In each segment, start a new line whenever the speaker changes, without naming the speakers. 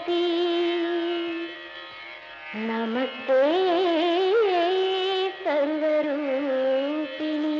பராசக்தி நமஸ்தே சர்வரூபிணி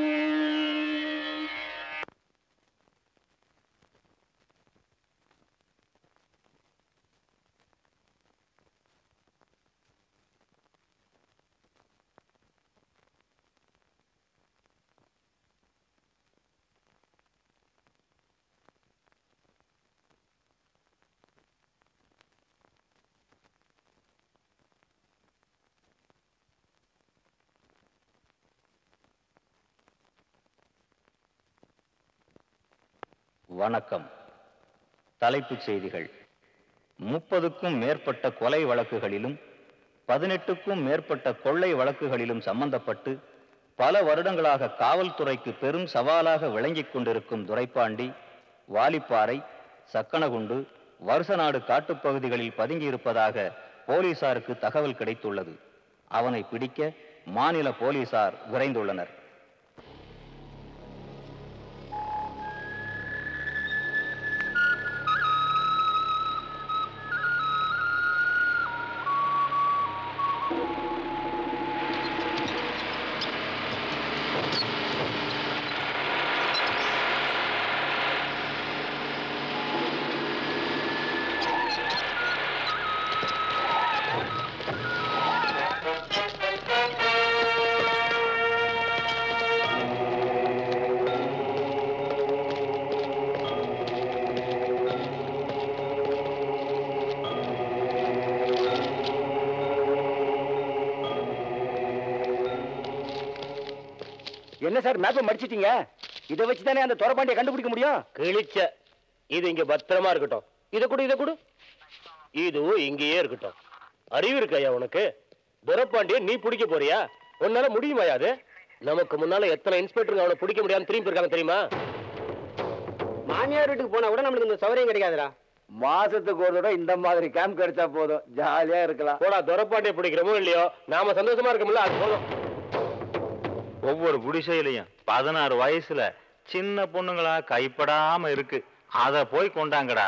வணக்கம் தலைப்புச் செய்திகள் முப்பதுக்கும் மேற்பட்ட கொலை வழக்குகளிலும் பதினெட்டுக்கும் மேற்பட்ட கொள்ளை வழக்குகளிலும் சம்பந்தப்பட்டு பல வருடங்களாக காவல்துறைக்கு பெரும் சவாலாக விளங்கிக் கொண்டிருக்கும் துரைப்பாண்டி வாலிப்பாறை சக்கனகுண்டு வருசநாடு காட்டுப்பகுதிகளில் பதுங்கியிருப்பதாக போலீசாருக்கு தகவல் கிடைத்துள்ளது அவனை பிடிக்க மாநில போலீசார் விரைந்துள்ளனர்
என்ன சார் மேப்பை மடிச்சிட்டீங்க இதை வச்சு தானே அந்த துறப்பாண்டியை கண்டுபிடிக்க முடியும்
கிழிச்ச இது இங்க பத்திரமா இருக்கட்டும் இத கொடு இத கொடு இதுவும் இங்கேயே இருக்கட்டும் அறிவு இருக்கையா உனக்கு துரப்பாண்டிய நீ பிடிக்க போறியா உன்னால முடியுமாயா அது நமக்கு முன்னால எத்தனை இன்ஸ்பெக்டருங்க அவனை பிடிக்க முடியாம திரும்பி இருக்காங்க தெரியுமா
மாமியார் வீட்டுக்கு போனா கூட நம்மளுக்கு இந்த சௌகரியம் கிடைக்காதுடா மாசத்துக்கு ஒரு தடவை இந்த மாதிரி கேம்ப் கிடைச்சா போதும் ஜாலியா இருக்கலாம்
போடா துரப்பாண்டிய பிடிக்கிறோமோ இல்லையோ நாம சந்தோஷமா இருக்கோம்ல அது போதும்
ஒவ்வொரு குடிசையிலையும் பதினாறு வயசுல சின்ன பொண்ணுங்களா கைப்படாம இருக்கு அத போய் கொண்டாங்கடா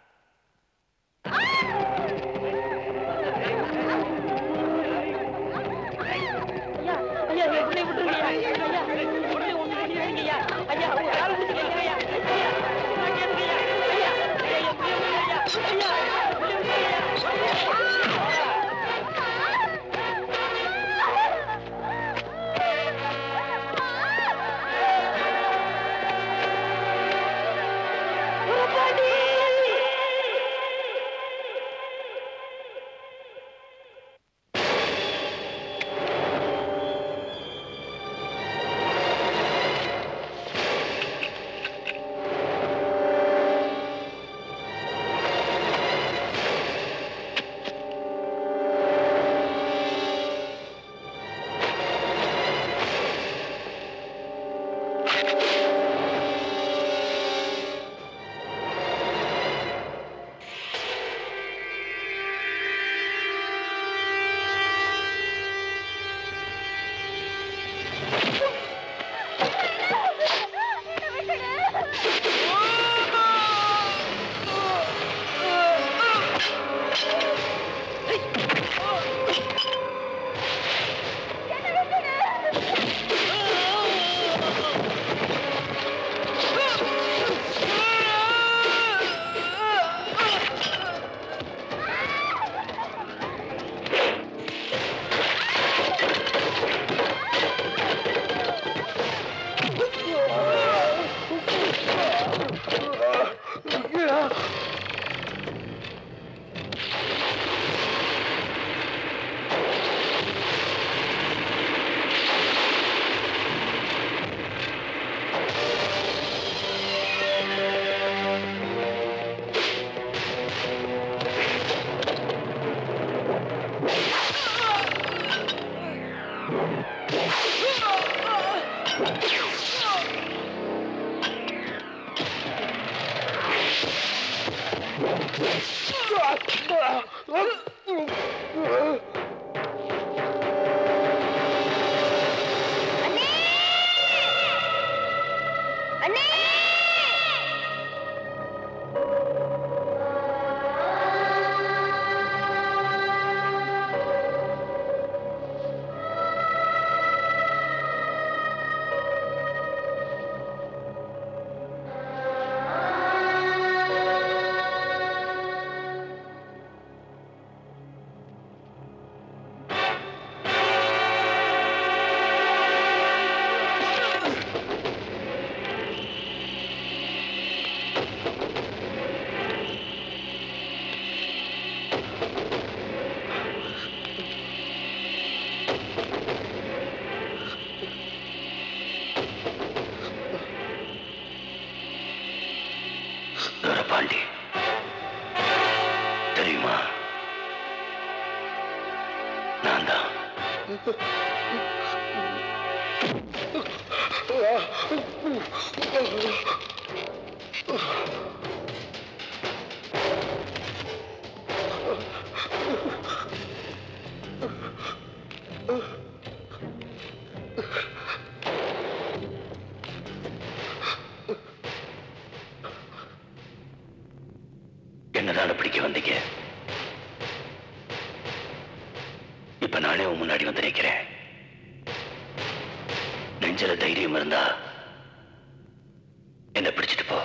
அண்ணே!
தெரியுமா நான் தான் என்னதான பிடிக்க வந்தீங்க இப்ப நானே உன் முன்னாடி வந்து நிக்கிறேன் நெஞ்சில தைரியம் இருந்தா என்ன பிடிச்சிட்டு போ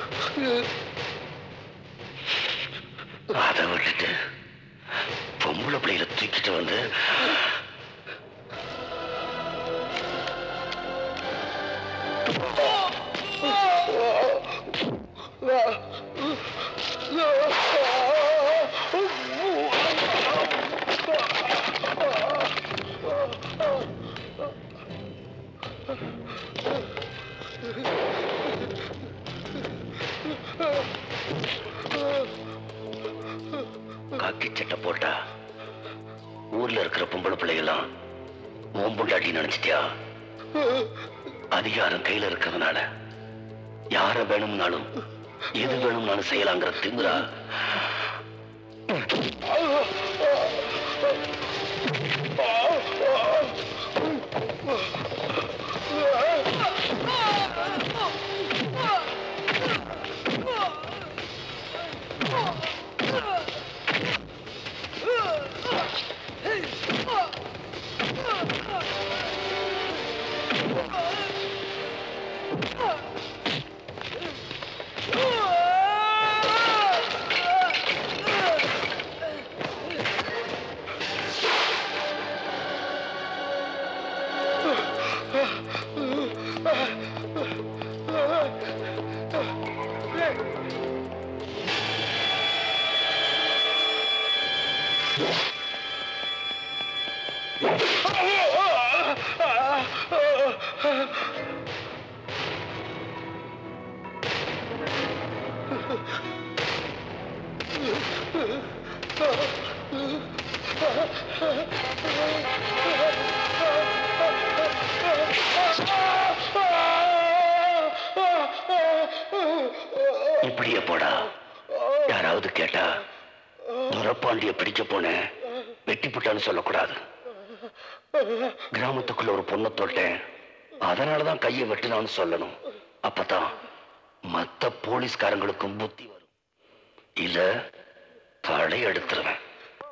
அதை விட்டுட்டு பொம்பளை பிள்ளைகளை தூக்கிட்டு வந்து காக்கி சட்டை போட்டா ஊர்ல இருக்கிற பொம்பளை பிள்ளைகள்லாம் உன் பொண்டாட்டி நினைச்சிட்டியா அதிகாரம் கையில இருக்கிறதுனால யார வேணும்னாலும் எது வேணும்னாலும் செய்யலாங்கிற திமிரா இப்படியே போடா யாராவது கேட்டா முறப்பாண்டிய பிடிக்க போனேன் வெட்டி புட்டான்னு சொல்லக்கூடாது கிராமத்துக்குள்ள ஒரு பொண்ணை தொட்டேன் அதனாலதான் கையை வெட்டினான்னு சொல்லணும் அப்பதான் மத்த போலீஸ்காரங்களுக்கும் புத்தி வரும் இல்ல தலை எடுத்துருவேன்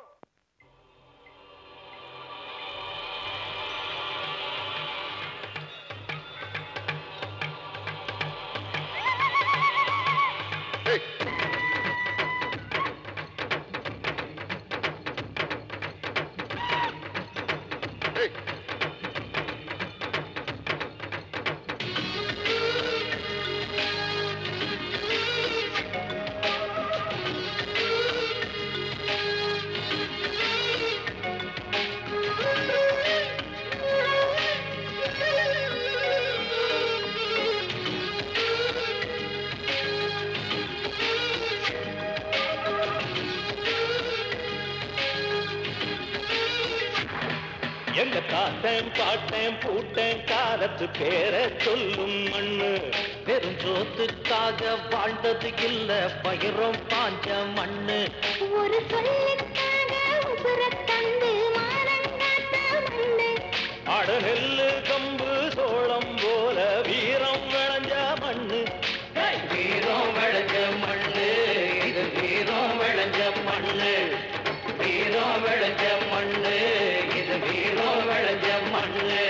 எங்க தாத்தன் பாட்டன் பூட்டன் காலத்து பேரை சொல்லும் மண்ணு வெறும் சோத்துக்காக வாழ்ந்தது இல்ல பயிரும் பாஞ்ச மண்ணு
ஒரு சொல்லுக்காக உசுரத் தந்து மானங்காத்த மண்ணு.
அட நெல்லு கம்பு சோளம் போல வீரம் விளைஞ்ச மண்ணு ஏய், வீரம் விளைஞ்ச மண்ணு இது வீரம் விளைஞ்ச மண்ணு வீரம் விளைஞ்ச மண்ணு இது வீரம் விளைஞ்ச மண்ணு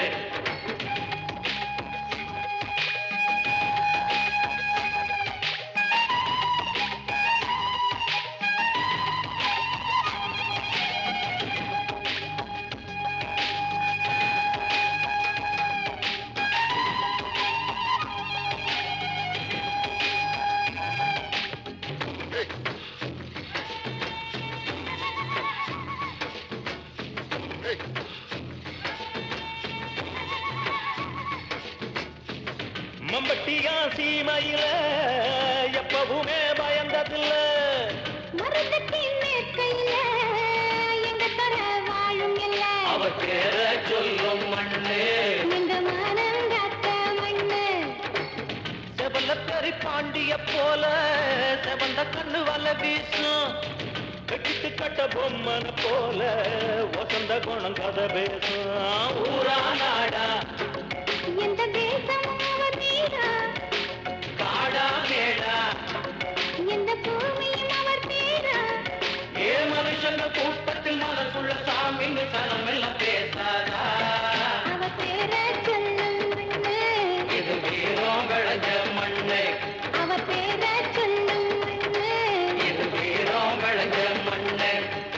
மம்பட்டியா சீமையில எப்பவுமே பயந்ததில்ல
மருந்துக்கு மேற்க
பாண்டிய போல செவந்த கண்ணு வல வீசும் கட்டிட்டு கட்ட பொம்மன போல வசந்த குணம் கதை பேசும் ஊரா நாடா
எந்த தேசம் அவர் மீதா
காடா மேடா
எந்த பூமியும் அவர் பேரா
ஏ மனுஷங்க கூட்டத்தில் மனசுள்ள சாமின்னு சனம் எல்லாம் பேசாதா
அவர் பேர சொல்லும் மண்ணு
இது வீரம் விளைஞ்ச மண்ணு
அவர் பேர சொல்லும் மண்ணு
இது வீரம் விளைஞ்ச மண்ணு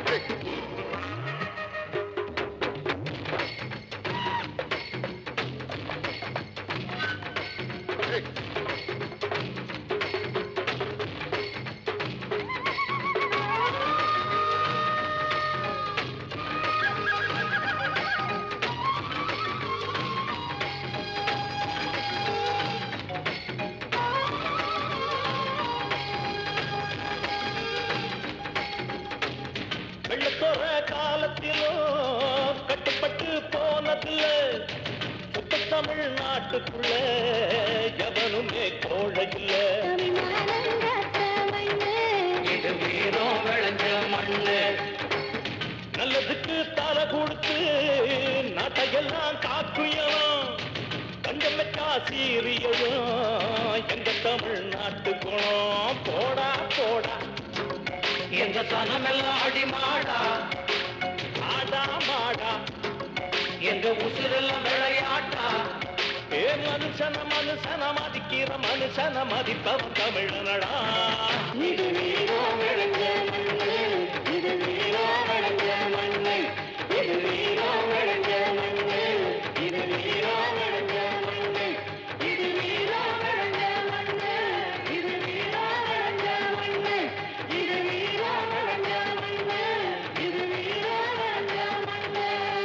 வெள்ளத்தோற காலத்திலும் கட்டுப்பட்டு போனதில்ல சுத்த தமிழ் நாட்டுக்குள்ள எவனுமே கோழையில்ல
தமிழ்நாடு காத்த மண்ணு
இது வீரம் விளைஞ்ச மண்ணு நல்லதுக்கு தலை கொடுத்து நாட்டையெல்லாம் காக்குயவும் கஞ்சமெக்கா சீரியவும் எங்க தமிழ்நாட்டு குணம் போடா போடா எங்க சனமெல்லாம் அடிமாடா ஆடா மாடா எங்க உசிரெல்லாம் விளையாட்டா ஏ மனுஷன மனுஷன மதிக்கிற மனுஷன மதிப்பவன் தமிழனடா இது வீரம் விளைஞ்ச மண்ணு இது வீரம் விளைஞ்ச மண்ணு இது வீரம் விளைஞ்ச மண்ணு இது வீரம் விளைஞ்ச மண்ணு இது வீரம் விளைஞ்ச மண்ணு இது வீரம் விளைஞ்ச மண்ணு இது வீரம் விளைஞ்ச மண்ணு இது வீரம் விளைஞ்ச மண்ணு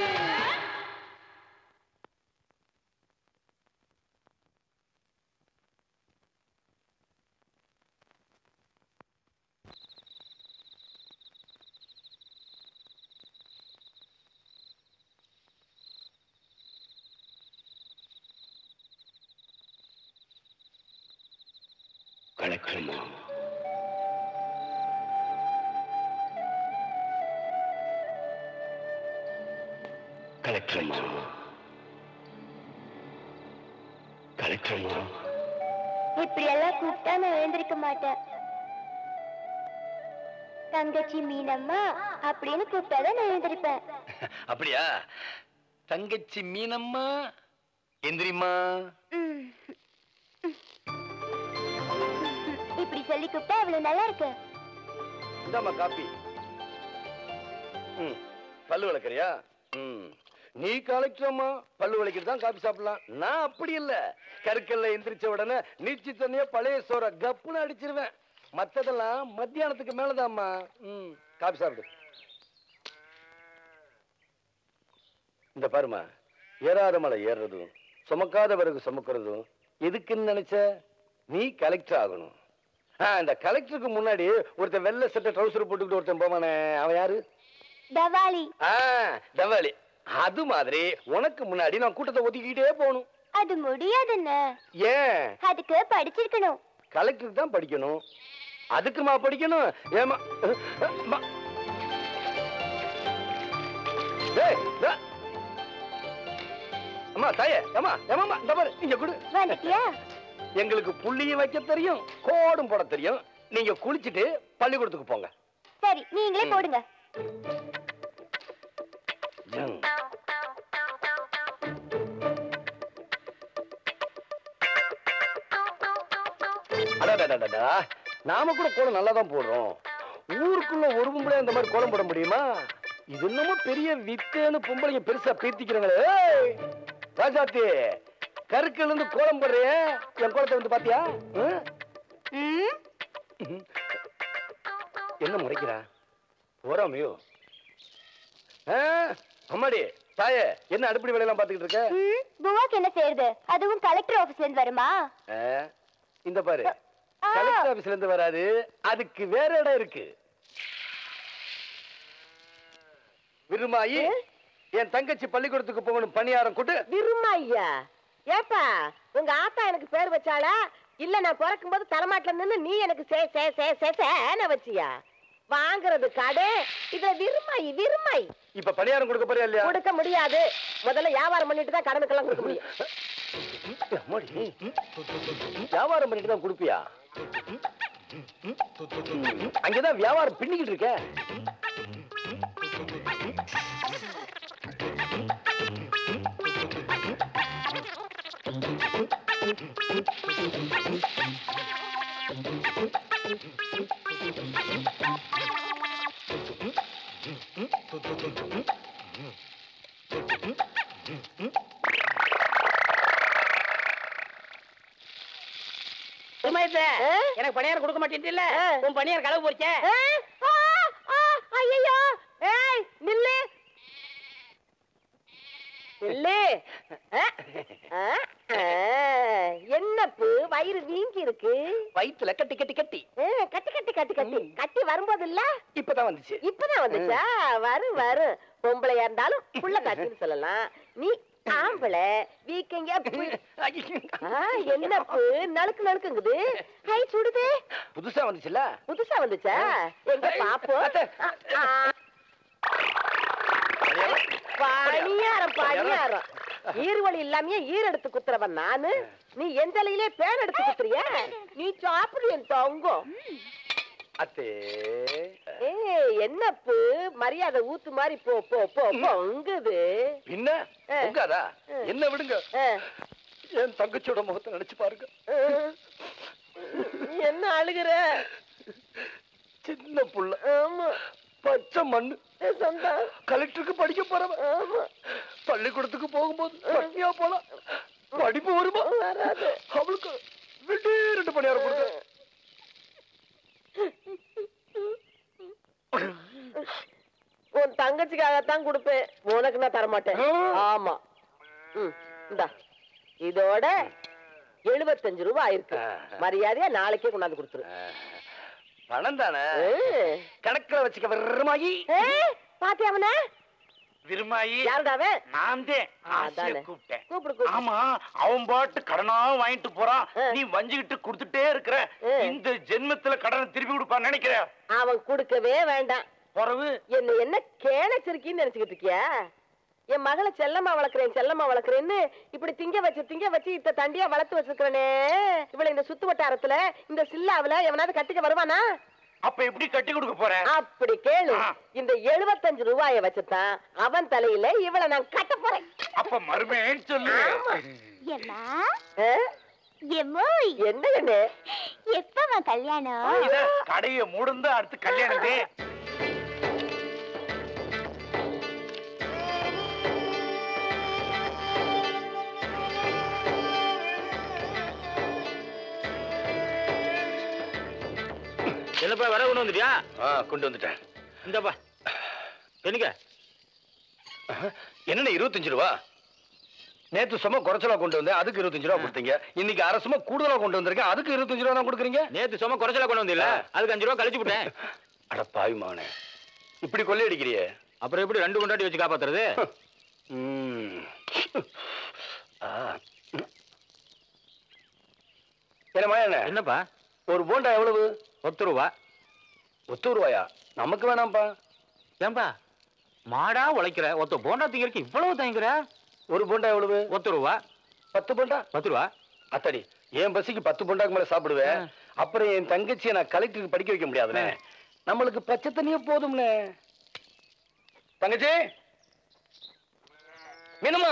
கலெக்டர்மா கலெக்டர்மா கலெக்டர்மா
இப்படி எல்லாம் கூப்பிட்டா நான் எழுந்திருக்க மாட்டேன் தங்கச்சி மீனம்மா அப்படின்னு கூப்பிட்டாதான் நான் எழுந்திருப்பேன்
அப்படியா தங்கச்சி மீனம்மா எந்திரிம்மா
ம். இப்படி சொல்லி கூப்பிட்டா அவ்வளவு நல்லா இருக்கு
இந்தாம்மா காப்பி ம் பல்லு விளக்குறியா ம் நீ கலெக்டரம்மா பல்லு விளக்கிட்டு தான் காப்பி சாப்பிடலாம் நான் அப்படி இல்ல கருக்கல்ல எந்திரிச்ச உடனே நீச்சி தண்ணிய பழைய சோற கப்புன்னு அடிச்சிருவேன் மத்ததெல்லாம் மத்தியானத்துக்கு மேலதாம்மா ம் காப்பி சாப்பிடு இந்த பாருமா ஏறாத மலை ஏறுறதும் சுமக்காத பிறகு சுமக்கிறதும் எதுக்குன்னு நினைச்ச நீ கலெக்டர் ஆகணும் ஆ, இந்த கலெக்டருக்கு முன்னாடி ஒருத்தன் வெள்ளை சட்டை ட்ரௌசர் போட்டுக்கிட்டு ஒருத்தன் போவானே அவன் யாரு
தவாலி
ஆ தவாலி அது மாதிரி உனக்கு முன்னாடி நான் கூட்டத்தை ஒதுக்கிக்கிட்டே போகணும்
அது முடியாதுன்னு
ஏன்
அதுக்கு படிச்சிருக்கணும்
கலெக்டருக்கு தான் படிக்கணும் அதுக்குமா படிக்கணும் ஏமா அம்மா. டேய், டா. அம்மா தாயே அம்மா ஏமாம்மா இந்த பாரு இங்க கொடு
வந்துட்டியா
எங்களுக்கு புள்ளியும் வைக்க தெரியும் கோடும் போட தெரியும் நீங்க குளிச்சுட்டு பள்ளிக்கூடத்துக்கு போங்க
சரி நீங்களே போடுங்க
ஜங். அடடடடடா. நாம கூட கோலம் நல்லா தான் போடுறோம் ஊருக்குள்ள ஒரு பொம்பளை இந்த மாதிரி கோலம் போட முடியுமா இது என்னமோ பெரிய வித்தேன்னு பொம்பளைங்க பெருசா பேத்திக்கிறாங்களே ஏய், ராஜாத்தி கருக்கல் இருந்து கோலம் போடுறிய என் கோலத்தை வந்து பாத்தியா ஆ?
ம்
என்ன முறைக்கிறா போறாமையோ ஆ, அம்மாடி தாயே என்ன அடுப்படி வேலையெல்லாம் பாத்துக்கிட்டு இருக்க
ம், புவாக்கு என்ன செய்யறது அதுவும் கலெக்டர் ஆபீஸ்ல இருந்து வருமா
ஆ, இந்த பாரு
ஆ.
கலெக்டர் ஆபீஸ்ல இருந்து வராது அதுக்கு வேற இடம் இருக்கு விருமாயி என் தங்கச்சி பள்ளிக்கூடத்துக்கு போகணும் பணியாரம் கூட்டு
விரும்மா ஐயா ஏப்பா உங்க ஆத்தா எனக்கு பேர் வச்சாளா இல்ல நான் பிறக்கும் போது தலைமாட்டுல நின்னு நீ எனக்கு சே சே சே சே சேன வச்சியா வாங்குறது கடை இதுல விரும்மாய் விரும்மாய்
இப்ப பணியாரம் கொடுக்க போறியா இல்லையா
கொடுக்க முடியாது முதல்ல வியாபாரம் பண்ணிட்டு தான் கடனுக்கெல்லாம் கொடுக்க முடியும்
அம்மாடி. வியாபாரம் பண்ணிட்டு தான் கொடுப்பியா அங்கதான் வியாபாரம் பின்னிக்கிட்டு இருக்க
எனக்கு பணியாரம் கொடுக்க மாட்டேன்ல உன் பணியார் களவு போச்சே
ஐயோ ஏய் நில்லு நில்லு அஹ், அஹ், அஹ். என்னப்பு வயிறு வீங்கி இருக்கு
வயித்துல கட்டி கட்டி கட்டி
அஹ், கட்டி கட்டி கட்டி கட்டி கட்டி வரும்போது இல்ல
இப்பதான் வந்துச்சு
இப்பதான் வந்துச்சா வரும் வரும் பொம்பளையா இருந்தாலும் புள்ள காட்டின்னு சொல்லலாம் நீ ஆம்பளை வீக்கங்க என்னப்பு நழுக்கு நழுக்குங்குது கை சுடுதே
புதுசா வந்துச்சுல்ல
புதுசா வந்துச்சா எங்க பாப்போம் ஆ, ஆ. பணியாரம் பணியாரம் ஈர்வழி இல்லாம ஈர் எடுத்து குத்துறவன் நானு நீ எந்த இலையிலே பேன் எடுத்து குத்துறிய நீ சாப்பிடு என் தங்கம்
அத்தே
ஏய் என்னப்பு மரியாதை ஊத்து மாதிரி போ போ போ பொங்குது
பின்ன
ஆ.
உங்காதா
ஆ.
என்ன விடுங்க
ஆ,
என் தங்கச்சியோட முகத்தை நினைச்சு பாருங்க
ஆ. என்ன அழுகுற
சின்ன புள்ள
ஆமா
பச்சை மண்ணு
சொந்தா
கலெக்டருக்கு படிக்க போறவன்
ஆமா
பள்ளிக்கூடத்துக்கு போகும்போது பட்டியா போலாம் படிப்பு வருமா
வராது
அவளுக்கு விட்டு ரெண்டு பணியாரம் கொடுக்க
உன் தங்கச்சிக்காகத்தான் கொடுப்பேன் உனக்கு நான் தரமாட்டேன் ஆமா ம் இந்தா இதோட எழுபத்தஞ்சு ரூபாய் ஆயிருக்கு மரியாதையா நாளைக்கே கொண்டாந்து கொடுத்துரு
பணம் தானே
ஏய்.
கணக்குல வச்சுக்க விரும்மாயி
ஏய், பாத்தியா அவன
விரும்மாயி
யாருடாவே
நான் தான் ஆசையா
அதானே.
கூப்பிட்டேன்
கூப்பிடு கூப்பிடு
ஆமா அவன் பாட்டு கடனா வாங்கிட்டு போறான்
ஆ.
நீ வஞ்சிக்கிட்டு கொடுத்துட்டே இருக்கிற
ஆ.
இந்த ஜென்மத்துல கடனை திருப்பி கொடுப்பான்னு நினைக்கிற
அவன் கொடுக்கவே வேண்டாம்
பிறவு
என்ன என்ன கேணச்சிருக்கின்னு நினைச்சுக்கிட்டு இருக்கியா என் மகளை செல்லம்மா வளர்க்குறேன் செல்லம்மா வளர்க்குறேன்னு இப்படி திங்க வச்சு திங்க வச்சு இத்த தண்டியா வளர்த்து வச்சிருக்கிறனே இவளை இந்த சுத்து வட்டாரத்துல இந்த சில்லாவுல எவனாவது கட்டிக்க வருவானா
அப்ப எப்படி கட்டி கொடுக்க போற
அப்படி கேளு
ஆ.
இந்த எழுபத்தஞ்சு ரூபாய வச்சுதான் அவன் தலையில இவளை நான் கட்ட போறேன்
அப்ப மருமேன்னு சொல்லு
எம்மா
ஆ?
எம்மோய்
என்ன கண்ணு
எப்பமா கல்யாணம்
இத கடைய மூடுந்து அடுத்து கல்யாணத்தே
என்னப்பா வர கொண்டு வந்துட்டியா
ஆ கொண்டு வந்துட்டேன்
இந்தப்பா என்னங்க
என்னண்ணே இருபத்தஞ்சு ரூபா நேத்து சும்மா குறைச்சலா கொண்டு வந்தேன் அதுக்கு இருபத்தஞ்சு ரூபா கொடுத்தீங்க இன்னைக்கு அரை சும்மா கூடுதலா கொண்டு வந்திருக்கேன் அதுக்கு இருபத்தஞ்சு ரூபா தான் கொடுக்குறீங்க
நேத்து சும்மா குறைச்சலா கொண்டு வந்தில்ல அதுக்கு அஞ்சு ரூபா கழிச்சு விட்டேன்
அட பாவி மகனே இப்படி கொள்ளையடிக்கிறியே
அப்புறம் எப்படி ரெண்டு கொண்டாட்டி வச்சு காப்பாத்துறது
ம். ஆ. என்னம்மா என்ன
என்னப்பா
ஒரு போண்டா எவ்வளவு
பத்து ரூபா
ஒத்து ரூபாயா நமக்கு வேணாம்ப்பா
ஏன்பா மாடா உழைக்கிற ஒத்த போண்டா திங்கிறதுக்கு இவ்வளவு தயங்குற
ஒரு போண்டா எவ்வளவு
ஒத்து ரூபா
பத்து போண்டா
பத்து ரூபா
அத்தாடி என் பசிக்கு பத்து போண்டாக்கு மேல சாப்பிடுவேன் அப்புறம் என் தங்கச்சியை நான் கலெக்டருக்கு படிக்க வைக்க முடியாதுண்ணே நம்மளுக்கு பச்சை தண்ணியே போதும்ண்ணே தங்கச்சி மீனம்மா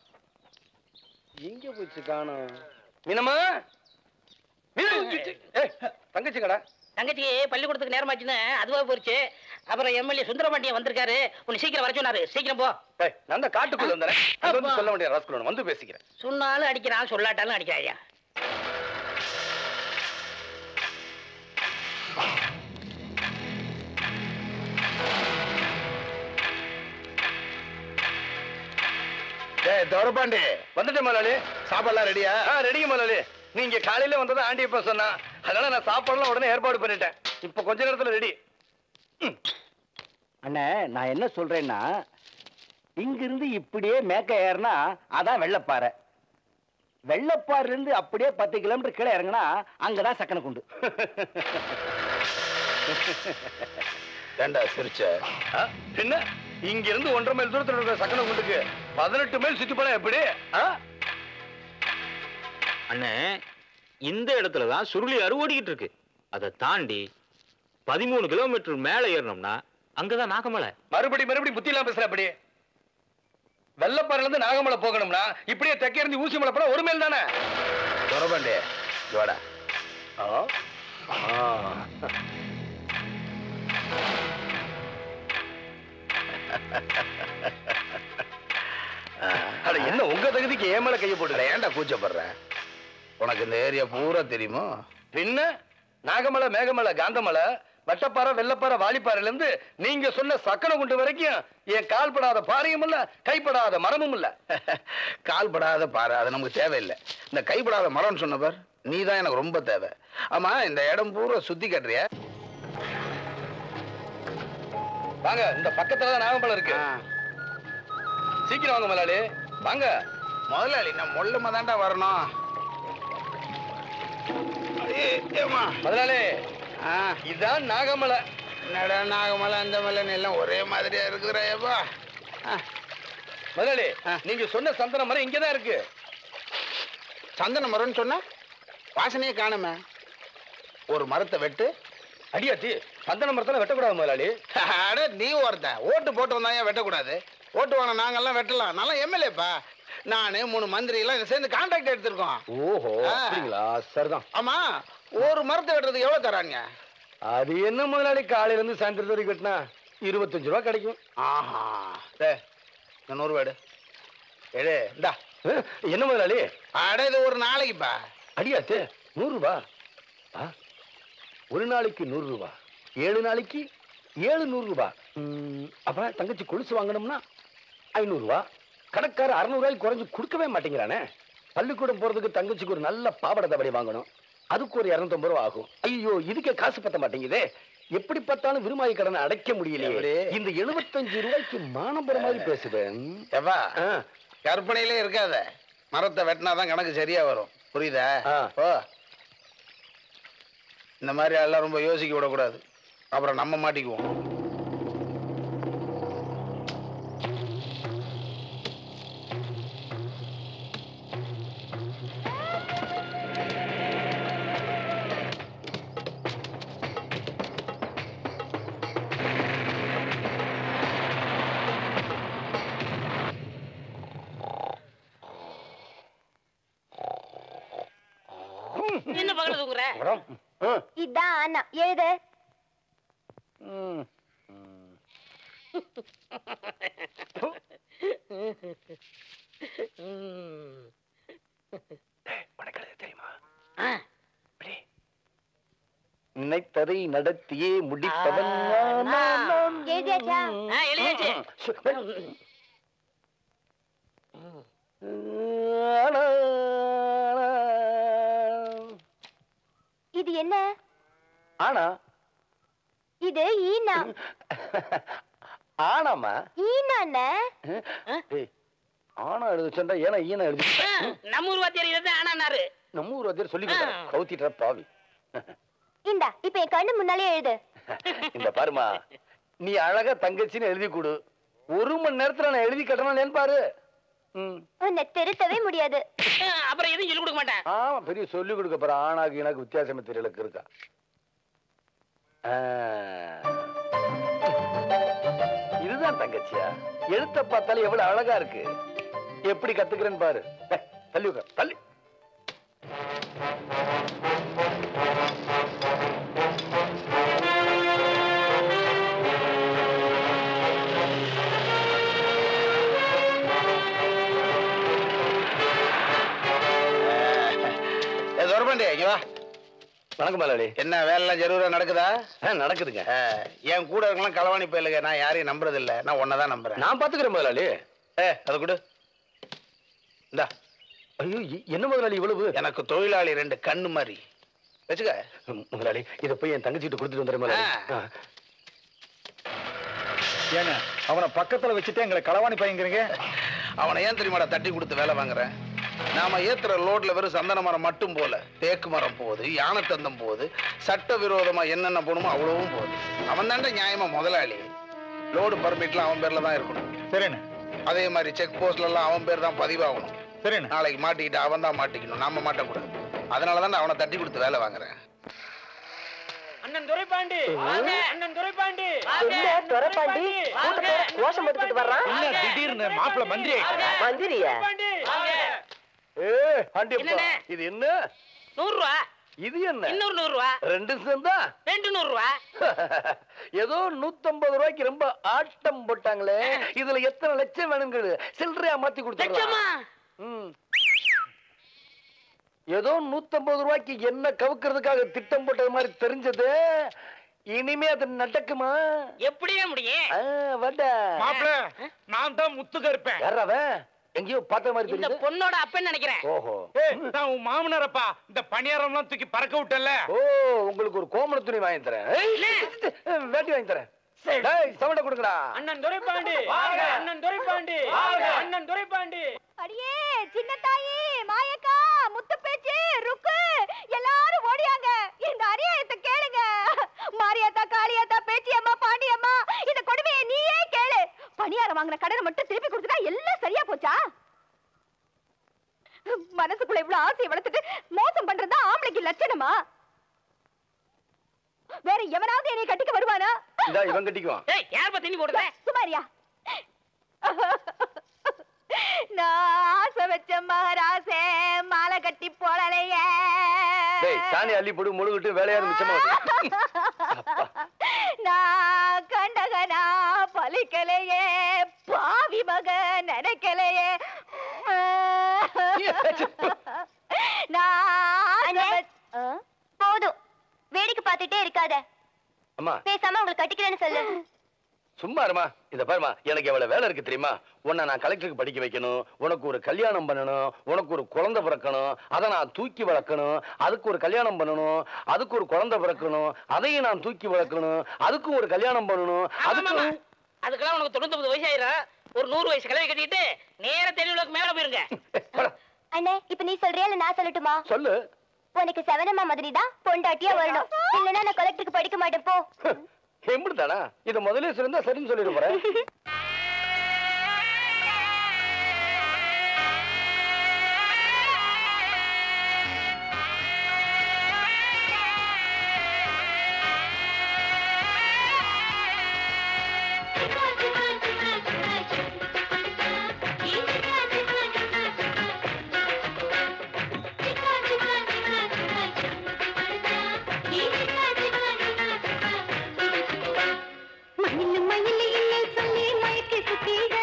எங்க போச்சு காணோம் மீனம்மா மீனு, ஏய், தங்கச்சி கடா
தங்கச்சி பள்ளிக்கூடத்துக்கு நேரமாச்சுன்னு அதுவா போச்சு அப்புறம் எம்எல்ஏ சுந்தரபாண்டியன் வந்திருக்காரு உன்னை சீக்கிரம் வர சொன்னாரு சீக்கிரம் போ
ஏய், நான் தான் காட்டுக்குள்ள வந்தேன் அது வந்து சொல்ல வேண்டிய ராஸ்கல் வந்து பேசிக்கிறேன்
சொன்னாலும் அடிக்கிறான் சொல்லாட்டாலும் அடிக்கிறான் ஐயா
ஏய் தோரபாண்டி வந்துட்டேன் முதலாளி சாப்பாடுலாம் ரெடியா ஆ ரெடிங்க முதலாளி நீங்க காலையில வந்ததை ஆண்டி இப்ப சொன்னா அதனால நான் சாப்பாடுலாம் உடனே ஏற்பாடு பண்ணிட்டேன் இப்ப கொஞ்ச நேரத்துல ரெடி
அண்ணே நான் என்ன சொல்றேன்னா இங்கிருந்து இப்படியே மேக்க ஏறினா அதான் வெள்ளப்பாறை
வெள்ளப்பாறுல இருந்து அப்படியே பத்து கிலோமீட்டர் கீழே இறங்கினா அங்கதான் சக்கனை குண்டு
ஏண்டா சிரிச்ச
ஆ, பின்ன இங்க இருந்து ஒன்றரை மைல் தூரத்துல இருக்கிற சக்கனை குண்டுக்கு பதினெட்டு மைல் சுத்தி போனா எப்படி ஆ?
அண்ணே இந்த இடத்துல தான் சுருளி அறுவடிக்கிட்டு இருக்கு அதை தாண்டி பதிமூணு கிலோமீட்டர் மேலே ஏறணும்னா அங்கதான் நாகமலை
மறுபடி மறுபடி புத்தி இல்லாம பேசுற அப்படி வெள்ளப்பாறையில இருந்து நாகமலை போகணும்னா இப்படியே தெற்கே இருந்து ஊசி மலை போனா ஒரு மைல் தானே
தொடர்பாண்டே ஜோடா
ஆ? ஆ. அட என்ன உங்க தகுதிக்கு ஏன் மேல கைய போட்டு
ஏன்டா கூச்சப்படுற உனக்கு இந்த ஏரியா பூரா தெரியுமோ
பின்ன நாகமலை மேகமலை காந்தமலை வட்டப்பாறை வெள்ளப்பாறை வாலிப்பாறையில இருந்து நீங்க சொன்ன சக்கன குண்டு வரைக்கும் என் கால் படாத பாறையும் இல்ல கைப்படாத மரமும் இல்ல
கால் படாத பாரு அது நமக்கு தேவையில்லை இந்த கைப்படாத மரம்னு சொன்ன பார் நீ தான் எனக்கு ரொம்ப தேவை ஆமா இந்த இடம் பூரா சுத்தி கட்டுறியா
வாங்க இந்த பக்கத்துல தான் நாகமலை இருக்கு சீக்கிரம் வாங்க முதலாளி வாங்க
முதலாளி நான் மொல்லமா தான்டா வரணும் ஏய், ஏம்மா.
முதலாளி
ஆ,
இதான் நாகமலை
என்னடா நாகமலை அந்த மலைன்னு எல்லாம் ஒரே மாதிரியா இருக்குறாயப்பா
முதலாளி
ஆ.
நீங்க சொன்ன சந்தன மரம் இங்கதான் இருக்கு
சந்தன மரம்னு சொன்னா வாசனையே காணுமே ஒரு மரத்தை வெட்டு
அடியாத்தி சந்தன மரத்தால வெட்டக்கூடாது முதலாளி
அட நீ ஒருத்த ஓட்டு போட்டு வந்தாங்க வெட்டக்கூடாது ஓட்டு வாங்க நாங்கெல்லாம் வெட்டலாம் நல்லா எம்எல்ஏப்பா நானு மூணு மந்திரி எல்லாம் இதை சேர்ந்து கான்ட்ராக்ட் எடுத்திருக்கோம்
ஓஹோ
ஆ.
அப்படிங்களா சரிதான்
ஆமா ஒரு மரத்தை வெட்டுறதுக்கு எவ்வளவு தராங்க
அது என்ன முதலாளி காலையில இருந்து சாயந்தரம் வரைக்கும் வெட்டினா இருபத்தஞ்சு ரூபா கிடைக்கும்
ஆஹா டேய், இந்த நூறு வேடு எடு இந்தா
அஹ், என்ன முதலாளி
அட இது ஒரு நாளைக்குப்பா
அடியாத்து நூறு ரூபா ஆ, ஒரு நாளைக்கு நூறு ரூபா ஏழு நாளைக்கு ஏழு நூறு ரூபா ம், அப்ப தங்கச்சி கொலுசு வாங்கணும்னா ஐநூறு ரூபா கணக்கார அறுநூறுவாய்க்கு குறைஞ்சு கொடுக்கவே மாட்டேங்கிறானே பள்ளிக்கூடம் போறதுக்கு தங்கச்சிக்கு ஒரு நல்ல பாவாடை தபடி வாங்கணும் அதுக்கு ஒரு இரநூத்தம்பது ரூபா ஆகும் ஐயோ இதுக்கே காசு பத்த மாட்டேங்குதே எப்படி பார்த்தாலும் விருமாயி கடனை அடைக்க முடியலையே
எப்படி?
இந்த எழுபத்தஞ்சு ரூபாய்க்கு மானம் போற மாதிரி பேசுவேன்
எப்பா கற்பனையிலே இருக்காத மரத்தை வெட்டினாதான் கணக்கு சரியா வரும் புரியுதா
ஆ.
ஓ இந்த மாதிரி எல்லாம் ரொம்ப யோசிக்க விடக்கூடாது அப்புறம் நம்ம மாட்டிக்குவோம்
என்ன பக்கத்துல தூங்குற
இதான் அண்ணா எழுது
ம். தெரியுமா
ஆ,
நினைத்ததை நடத்தியே முடிப்பவன்
ஆ,
நான், நான், நான்.
எழுதியாச்சா
ஆ, எழுதியாச்சு.
சு,
இது என்ன
ஆனா
இது ஈனா
ஆனாமா
ஈனாண்ணே
ஏய், ஆனா எழுத சொன்னா ஏன்னா ஈனா எழுதி
ஆ, நம்ம ஊர் வாத்தியார் இதை ஆனாரு
நம்ம ஊர் வாத்தியார் சொல்லி
ஆ.
கவுத்திட்ட பாவி
இந்தா இப்ப என் கண்ணு முன்னாலே எழுது
இந்த பாருமா நீ அழகா தங்கச்சின்னு எழுதி கொடு ஒரு மணி நேரத்துல நான் எழுதி கட்டணும் பாரு ம்.
உன்னை திருத்தவே முடியாது
அப்புறம் எதுவும் சொல்லிக் கொடுக்க மாட்டேன்
ஆமா பெரிய சொல்லி கொடுக்க போற ஆணாக்கு எனக்கு வித்தியாசமே தெரியலக்கு இருக்கா ஆ. இதுதான் தங்கச்சியா எழுத்த பார்த்தாலும் எவ்வளவு அழகா இருக்கு எப்படி கத்துக்கிறேன்னு பாரு ஏய், தள்ளி உட்கார் தள்ளி
ஏ துரபாண்டி இங்க வா
வணக்கம் முதலாளி
என்ன வேலைலாம் ஜரூரா நடக்குதா
ஆ, நடக்குதுங்க
ஆ, என் கூட இருக்கலாம் களவாணி போயிலுங்க நான் யாரையும் நம்புறது இல்ல நான் உன்னை தான் நம்புறேன்
நான் பாத்துக்கிறேன் முதலாளி
ஏ அதை கொடு இந்தா
ஐயோ இ- என்ன முதலாளி இவ்வளவு
எனக்கு தொழிலாளி ரெண்டு கண்ணு மாதிரி வச்சுக்க
முதலாளி இத போய் என் தங்கச்சிட்டு கொடுத்துட்டு வந்துடுறேன் முதலாளி
ஆ.
ஆ.
ஏங்க அவனை பக்கத்துல வச்சுட்டு எங்களை களவாணி பையங்கிறீங்க
அவனை ஏன் தெரியுமாடா தட்டி கொடுத்து வேலை வாங்குறேன்
நாம ஏத்துற லோட்ல வெறும் சந்தன மரம் மட்டும் போல தேக்கு மரம் போகுது யானை தந்தம் போகுது சட்ட விரோதமா என்னென்ன போகணுமோ அவ்வளவும் போகுது அவன் தாண்டா நியாயமா முதலாளி லோடு பர்மிட்லாம் அவன் பேர்ல தான் இருக்கணும்
சரிண்ணே
அதே மாதிரி செக் போஸ்ட்ல எல்லாம் அவன் பேர் தான் பதிவாகணும்
சரிண்ணே
நாளைக்கு மாட்டிக்கிட்டு அவன் தான் மாட்டிக்கணும் நாம மாட்டக்கூடாது அதனால தான் அவனை தட்டி கொடுத்து வேலை வாங்குறேன்
அண்ணன் துரைபாண்டி அண்ணன் துரைபாண்டி
என்ன துரப்பாண்டி கூட்டத்தோட கோஷம் எடுத்துட்டு வர்றான்
என்ன திடீர்னு மாப்பிள்ள மந்திரி ஆயிட்டாரா?
மந்திரியா
ஏ ஆண்டியப்பா
என்னண்ணே?
இது என்ன
நூறு ரூபா
இது என்ன
இன்னொரு நூறு ரூபா
ரெண்டு சேர்ந்தா
ரெண்டு நூறு ரூபா
ஏதோ நூத்தம்பது ரூபாய்க்கு ரொம்ப ஆட்டம் போட்டாங்களே இதுல எத்தனை லட்சம் வேணுங்கிறது சில்லறையா மாத்தி
லட்சமா
கொடுத்தாங்க ஏதோ நூத்தம்பது ரூபாய்க்கு என்ன கவுக்கிறதுக்காக திட்டம் போட்டது மாதிரி தெரிஞ்சது இனிமே அது நடக்குமா
எப்படியே முடியும்
ஆ, வாடா.
மாப்பிள்ள நான் தான் முத்துக்க இருப்பேன்
யார் அவன் எங்கேயோ பார்த்த மாதிரி
இந்த
தெரியுது
பொண்ணோட அப்பன்னு நினைக்கிறேன்
ஓஹோ
ஏய், நான் உன் மாமனாரப்பா இந்த பணியாரம்லாம் தூக்கி பறக்க விட்டல
ஓ உங்களுக்கு ஒரு கோமண துணி வாங்கி தரேன் ஏய், வேட்டி வாங்கி தரேன் டேய் சவுண்ட கொடுங்கடா
அண்ணன் துரைபாண்டி அண்ணன் துரைபாண்டி அண்ணன் துரைபாண்டி
அடியே சின்ன தாயி மாயக்கா முத்து பேச்சு ருக்கு எல்லாரும் ஓடியாங்க இந்த அநியாயத்தை கேளுங்க மாரியாத்தா காளியாத்தா பேச்சியம்மா பாண்டியம்மா இந்த கொடுமையை நீயே கேளு பணியாரம் வாங்கின கடனை மட்டும் திருப்பி கொடுத்துட்டா எல்லாம் சரியா போச்சா மனசுக்குள்ள இவ்வளவு ஆசையை வளர்த்துட்டு மோசம் பண்றதா ஆம்பளைக்கு லட்சணமா வேற எவனாவது என்னை கட்டிக்க வருவானா
இந்தா இவன் கட்டிக்குவான்
ஏய் யார் பத்தி நீ போடுற
சுமாரியா நான் ஆசை வச்ச மகராசே மாலை கட்டி போடலையே
டேய் சாணி அள்ளி போடு முழுகிட்டு வேலையாரு மிச்சமா வருது.
நான் கண்டகனா பலிக்கலையே பாவி மக நினைக்கலையே நான் போதும் வேடிக்கை பார்த்துட்டே இருக்காத
அம்மா
பேசாம உங்களுக்கு கட்டிக்கிறேன்னு சொல்லு
சும்மா இருமா இத பாருமா எனக்கு எவ்வளவு வேலை இருக்கு தெரியுமா உன்னை நான் கலெக்டருக்கு படிக்க வைக்கணும் உனக்கு ஒரு கல்யாணம் பண்ணணும் உனக்கு ஒரு குழந்தை பிறக்கணும் அதை நான் தூக்கி வளர்க்கணும் அதுக்கு ஒரு கல்யாணம் பண்ணணும் அதுக்கு ஒரு குழந்தை பிறக்கணும் அதையும் நான் தூக்கி வளர்க்கணும் அதுக்கும் ஒரு கல்யாணம் பண்ணணும் அதுக்கு
அதுக்கெல்லாம் உனக்கு தொண்ணூத்தொன்பது வயசு ஆயிரும் ஒரு நூறு வயசு கிளவி கட்டிட்டு நேர தெளிவுக்கு மேல போயிருங்க
அண்ணே இப்ப நீ சொல்றியா இல்ல நான் சொல்லட்டுமா
சொல்லு
உனக்கு செவனம்மா மாதிரி தான் பொண்டாட்டியா வரணும் இல்லைன்னா நான் கலெக்டருக்கு படிக்க மாட்டேன் போ
எப்படி தானா இத முதல்ல சொல்லிருந்தா சரின்னு சொல்லிட்டு போறேன்
மயிலு மயிலு இல்லை சொல்லி மயக்கி சுத்தீக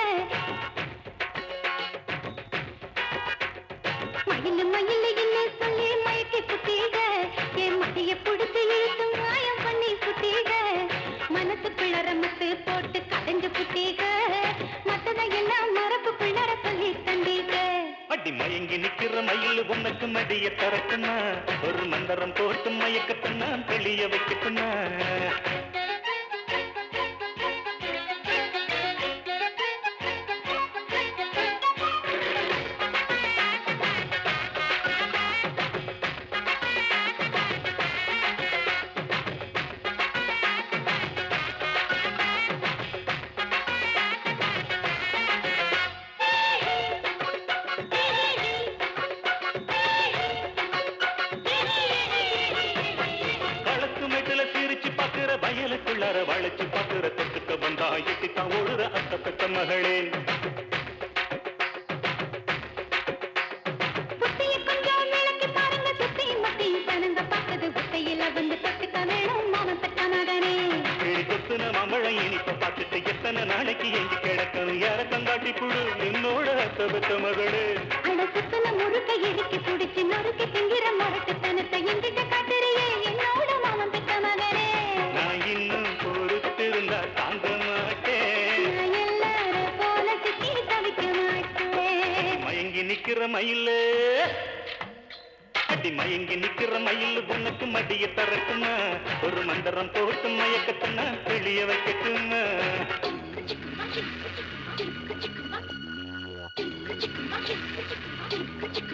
மயிலு மயிலு இல்லை சொல்லி மயக்கி சுத்தீக என் மடிய புடிச்சு இழுத்து மாயம் பண்ணி சுத்தீக மனசு பிளற முத்து போட்டு கடைஞ்சு புத்தீக மத்தத எல்லாம் மரப்பு பிள்ளற சொல்லி தந்தீக
அடி மயங்கி நிக்கிற மயில் உனக்கு மடிய திறக்குமா ஒரு மந்திரம் போட்டு மயக்கத்தனா தெளிய வைக்கட்டுமா களத்து மேட்டுல சிரிச்சு பாக்குற வயலுக்குள்ளார வளைச்சு பாக்குற தொட்டுக்க வந்தா எட்டித்தான் ஓடுற அத்த பெத்த மகளே
புத்திய கொஞ்சம் விளக்கி பாருங்க சுத்தி மத்தி சனங்க பக்கத்து புத்தையில வந்து தொட்டுக்க வேணும் மாமன் தட்ட மகனே
கிளி கொத்துன மாம்பழம் இனிப்ப பார்த்துட்டு எத்தனை நாளைக்கு எங்கி கிடக்கணும் யார கங்காட்டி புழு என்னோட அத்த பெத்த மகளே
அட சுத்தன முறுக்க இடுக்கி புடிச்சு நொறுக்கி திங்கிற முரட்டுத்தனத்தை எங்கிட்ட காட்டுறியே என்னோட மாமன் பெத்த மகனே
நான் இன்னும் பொறுத்திருந்தா தாங்க மாட்டேன்
நான் எல்லாரும் போல சுத்தி தவிக்க மாட்டேன்
மயங்கி நிக்கிற மயிலு அடி மயங்கி நிக்கிற மயில் உனக்கு மடிய தரட்டுமா ஒரு மந்திரம் போட்டு மயக்கத்துனா வெளிய வைக்கட்டுமா
Thank you.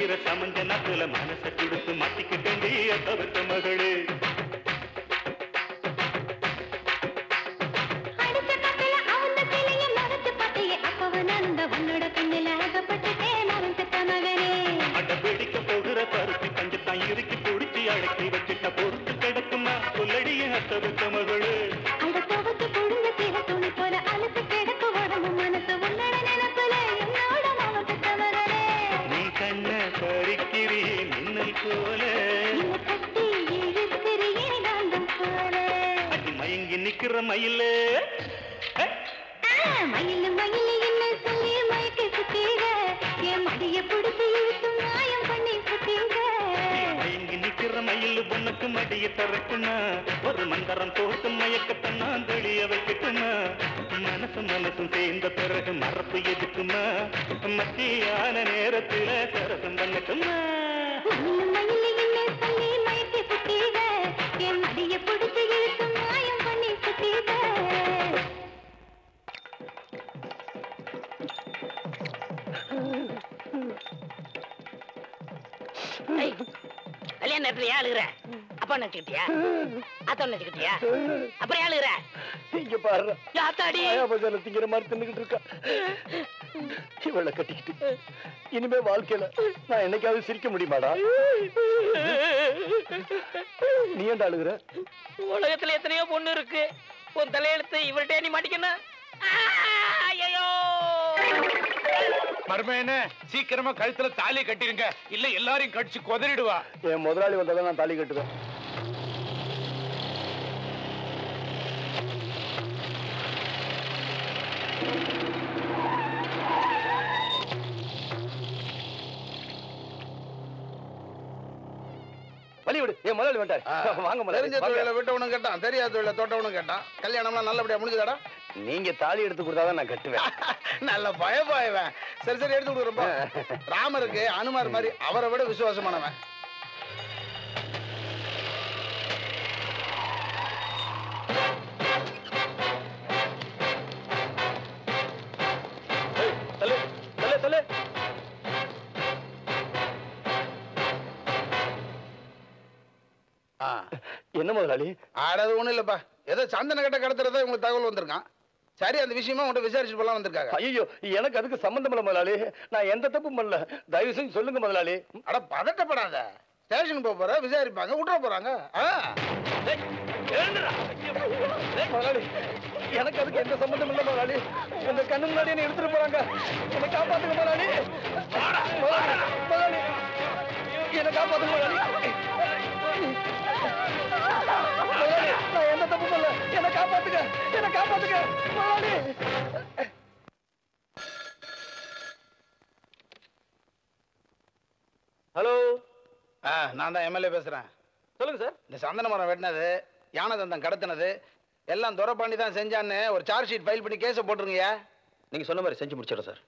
இருக்கிற சமஞ்ச நாட்டுல மனசை கொடுத்து மாத்திக்கிட்டேண்டி தவிர்த்த மகளே
அடிச்ச கட்டில அவுந்த கிளிய மறைச்சு பார்த்தையே அப்பவ நந்த உன்னோட கண்ணில அகப்பட்டுட்டேன் அவன் பெத்த மகனே
அட வெடிக்க போகிற பருத்தி பஞ்சத்தான் இறுக்கி பிடிச்சி அடக்கி வச்சிட்ட பொறுத்து கிடக்குமா சொல்லடிய தவிர்த்த மகளே
அட துவச்சு புழுங்க தீர துணி போல அழுத்து கிடக்கு உடம்பு மனசு உன்னோட நினைப்புல என்னோட அவன் பெத்த மகனே
நீ கண்ண பறிக்கிறீ மின்னல் போல
என்ன கட்டி இழுக்கிறியே காந்தம் போல
அடி மயங்கி நிக்கிற மயிலே
ஆ, மயிலு மயிலு என்ன சொல்லி மயக்க சுத்தீங்க என் மடிய பிடிச்சி இழுத்து மாயம் பண்ணி சுத்தீங்க
மயங்கி நிக்கிற மயில் பொண்ணுக்கு மடிய திறக்குமா ஒரு மந்தரம் தோட்டும் மயக்கத்தன்னா தெளிய வைக்கட்டுமா மனசு மனசும் சேர்ந்த பிறகு மறப்பு எதுக்குமா மத்தியான நேரத்துல சரசம் பண்ணட்டுமா
மயிலு மயிலு என்ன சொல்லி மயக்க சுத்தீங்க என் மடிய பிடிச்சி இழுத்து மாயம் பண்ணி சுத்தீங்க
ஏய், கல்யாண நேரத்துல ஏன் அழுகுற அப்பா நினைச்சுக்கிட்டியா ஆத்தா நினைச்சுக்கிட்டியா அப்புறம் ஏன் அழுகுற
இங்க பாரு
யாத்தாடி
பஜார்ல திங்கிற மாதிரி தின்னுகிட்டு இருக்கா இவளை கட்டிக்கிட்டு இனிமே வாழ்க்கையில நான் என்னைக்காவது சிரிக்க முடியுமாடா நீ ஏன்டா அழுகுற
உலகத்துல எத்தனையோ பொண்ணு இருக்கு உன் தலையெழுத்து இவர்கிட்ட நீ மாட்டிக்கணும் ஐயோ
மர்மேன சீக்கிரமா கழுத்துல தாலி கட்டிருங்க இல்ல எல்லாரையும் கடிச்சு கொதறிடுவா
என் முதலாளி வந்தாதான் நான் தாலி கட்டுவேன் வழி விடு என் முதலாளி வந்துட்டாரு வாங்க முதலாளி
தெரிஞ்ச
வாங்க.
தொழில விட்டவனும் கேட்டான் தெரியாத தொழில தொட்டவனும் கேட்டான் கல்யாணம்லாம் நல்லபடியா முடிஞ்சுதாடா
நீங்க தாலி எடுத்து கொடுத்தாதான் நான் கட்டுவேன்
நல்ல பயப்பாயவன் சரி சரி எடுத்து கொடுக்குறப்பா ராமருக்கு அனுமார் மாதிரி அவரை விட விசுவாசமானவன்
தள்ளு தள்ளு தள்ளு
ஆ,
என்ன முதலாளி
அடது ஒண்ணும் இல்லப்பா ஏதோ சந்தன கட்ட கடத்துறதா உங்களுக்கு தகவல் வந்திருக்கான் சரி அந்த விஷயமா உன்கிட்ட விசாரிச்சு போலாம் வந்திருக்காங்க
ஐயோ எனக்கு அதுக்கு சம்பந்தம் இல்ல முதலாளி நான் எந்த தப்பும் பண்ணல தயவு செஞ்சு சொல்லுங்க முதலாளி
அட பதட்டப்படாத ஸ்டேஷன் போக போற விசாரிப்பாங்க விட்டுற போறாங்க ஆ.
முதலாளி எனக்கு அதுக்கு எந்த சம்பந்தம் இல்ல முதலாளி உங்க கண்ணு முன்னாடி என்ன எடுத்துட்டு போறாங்க என்னை காப்பாத்துங்க முதலாளி முதலாளி, முதலாளி என்னை காப்பாத்துங்க முதலாளி முதலாளி நான் எந்த தப்பும் பண்ணல என்னை காப்பாத்துங்க என்னை காப்பாத்துங்க முதலாளி ஹலோ
ஆ, நான் தான் எம்எல்ஏ பேசுறேன்
சொல்லுங்க சார்
இந்த சந்தன மரம் வெட்டினது யானை தந்தம் கடத்தினது எல்லாம் துரப்பாண்டி தான் செஞ்சான்னு ஒரு சார்ஜ் ஷீட் ஃபைல் பண்ணி கேஸை போட்டுருங்கய்யா
நீங்க சொன்ன மாதிரி செஞ்சு முடிச்சிடுறேன் சார்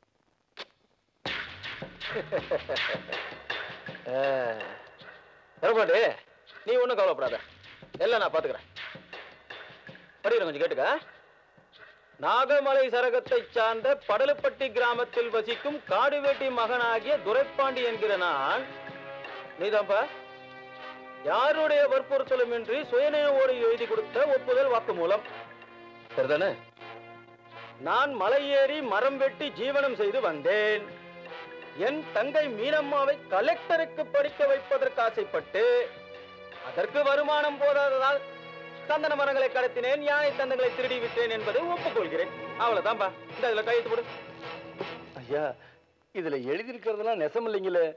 எடப்பாடி நீ ஒன்றும் கவலைப்படாத எல்லாம் நான் பார்த்துக்கிறேன் படிக்கிறேன் கொஞ்சம் கேட்டுக்க நாகமலை சரகத்தை சார்ந்த படலுப்பட்டி கிராமத்தில் வசிக்கும் காடுவேட்டி மகனாகிய துரைப்பாண்டி என்கிற நான் நீதான்ப்பா யாருடைய வற்புறுத்தலுமின்றி சுயநினைவோடு எழுதி கொடுத்த ஒப்புதல் வாக்குமூலம் சரிதானே நான் மலை ஏறி மரம் வெட்டி ஜீவனம் செய்து வந்தேன் என் தங்கை மீனம்மாவை கலெக்டருக்கு படிக்க வைப்பதற்கு ஆசைப்பட்டு அதற்கு வருமானம் போதாததால் சந்தன மரங்களை கடத்தினேன் யானை தந்தங்களை திருடி விட்டேன் என்பதை ஒப்புக்கொள்கிறேன் அவ்வளவுதான்பா இந்த இதுல கையெழுத்து போடு ஐயா இதுல எழுதி இருக்கிறதெல்லாம் நெசம் இல்லைங்களே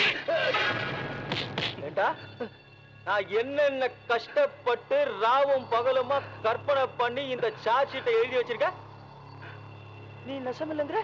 ஏண்டா நான் என்னென்ன கஷ்டப்பட்டு ராவும் பகலுமா கற்பனை பண்ணி இந்த சார்ஜ் ஷீட்டை எழுதி வச்சிருக்க நீ நெசம் இல்லைங்கிற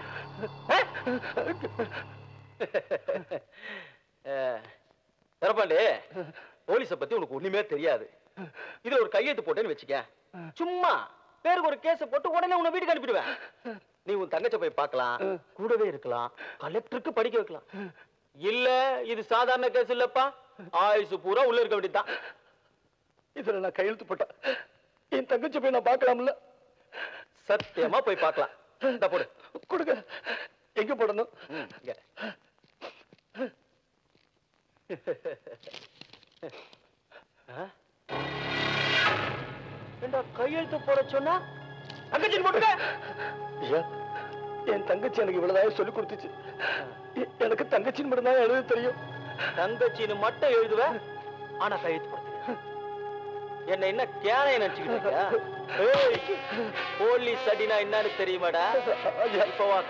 தரப்பாண்டி போலீஸ பத்தி உனக்கு ஒண்ணுமே தெரியாது இதுல ஒரு கையெழுத்து போட்டேன்னு வச்சுக்க சும்மா பேருக்கு ஒரு கேஸ் போட்டு உடனே உன்னை வீட்டுக்கு அனுப்பிடுவேன் நீ உன் தங்கச்ச போய் பார்க்கலாம் கூடவே இருக்கலாம் கலெக்டருக்கு படிக்க வைக்கலாம் இல்ல இது சாதாரண கேஸ் இல்லப்பா ஆயுசு பூரா உள்ள இருக்க வேண்டியதுதான் இதுல நான் கையெழுத்து போட்டேன் என் தங்கச்சி போய் நான் பார்க்கலாம்ல சத்தியமா போய் பார்க்கலாம் இந்த போடு கொடுங்க எங்க போடணும் இங்க ஏண்டா கையெழுத்து போட சொன்னா தங்கச்சின்னு போட்டுக்க ஐயா என் தங்கச்சி எனக்கு இவ்வளவுதான் சொல்லி கொடுத்துச்சு எ- எனக்கு தங்கச்சின்னு மட்டும் தான் எழுத தெரியும் தங்கச்சின்னு மட்டும் எழுதுவேன் ஆனா கையெழுத்து போடுறது என்ன என்ன கேனைய நினைச்சுக்கிட்டியா போலீஸ் அடினா என்னன்னு தெரியுமாடா இப்ப வா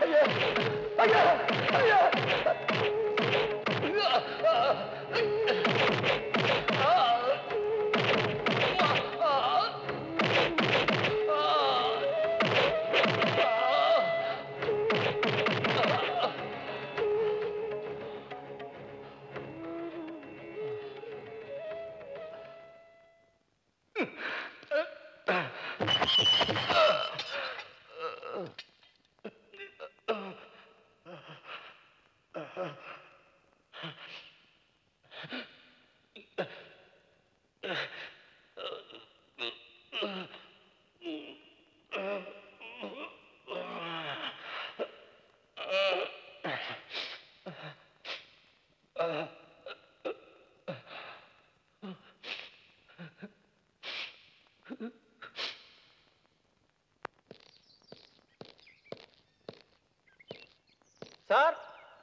சார்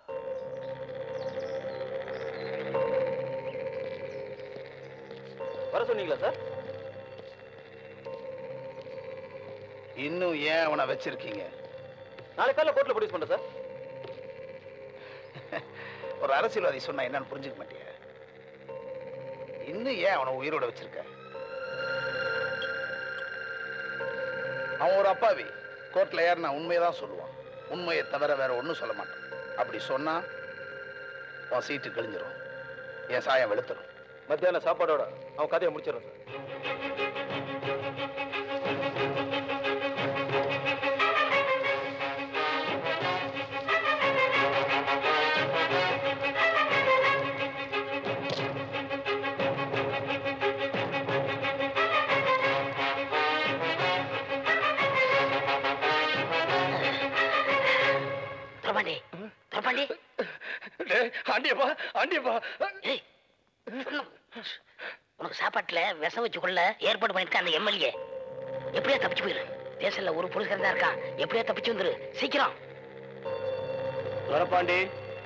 வர சொன்னீங்களா சார்
இன்னும் ஏன் அவனை வச்சிருக்கீங்க
நாளை காலைல கோர்ட்ல ப்ரொடியூஸ் பண்றேன் சார்
ஒரு அரசியல்வாதி சொன்னா என்னன்னு புரிஞ்சுக்க மாட்டியா இன்னும் ஏன் அவனை உயிரோட வச்சிருக்க அவன் ஒரு அப்பாவி கோர்ட்ல ஏறினா உண்மையை தான் சொல்லுவான் உண்மையை தவிர வேற ஒன்றும் சொல்ல மாட்டான் அப்படி சொன்னா உன் சீட்டு கிழிஞ்சிரும் என் சாயம் வெளுத்துரும்
மத்தியான சாப்பாடோட அவன் கதையை முடிச்சிடறேன் சார்
துரபாண்டி துரபாண்டி
ஆண்டியப்பா ஆண்டியப்பா
ஏய் சொன்ன- உனக்கு சாப்பாட்டுல விஷம் வச்சு கொள்ள ஏற்பாடு பண்ணிருக்க அந்த எம்எல்ஏ எப்படியா தப்பிச்சு போயிரு தேசல்ல ஒரு புலிஸ்காரன் தான் இருக்கான் எப்படியா தப்பிச்சு வந்துரு சீக்கிரம்
வரப்பாண்டி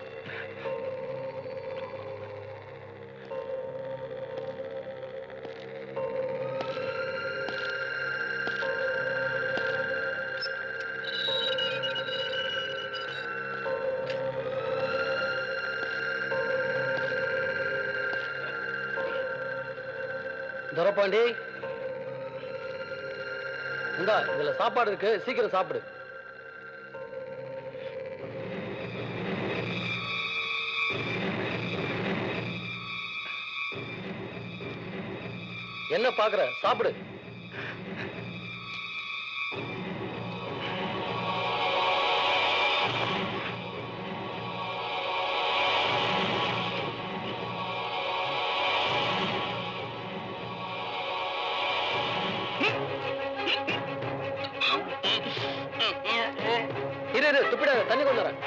துரப்பாண்டி இந்தா இதுல சாப்பாடு இருக்கு சீக்கிரம் சாப்பிடு என்ன பாக்குற சாப்பிடு இரு இரு துப்பிடாத தண்ணி கொண்டு வரேன்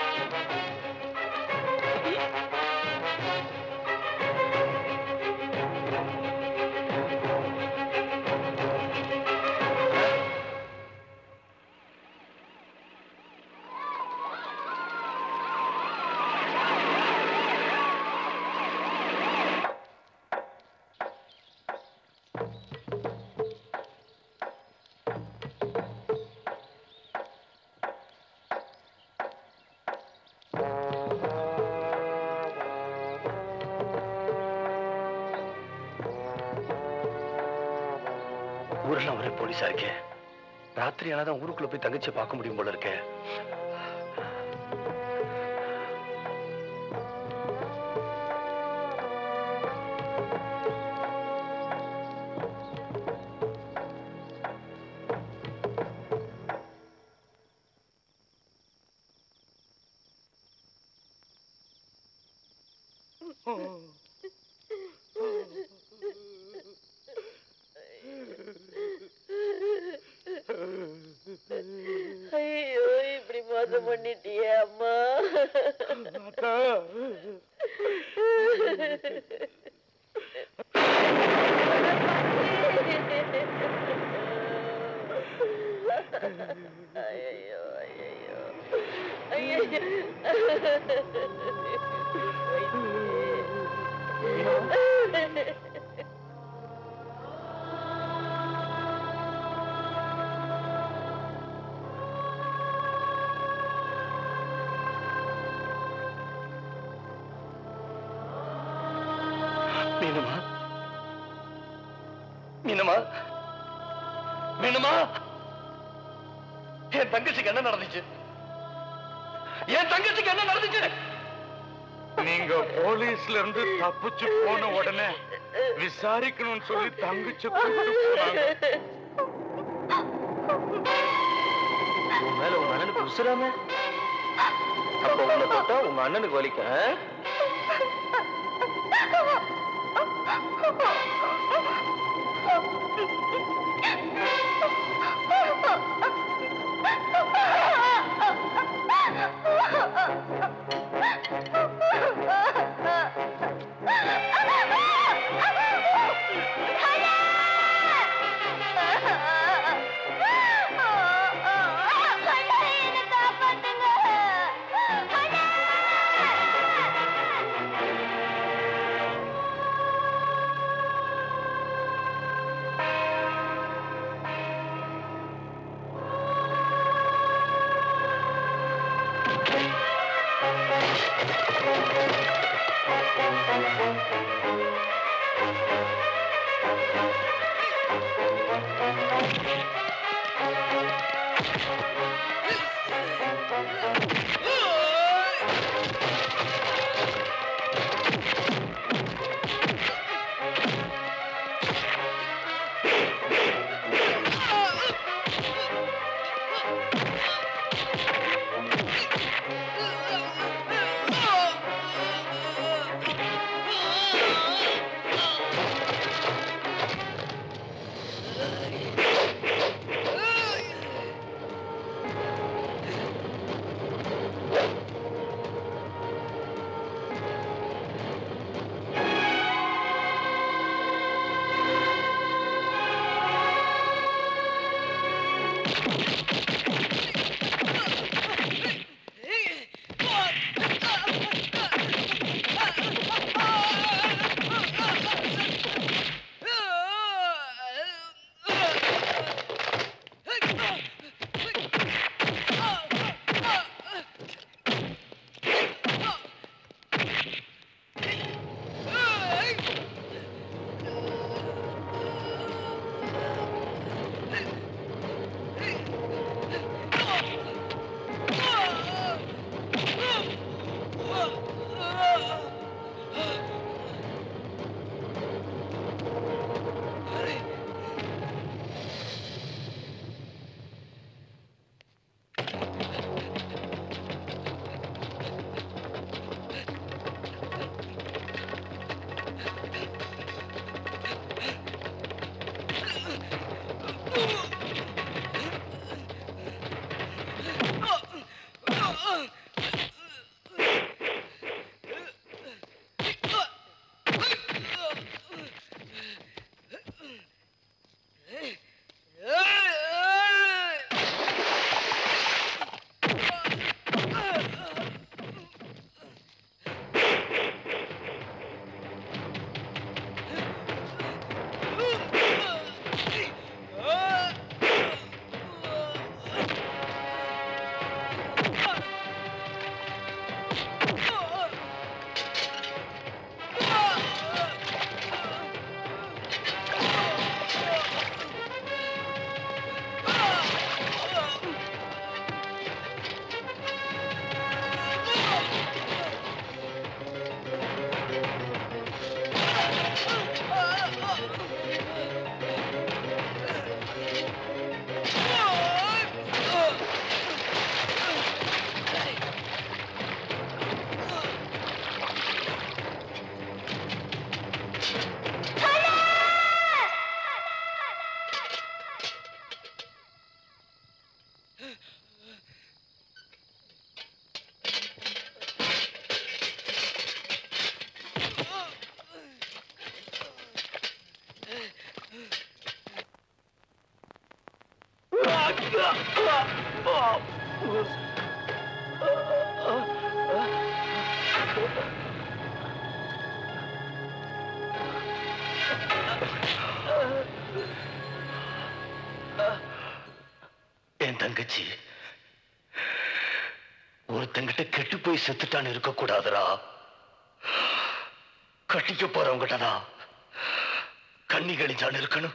ஊரெல்லாம் ஒரே போலீஸா இருக்கே ராத்திரி ஆனாதான் ஊருக்குள்ள போய் தங்கச்சியை பார்க்க முடியும் போல இருக்கே
ஐயோ இப்படி மோசம் பண்ணிட்டியே அம்மா ஐயோ ஐயோ ஐயோ
மீனமா மீனமா மீனமா என் தங்கச்சிக்கு என்ன நடந்துச்சு என் தங்கச்சிக்கு என்ன நடந்துச்சு
நீங்க போலீஸ்ல இருந்து தப்பிச்சு போன உடனே விசாரிக்கணும்னு சொல்லி தங்கச்சி கூப்பிட்டு போனாங்க
உன் மேல உங்க அண்ணனுக்கு உசுராம அப்ப உன்னை தொட்டா உங்க அண்ணனுக்கு வலிக்கும் ஆ?
என் தங்கச்சி ஒருத்தங்கிட்ட கெட்டு போய் செத்துட்டான்னு இருக்க கூடாதுடா கட்டிக்க போறவங்கிட்ட தான் கண்ணி கழிச்சான்னு இருக்கணும்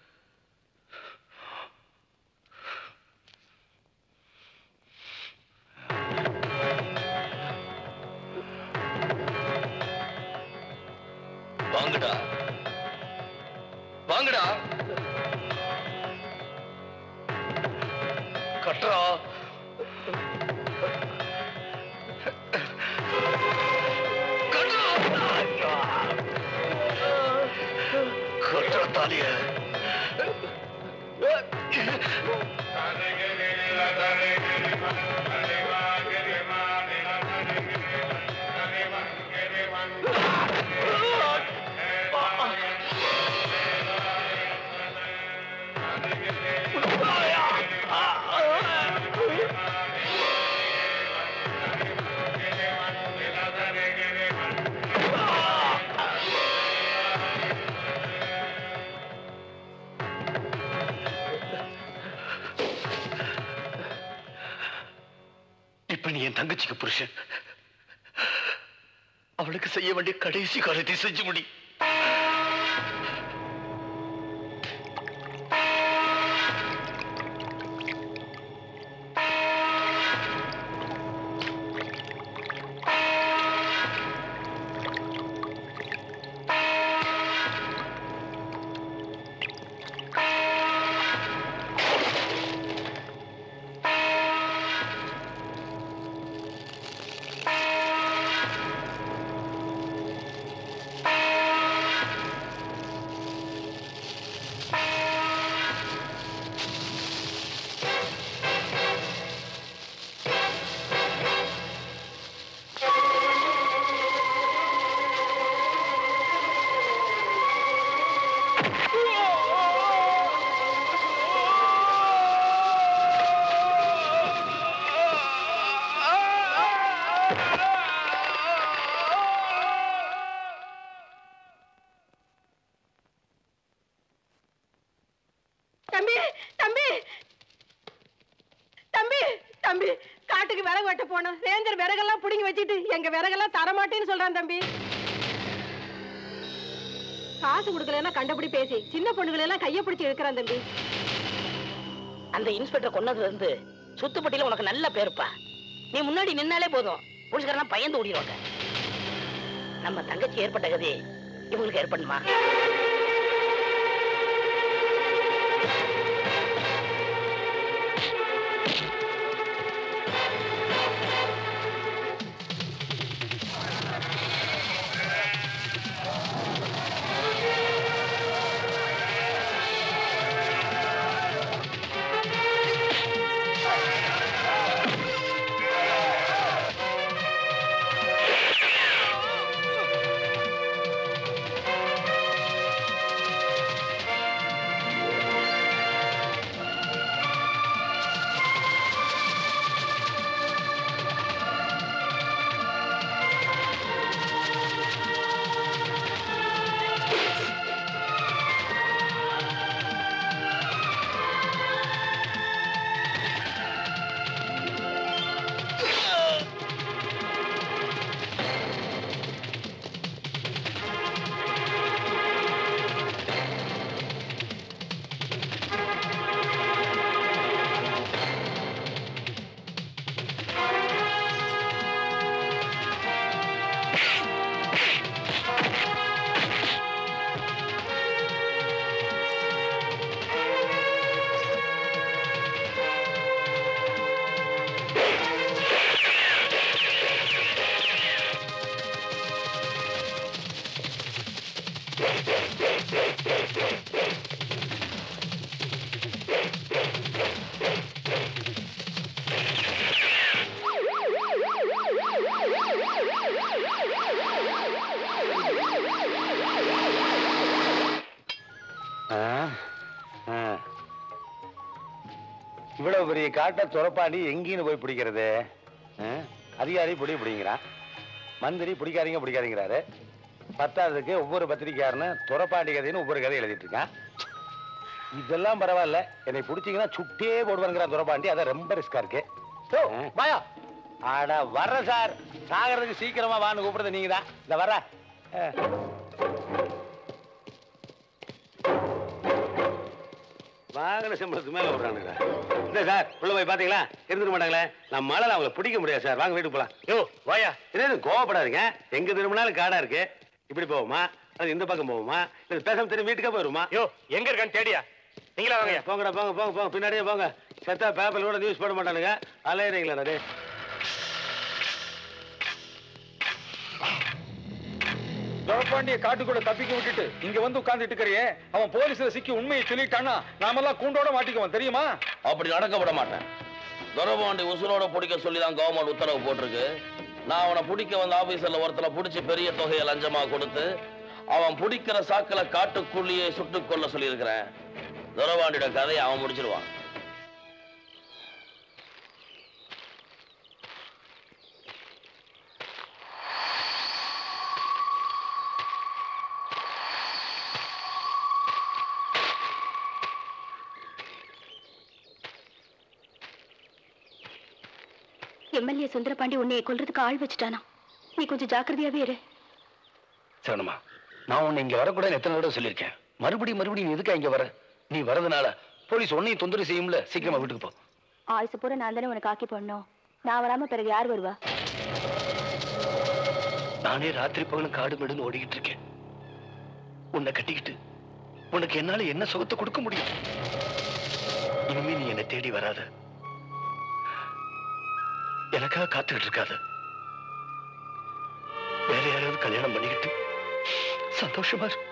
வாங்கடா வாங்கடா கட்டுறா கட்டுறா தாலிய இப்ப நீ என் தங்கச்சிக்கு புருஷன் அவளுக்கு செய்ய வேண்டிய கடைசி காரியத்தை செஞ்சு முடி
தம்பி தம்பி தம்பி தம்பி காட்டுக்கு விறகு வெட்ட போனோம் ரேஞ்சர் விறகெல்லாம் புடிங்கி வச்சுட்டு எங்க விறகெல்லாம் தரமாட்டேன்னு சொல்றான் தம்பி காசு கொடுக்கலன்னா கண்டபடி பேசி சின்ன பொண்ணுகளை எல்லாம் கைய பிடிச்சு இழுக்கிறான் தம்பி
அந்த இன்ஸ்பெக்டர் கொன்னதுல இருந்து சுத்துப்பட்டியில உனக்கு நல்ல பேருப்பா நீ முன்னாடி நின்னாலே போதும் போலீஸ்காரெல்லாம் பயந்து ஓடிடுவாங்க நம்ம தங்கச்சி ஏற்பட்ட கதி இவங்களுக்கு ஏற்படுமா
இவ்வளவு பெரிய காட்டை துறப்பாண்டி எங்கேன்னு போய் பிடிக்கிறது ஆ? அதிகாரி பிடி பிடிங்கிறான் மந்திரி பிடிக்காதீங்க பிடிக்காதீங்கிறாரு பத்தாவதுக்கு ஒவ்வொரு பத்திரிக்கையாரனும் துறப்பாண்டி கதைன்னு ஒவ்வொரு கதை எழுதிட்டு இருக்கான் இதெல்லாம் பரவாயில்ல என்னை பிடிச்சிங்கன்னா சுட்டே போடுவாங்கிறான் துறப்பாண்டி அதான் ரொம்ப ரிஸ்கா இருக்கு பாயா ஆடா வர்ற சார் சாகிறதுக்கு சீக்கிரமா வான்னு கூப்பிடுறது நீங்க தான் இந்த வர்ற வாங்கின சம்பளத்துக்கு மேல விடுறானுங்க இந்த சார் உள்ள போய் பாத்தீங்களா இருந்துக்க மாட்டாங்களே நம்ம மழைல அவங்களை பிடிக்க முடியாது சார் வாங்க வீட்டுக்கு போலாம் யோ வாயா என்ன கோவப்படாதீங்க எங்க திரும்பினாலும் காடா இருக்கு இப்படி போவோமா அது இந்த பக்கம் போவோமா இல்ல பேசாம திரும்பி வீட்டுக்கே போயிருமா
யோ எங்க இருக்கான்னு தேடியா நீங்களா வாங்க
போங்கடா போங்க போங்க போங்க பின்னாடியே போங்க செத்தா பேப்பர்ல கூட நியூஸ் போட மாட்டானுங்க அலையிறீங்களா டே
துரப்பாண்டிய காட்டுக்குள்ள தப்பிக்க விட்டுட்டு இங்க வந்து உட்கார்ந்துட்டு இருக்கிறியே அவன் போலீஸ்ல சிக்கி உண்மையை சொல்லிட்டானா நாமெல்லாம் கூண்டோட மாட்டிக்குவோம் தெரியுமா
அப்படி நடக்க விட மாட்டேன் துரபாண்டி உசுரோட பிடிக்க சொல்லி தான் கவர்மெண்ட் உத்தரவு போட்டிருக்கு நான் அவனை பிடிக்க வந்த ஆபீசர்ல ஒருத்தனை பிடிச்சி பெரிய தொகையை லஞ்சமா கொடுத்து அவன் பிடிக்கிற சாக்கில காட்டுக்குள்ளேயே சுட்டுக் கொல்ல சொல்லியிருக்கிறேன் துரபாண்டியோட கதையை அவன் முடிச்சிருவான்
எம்எல்ஏ சுந்தரபாண்டி உன்னைய கொல்றதுக்கு ஆள் வச்சுட்டானா நீ கொஞ்சம் ஜாக்கிரதையாவே இரு
சரணமா நான் உன்னை இங்க வரக்கூடாது எத்தனை தடவை சொல்லியிருக்கேன் மறுபடியும் மறுபடியும் நீ எதுக்கா இங்க வர நீ வரதுனால போலீஸ் உன்னையும் தொந்தரவு செய்யும்ல சீக்கிரமா வீட்டுக்கு போ
ஆயுசு பூரா நான் தானே உனக்கு ஆக்கி போடணும் நான் வராம பிறகு யார் வருவா
நானே ராத்திரி பகலும் காடு மெடுன்னு ஓடிக்கிட்டு இருக்கேன் உன்னை கட்டிக்கிட்டு உனக்கு என்னால என்ன சுகத்தை கொடுக்க முடியும் இனிமே நீ என்னை தேடி வராத எனக்காக காத்துக்கிட்டு இருக்காத வேற யாராவது கல்யாணம் பண்ணிக்கிட்டு சந்தோஷமா இரு.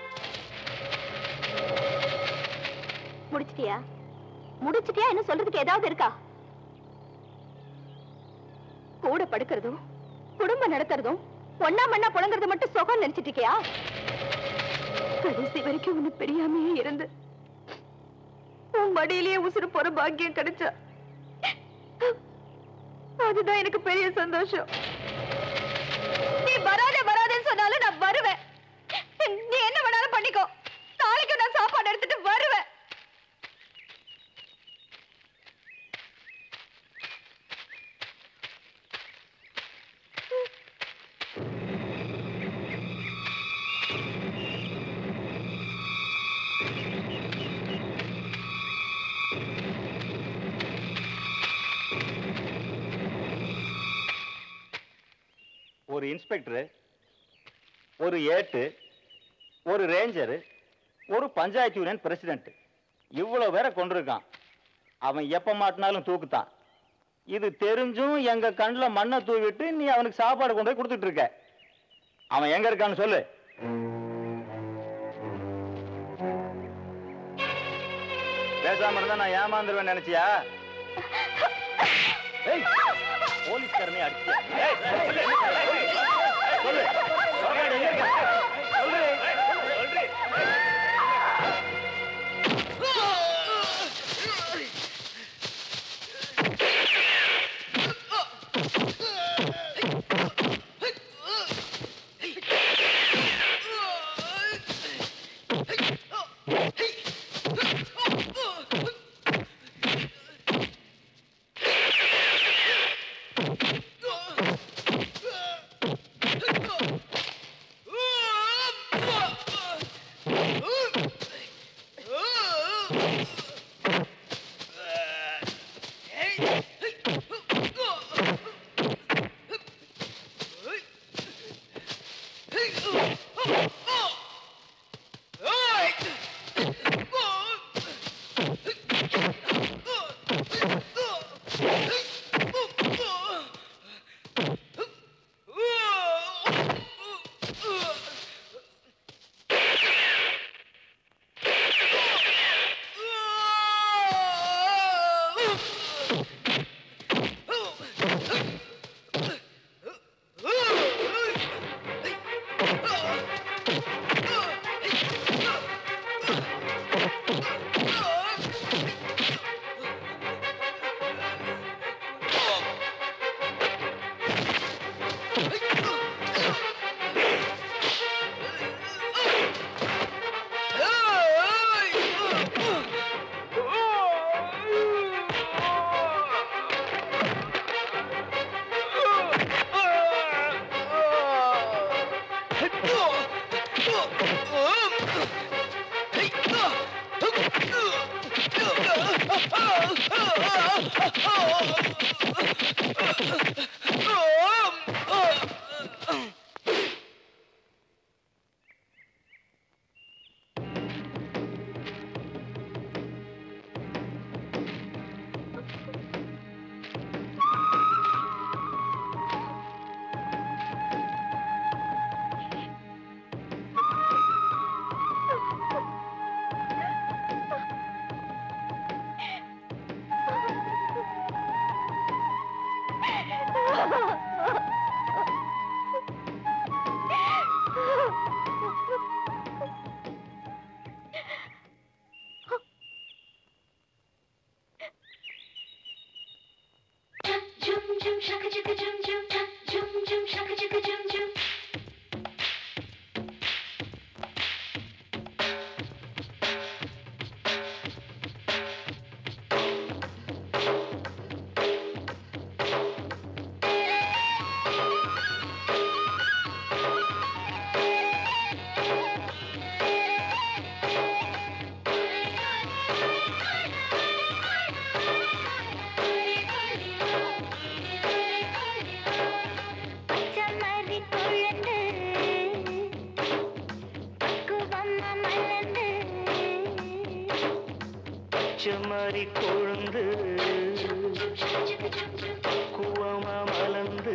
முடிச்சிட்டியா முடிச்சிட்டியா என்ன சொல்றதுக்கு ஏதாவது இருக்கா கூட படுக்கிறதும் குடும்பம் நடத்துறதும் ஒன்னா மண்ணா புழங்குறது மட்டும் சுகம் நினைச்சிட்டு இருக்கியா கடைசி வரைக்கும் உன்னை பெரியாமையே இருந்து உன் மடியிலேயே உசுறு போற பாக்கியம் கிடைச்சா அதுதான் எனக்கு பெரிய சந்தோஷம் நீ வராதே வராதேன்னு சொன்னாலும் நான் வருவேன் நீ என்ன வேணாலும் பண்ணிக்கோ நாளைக்கு நான் சாப்பாடு எடுத்துட்டு வருவேன்
ஒரு இன்ஸ்பெக்டர் ஒரு ஏட்டு ஒரு ரேஞ்சரு ஒரு பஞ்சாயத்து யூனியன் பிரசிடென்ட் இவ்வளவு பேரை கொண்டிருக்கான் அவன் எப்ப மாட்டினாலும் தூக்குத்தான் இது தெரிஞ்சும் எங்க கண்ணுல மண்ணை தூவிட்டு நீ அவனுக்கு சாப்பாடு கொண்டு போய் கொடுத்துட்டு இருக்க அவன் எங்க இருக்கான்னு சொல்லு பேசாம இருந்தா நான் ஏமாந்துருவேன் நினைச்சியா ஏய், போலீஸ்காரனே அடிச்சியா ஏய், சொல்லு, சொல்லு, சொல்லு, எங்க இருக்க? சொல்லு.
Ah!
பச்சமரி குழந்து பக்குவமா மலர்ந்து
பச்சைமாரி கொழுந்து குவமா மலர்ந்து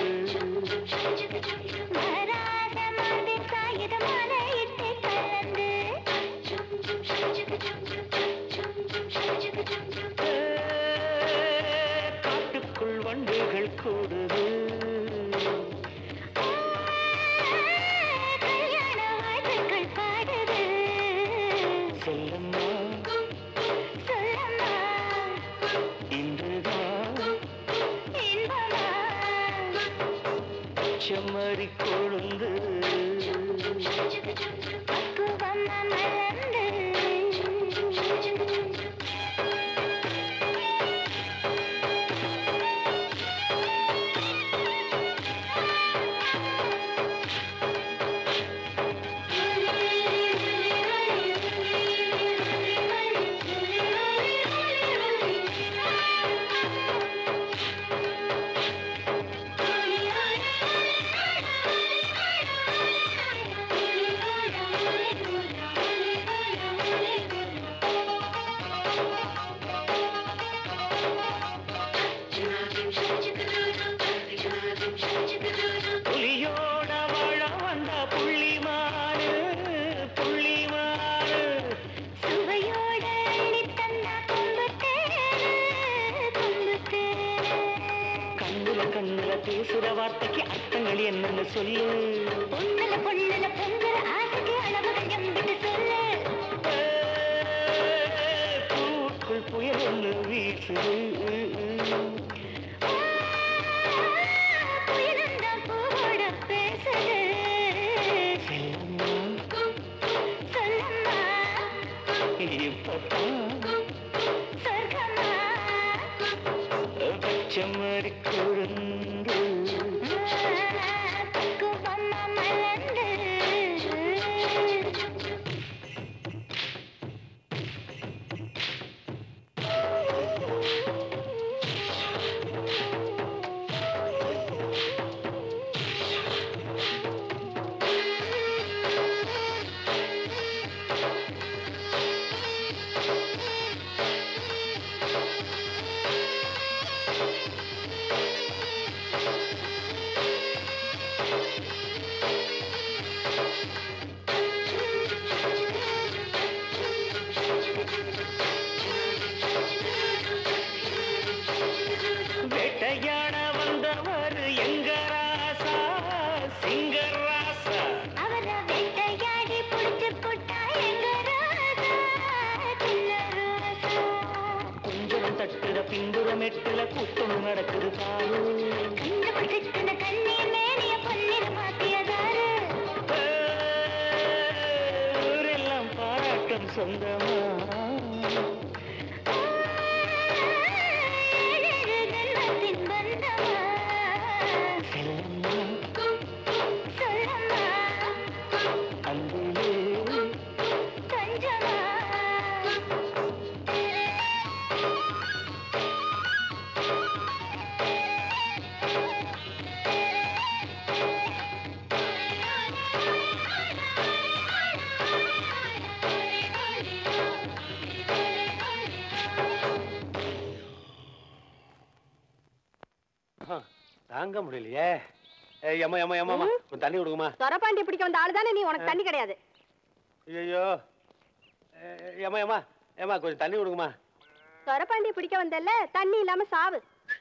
வராத மாதிரி காகித மலையிட்டு கலந்து
காட்டுக்குள் வண்டுகள் கூடுது
கல்யாண வாழ்த்துக்கள் பாடுது
செல்லம்மா
சொல்லம்மா
இன்றுதான்
இன்பமா
பச்சைமாரி கொழுந்து
பக்குவமா மலர்ந்து
புலியோட வாழ வந்த புள்ளிமானு புள்ளிமானு
சுவையோட அள்ளி தந்தா கொம்புத்தேனு, கொம்புத்தேனு.
கண்ணுல கண்ணுல பேசுற வார்த்தைக்கு அர்த்தங்கள் என்னன்னு சொல்லு
பொண்ணுல பொண்ணுல பொங்குற ஆசைக்கு அளவுகள் எம்பிட்டு சொல்லு
பூக்குள் புயல் ஒன்று வீசுது
புயலுந்தான் பூவோட பேசுது
செல்லம்மா
சொல்லம்மா
இப்பதான்
சொர்க்கமா
பச்சைமாரி கொழுந்து
பக்குவமா மலர்ந்து
வேட்டையாட வந்தவர் எங்க ராசா சிங்கராசா
அவர வேட்டையாடி புடிச்சு போட்டா எங்க ராசா சின்ன ரோசா
கொஞ்சம் தட்டுற பின்புறம் எட்டுல கூட்டம் நடக்குது பாரு
இந்த பசித்தின கண்ணீர் மேனிய பொன்னிற மாத்தியதாரு
ஊரெல்லாம் பாராட்டம் சொந்தமா
ஏழேழு ஜென்மத்தின் பந்தமா
செல்லம்மா
சொல்லம்மா
அன்புலே
கொஞ்சமா
தாங்க முடியலையே ஏய் அம்மா அம்மா அம்மா அம்மா, கொஞ்சம் தண்ணி கொடுங்கம்மா
சொரப்பாண்டி பிடிக்க வந்த ஆளு தானே நீ உனக்கு தண்ணி கிடையாது
ஐயோ ஏமா ஏமா ஏமா கொஞ்சம் தண்ணி கொடுங்கம்மா
சொரப்பாண்டி பிடிக்க வந்தல்ல தண்ணி இல்லாம சாவு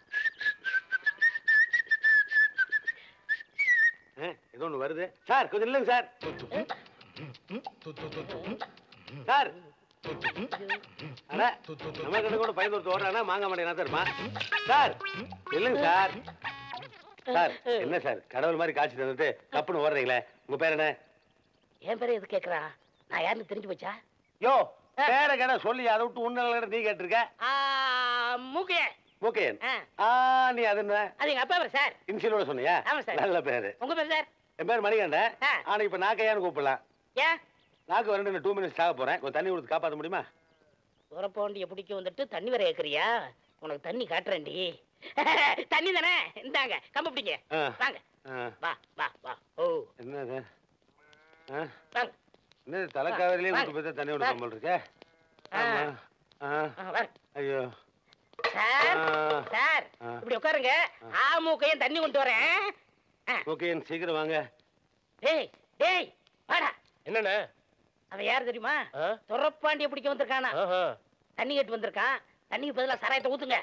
ஆ, ஏதோ ஒண்ணு வருது சார் கொஞ்சம் இல்லைங்க சார் சார் அண்ணா, நம்ம கிட்ட கூட பயந்து ஒருத்தர் ஓடுறானா மாங்க மாட்டேன் தருமா சார் இல்லைங்க சார் சார் என்ன சார் கடவுள் மாதிரி காட்சி தந்துட்டு கப்புன்னு ஓடுறீங்களே உங்க பேர் என்ன
என் பேரை எது கேக்குறா நான் யாருன்னு தெரிஞ்சு போச்சா
யோ பேரை கேட சொல்லி அதை விட்டு உன்ன நீ கேட்டிருக்க
ஆ, மூக்கைய
மூக்கையன்
ஆ,
ஆ நீ அது என்ன
அது எங்க அப்பா பேர் சார்
இன்சியலோட சொன்னியா
ஆமா சார்.
நல்ல பேரு
உங்க பேர் சார்
என் பேர் மணிகண்டன்
ஆ.
ஆனா இப்ப நாக்கையான்னு கூப்பிடலாம்
ஏன்
நாக்கு வரண்டு டூ மினிட்ஸ் ஆக போறேன் கொஞ்சம் தண்ணி கொடுத்து காப்பாற்ற முடியுமா
உரப்பாண்டிய பிடிக்க வந்துட்டு தண்ணி வர ஏக்குறியா உனக்கு தண்ணி காட்டுறேன்டி தண்ணி தானே இந்தாங்க கம்பு பிடிங்க
ஆ.
வாங்க
ஆ.
வா வா வா ஓ
என்னது ஆ?
வாங்க
என்னது தலைக்காவிலே
வாங்க.
விட்டு போய் தண்ணி விடுற போல் இருக்கே
ஆ.
ஆமா ஆ.
ஆ, வாங்க
ஐயோ
சார்
ஆ.
சார்
ஆ.
இப்படி உட்காருங்க ஆ மூக்கையும் தண்ணி கொண்டு வரேன் ஆ.
ஓகே சீக்கிரம் வாங்க
டேய் டேய் வாடா
என்னண்ணே
அவன் யார் தெரியுமா
ஆ?
துரப்பாண்டிய பிடிக்க வந்திருக்கானா
ஆஹா.
தண்ணி கேட்டு வந்திருக்கான் தண்ணிக்கு பதிலா சாராயத்தை ஊத்துங்க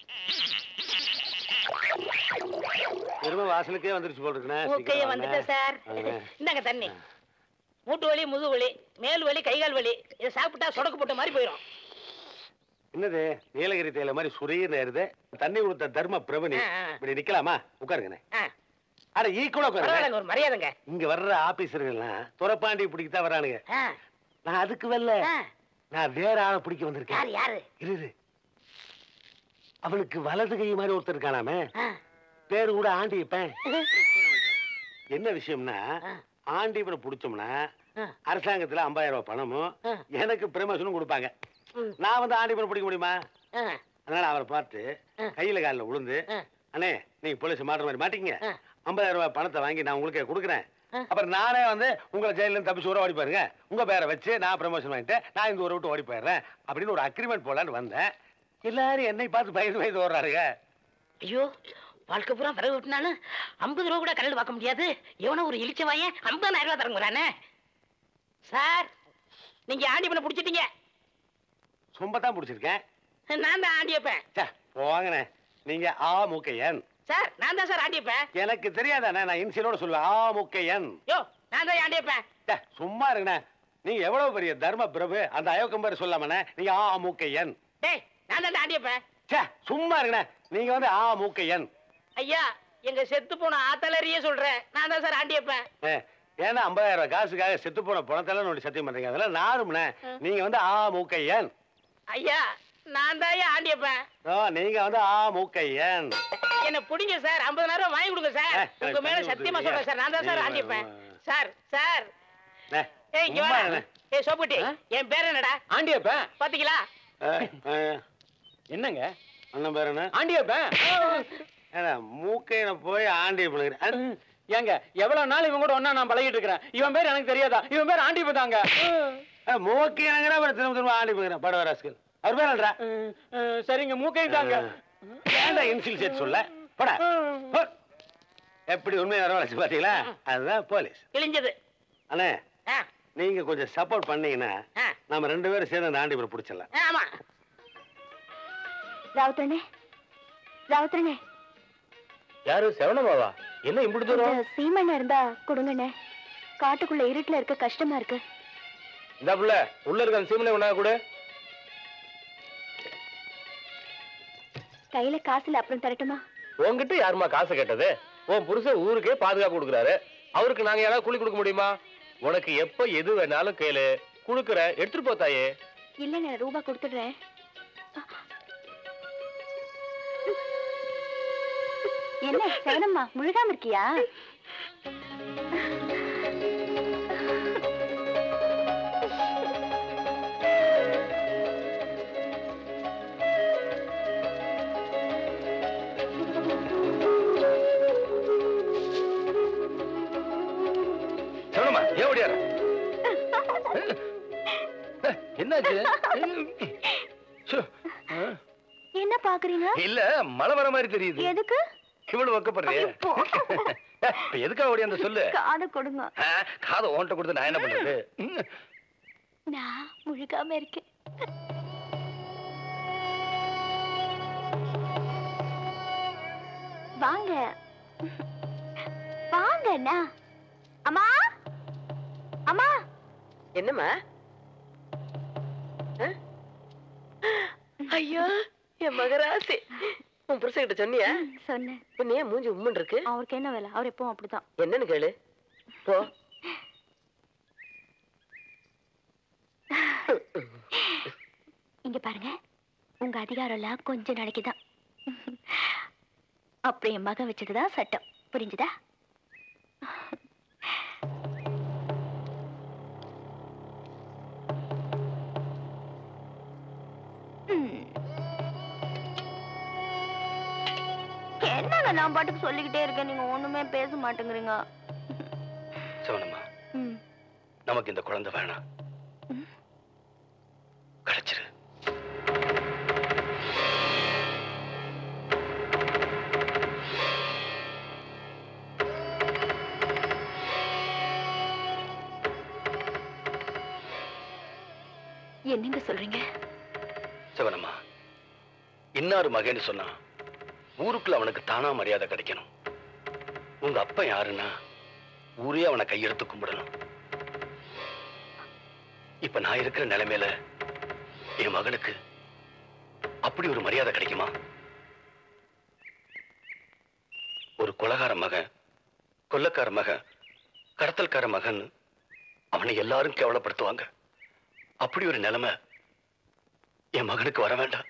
திரும்ப வாசலுக்கே வந்துருச்சு போல் இருக்குண்ணே
மூக்கைய
சீக்கிரம்
வந்துட்டேன்
வாங்க.
சார்
ஆ.
இந்தாங்க தண்ணி மூட்டு வலி முது வலி மேல் வலி கைகால் வலி இதை சாப்பிட்டா சொடக்கு போட்ட மாதிரி போயிடும்
என்னது நீலகிரி தேயிலை மாதிரி சுரீர் நேருது தண்ணி கொடுத்த தர்ம பிரபுனி
ஆ, ஆ.
இப்படி நிக்கலாமா உட்காருங்கண்ணே
ஆ,
அட ஈக்குவலா உட்காருங்க
பரவாயில்லைங்க ஒரு மரியாதைங்க
இங்க வர்ற ஆபீசர்கள்லாம் துரப்பாண்டி பிடிக்கத்தான் வரானுங்க
ஆ,
நான் அதுக்கு வரல
ஆ.
நான் வேற ஆளை பிடிக்க வந்திருக்கேன்
யாரு யாரு
இரு இரு. அவனுக்கு வலது கை மாதிரி ஒருத்தர் இருக்கானாமே
ஆ,
பேரு கூட ஆண்டியப்பன் என்ன விஷயம்னா
ஆ.
ஆண்டியப்பனை பிடிச்சோம்னா
ஆ.
அரசாங்கத்துல 50000 ரூபாய் பணமும்
ஆ.
எனக்கு பிரமோஷனும் கொடுப்பாங்க
ம்,
நான் வந்து ஆண்டியப்பனை பிடிக்க முடியுமா
ஆ,
அதனால அவரை பார்த்து
ஆ.
கையில காலில் விழுந்து
ஆ.
அண்ணே நீங்க போலீஸ் மாட்டுற மாதிரி மாட்டீங்க
ஆ.
50000 ரூபாய் பணத்தை வாங்கி நான் உங்களுக்கு கொடுக்குறேன்
ஆ.
அப்புறம் நானே வந்து உங்களை ஜெயில இருந்து தப்பிச்சு ஊர ஓடி போயிருங்க உங்க பேரை வச்சு நான் ப்ரமோஷன் வாங்கிட்டு நான் இந்த ஊரை விட்டு ஓடி போயிடுறேன் அப்படின்னு ஒரு அக்ரிமெண்ட் போலான்னு வந்தேன் எல்லாரும் என்னை பார்த்து பயந்து பயந்து ஓடுறாருங்க
ஐயோ வாழ்க்கை பூரா விறகு விட்டுனாலும் ஐம்பது ரூபா கூட கரண்ட் பார்க்க முடியாது எவனோ ஒரு இழிச்ச வாயன் ஐம்பதாயிரம் ரூபா தரங்குறானே சார் நீங்க ஆண்டி பண்ண பிடிச்சிட்டீங்க
சொம்பத்தான் பிடிச்சிருக்கேன்
நான் தான் ஆண்டியப்பேன்
ச்சே, போங்கண்ணே நீங்க ஆ முக்கையன்
சார் நான் தான் சார் ஆண்டியப்பேன்
எனக்கு தெரியாதானே நான் இன்சியலோட சொல்லுவேன் ஆ முக்கையன்
யோ நான் தான் ஆண்டியப்பேன்
ச்சே, சும்மா இருங்கண்ணே நீங்க எவ்வளவு பெரிய தர்ம பிரபு அந்த அயோக்கம்பர் சொல்லாமண்ணே நீங்க ஆ முக்கையன்
டேய் நான் தான் ஆண்டியப்பேன்
ச்சே, சும்மா இருங்கண்ணே நீங்க வந்து ஆ மூக்கையன்
ஐயா எங்க செத்து போன ஆத்தலரியே சொல்றேன் நான் தான் சார் ஆண்டியப்பேன்
ஏ, ஏன்னா 50000 ரூபாய் காசுக்காக செத்து போன பணத்தெல்லாம் நோண்டி சத்தியம் பண்றீங்க அதெல்லாம் நானும்ண்ணே நீங்க வந்து ஆ மூக்கையன்
ஐயா நான் தான் ஆண்டியப்பேன்
ஓ நீங்க வந்து ஆ மூக்கையன்
என்ன புடிங்க சார் ஐம்பதாயிரம் வாங்கி கொடுங்க சார்
ஏ,
உங்க
எனக்கு
மேல
தண்ணி
சத்தியமா
ஊத்துறீங்க.
சொல்றேன் சார் நான் தான் சார்
நீ
ஆண்டியப்பேன்
வா, வா.
சார் சார்
ஏ,
ஏய் இங்க
சும்மா
வா
இருண்ணே.
ஏய் சோப்புட்டி என் பேர் என்னடா
ஆண்டியப்பன்
பாத்தீங்களா
ஏ, ஏ,
என்னங்க
அண்ணன் பேர் என்ன
ஆண்டியப்பன்
ஏன்னா மூக்கையனை போய் ஆண்டி பண்ணுகிறேன்
ஏங்க எவ்வளவு நாள் இவன் கூட ஒண்ணா நான் பழகிட்டு இருக்கிறேன் இவன் பேர் எனக்கு தெரியாதா இவன் பேர் ஆண்டியப்பன் தாங்க
மூக்கையனங்கிற அப்புறம் திரும்ப திரும்ப ஆண்டி பண்ணுகிறேன் படவராஸ்கள் அவர் பேர் என்னடா
அஹ், அஹ், சரிங்க மூக்கையும் தாங்க
ஏன்டா இன்சில் சேர்த்து சொல்ல போடா போ. எப்படி உண்மையை வரவழைச்சு பாத்தீங்களா அதுதான் போலீஸ்
கிழிஞ்சது
அண்ணே
ஆ,
நீங்க கொஞ்சம் சப்போர்ட் பண்ணீங்கன்னா
ஆ,
நம்ம ரெண்டு பேரும் சேர்ந்து அந்த ஆண்டிபுரம் பிடிச்சிடலாம்
ஆமா
ராவுத்தண்ணே ராவுத்தண்ணே
யாரு செவனமாவா என்ன இப்படி தூரம்
இந்த சீமெண்ணெய் இருந்தா கொடுங்கண்ணே காட்டுக்குள்ள இருட்டுல இருக்க கஷ்டமா இருக்கு
இந்த புள்ள உள்ள இருக்க அந்த சீமனை ஒண்ணா கூட
கையில காசுல அப்புறம் தரட்டுமா
உன்கிட்ட யாரும்மா காசு கேட்டது உன் புருஷன் ஊருக்கே பாதுகாப்பு கொடுக்குறாரு அவருக்கு நாங்க யாராவது கூலி கொடுக்க முடியுமா உனக்கு எப்ப எது வேணாலும் கேளு குடுக்குறேன் எடுத்துட்டு போத்தாயே
இல்லண்ணே ரூபா கொடுத்துடுறேன் என்ன சரணம்மா முழுகாம இருக்கியா
செவனமா ஏன் ஓடியார என்னாச்சு ச்சோ, ஆ.
என்ன பாக்குறீங்க
இல்ல மழை வர மாதிரி தெரியுது
எதுக்கு
இவ்வளவு வைக்கப்படுறிய
ஐயோ.
எதுக்காக ஓடி அந்த சொல்லு
காதை கொடுங்க
ஆ, காதை ஓன்ட்ட கொடுத்து நான் என்ன பண்றது ம்.
நான் முழுகாம இருக்கேன் வாங்க வாங்க அண்ணா அம்மா அம்மா
என்னம்மா ஐயோ என் மகராசி உன் புருஷன் கிட்ட சொன்னியா
சொன்னேன்
பின்ன ஏன் மூஞ்சி உம்முன் இருக்கு
அவருக்கு என்ன வேலை அவர் எப்பவும் அப்படிதான்
என்னன்னு கேளு போ
இங்க பாருங்க உங்க அதிகாரம் எல்லாம் கொஞ்ச நாளைக்கு தான் அப்புறம் என் மகன் வச்சதுதான் சட்டம் புரிஞ்சுதா ம். என்னங்க நான் பாட்டுக்கு சொல்லிக்கிட்டே இருக்கேன் நீங்க ஒண்ணுமே பேச மாட்டேங்கிறீங்க
சிவனம்மா
ம்.
நமக்கு இந்த குழந்தை வேணாம்
ம்.
கிடைச்சிரு
என்னங்க சொல்றீங்க
சிவனம்மா இன்னாரு மகன்னு சொன்னா ஊருக்குள்ள அவனுக்கு தானா மரியாதை கிடைக்கணும் உங்க அப்பா யாருன்னா ஊரே அவனை கையெடுத்து கும்பிடணும் இப்ப நான் இருக்கிற நிலைமையில என் மகனுக்கு அப்படி ஒரு மரியாதை கிடைக்குமா ஒரு கொலகார மகன் கொல்லக்கார மகன் கடத்தல்கார மகன் அவனை எல்லாரும் கேவலப்படுத்துவாங்க அப்படி ஒரு நிலைமை என் மகனுக்கு வர வேண்டாம்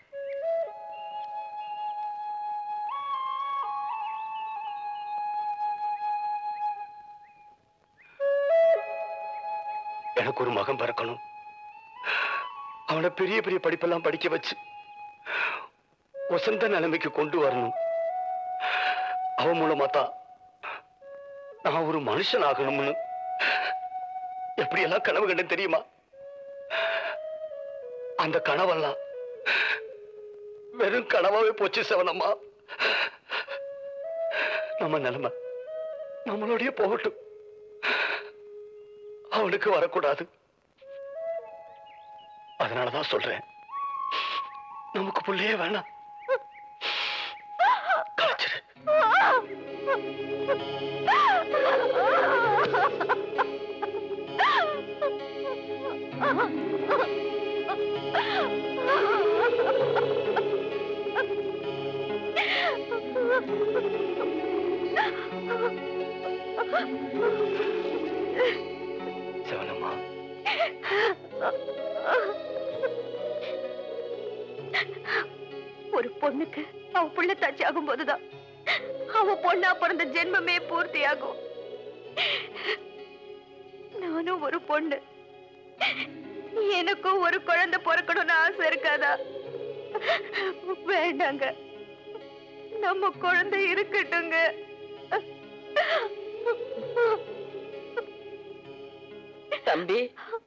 எனக்கு ஒரு மகன் பிறக்கணும் அவனை பெரிய பெரிய படிப்பெல்லாம் படிக்க வச்சு வசந்த நிலைமைக்கு கொண்டு வரணும் அவன் மூலமா தான் நான் ஒரு மனுஷன் ஆகணும்னு எப்படியெல்லாம் கனவு கண்டேன் தெரியுமா அந்த கனவெல்லாம் வெறும் கனவாவே போச்சு சிவனம்மா நம்ம நிலைமை நம்மளுடைய போகட்டும் அவனுக்கு வரக்கூடாது அதனாலதான் சொல்றேன் நமக்கு புள்ளையே வேணாம் கலைச்சிரு சிவனம்மா
ஒரு பொண்ணுக்கு அவ புள்ள தாச்சி ஆகும் போதுதான் அவ பொண்ணா பிறந்த ஜென்மமே பூர்த்தியாகும் நானும் ஒரு பொண்ணு எனக்கும் ஒரு குழந்தை பிறக்கணும்னு ஆசை இருக்காதா வேண்டாங்க நம்ம குழந்தை இருக்கட்டுங்க
தம்பி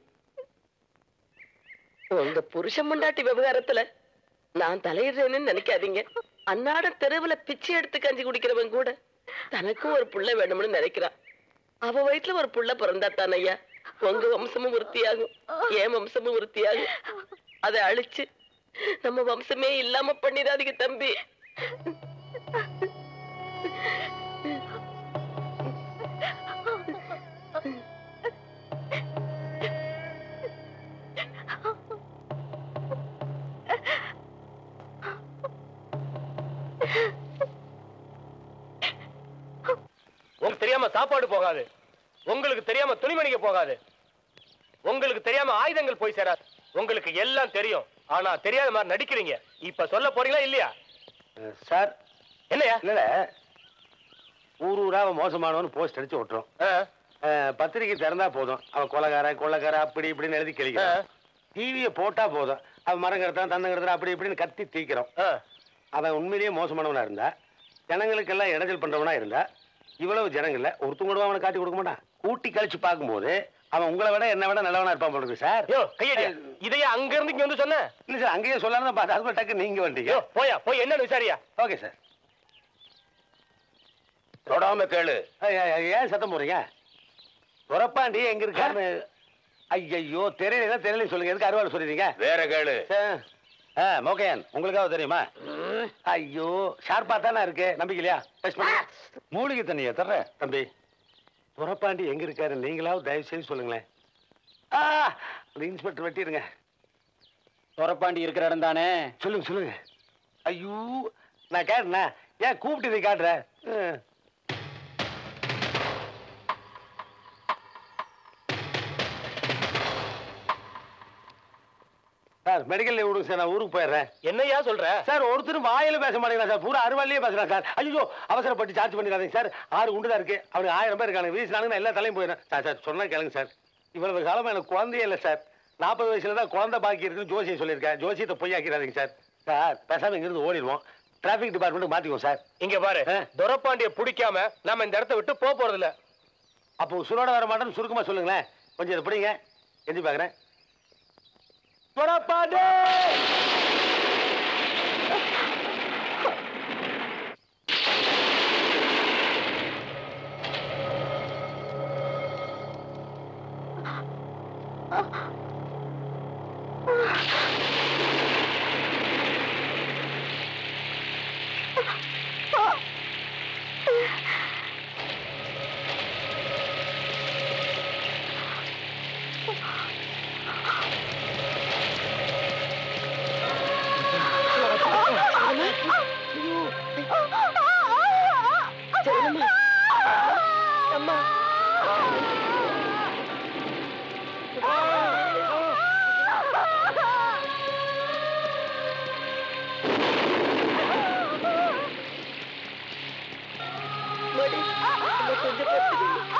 உங்க புருஷன் முண்டாட்டி விவகாரத்துல நான் தலையிடுறேன்னு நினைக்காதீங்க அன்னாட தெருவுல பிச்சை எடுத்து கஞ்சி குடிக்கிறவன் கூட தனக்கும் ஒரு புள்ள வேணும்னு நினைக்கிறான் அவ வயிற்றுல ஒரு புள்ள பிறந்தா தானையா உங்க வம்சமும் விருத்தியாகும் என் வம்சமும் விருத்தியாகும் அதை அழிச்சு நம்ம வம்சமே இல்லாம பண்ணிடாதீங்க தம்பி
உங்களுக்கு தெரியாம சாப்பாடு போகாது உங்களுக்கு தெரியாம துணிமணிக்கு போகாது உங்களுக்கு தெரியாம ஆயுதங்கள் போய் சேராது உங்களுக்கு எல்லாம் தெரியும் ஆனா தெரியாத மாதிரி நடிக்கிறீங்க இப்ப சொல்ல போறீங்களா இல்லையா
சார்
என்னையா
இல்ல ஊர் ஊரா அவன் மோசமானவன் போஸ்ட் அடிச்சு விட்டுரும் அஹ், பத்திரிக்கை திறந்தா போதும் அவன் கொலகாரன் கொள்ளக்காரன் அப்படி இப்படின்னு எழுதி கிளிக்கிறான் டிவியை போட்டா போதும் அவன் மரம் கடத்தான் தந்தம் கடத்தான் அப்படி இப்படின்னு கத்தி தீக்கிறோம் அவன் உண்மையிலேயே மோசமானவனா இருந்தா ஜனங்களுக்கெல்லாம் இடைஞ்சல் பண்றவனா இருந்தா இவ்வளவு ஜனங்கள்ல ஒருத்தங்க கூட அவனை காட்டி கொடுக்க மாட்டான் கூட்டி கழிச்சு பார்க்கும்போது அவன் உங்களை விட என்ன விட நல்லவனா இருப்பான் போல இருக்கு சார்
யோ கையடியா இதையே அங்க இருந்து இங்க வந்து சொன்ன
இல்ல சார் அங்கேயே சொல்லலாம் தான் பார்த்தா அதுக்குள்ள டக்கு நீங்க வந்தீங்க
யோ போயா போய் என்னன்னு விசாரியா
ஓகே சார்
தொடாம கேளு
ஏன் சத்தம் போடுறீங்க துரப்பாண்டி எங்க இருக்காருன்னு ஐயோ தெரியல தெரியல சொல்லுங்க எதுக்கு அறுவாள் சொல்றீங்க
வேற கேளு
ஆ மோகன் உங்களுக்காக தெரியுமா ஐயோ ஷார்ப்பா தானே இருக்கு நம்பிக்கலையா டெஸ்ட் பண்ணு மூலிகை தண்ணியை தர்றேன் தம்பி துரப்பாண்டி எங்க இருக்காரு நீங்களாவது தயவு செய்து சொல்லுங்களேன் ஆ அந்த இன்ஸ்பெக்டர் வெட்டிடுங்க
துரப்பாண்டி இருக்கிற இடம் தானே
சொல்லுங்க சொல்லுங்க ஐயோ நான் கேட்டேண்ணா ஏன் கூப்பிட்டு நீ காட்டுற ம். சார் மெடிக்கல் லீவ் விடுங்க சார் நான் ஊருக்கு போயிடுறேன்
என்னையா சொல்ற
சார் ஒருத்தரும் வாயில பேச மாட்டேங்கிறான் சார் பூரா அறுவாலையே பேசுறான் சார் ஐயோ அவசரப்பட்டு சார்ஜ் பண்ணிடாதீங்க சார் ஆறு குண்டு தான் இருக்கு அவனுக்கு ஆயிரம் பேர் இருக்காங்க வீசினாங்க எல்லா தலையும் போயிடுறேன் சார் சார் சொன்னா கேளுங்க சார் இவ்வளவு காலமா எனக்கு குழந்தையே இல்லை சார் நாற்பது வயசுல தான் குழந்தை பாக்கி இருக்குன்னு ஜோசியை சொல்லியிருக்கேன் ஜோசியத்தை பொய்யாக்கிறாதீங்க சார் சார் பேசாம இங்கிருந்து ஓடிடுவோம் டிராஃபிக் டிபார்ட்மெண்ட் மாத்திக்குவோம் சார்
இங்க பாரு
ஆ.
துரப்பாண்டிய பிடிக்காம நாம இந்த இடத்த விட்டு போக போறது இல்ல
அப்போ உசுரோட வர மாட்டேன்னு சுருக்கமா சொல்லுங்களேன் கொஞ்சம் இதை பிடிங்க எஞ்சி பார்க்குறேன் புறப்பாடு
செல்லம்மா அம்மா மடி, அம்மா கொஞ்சம் படுத்துக்கங்க.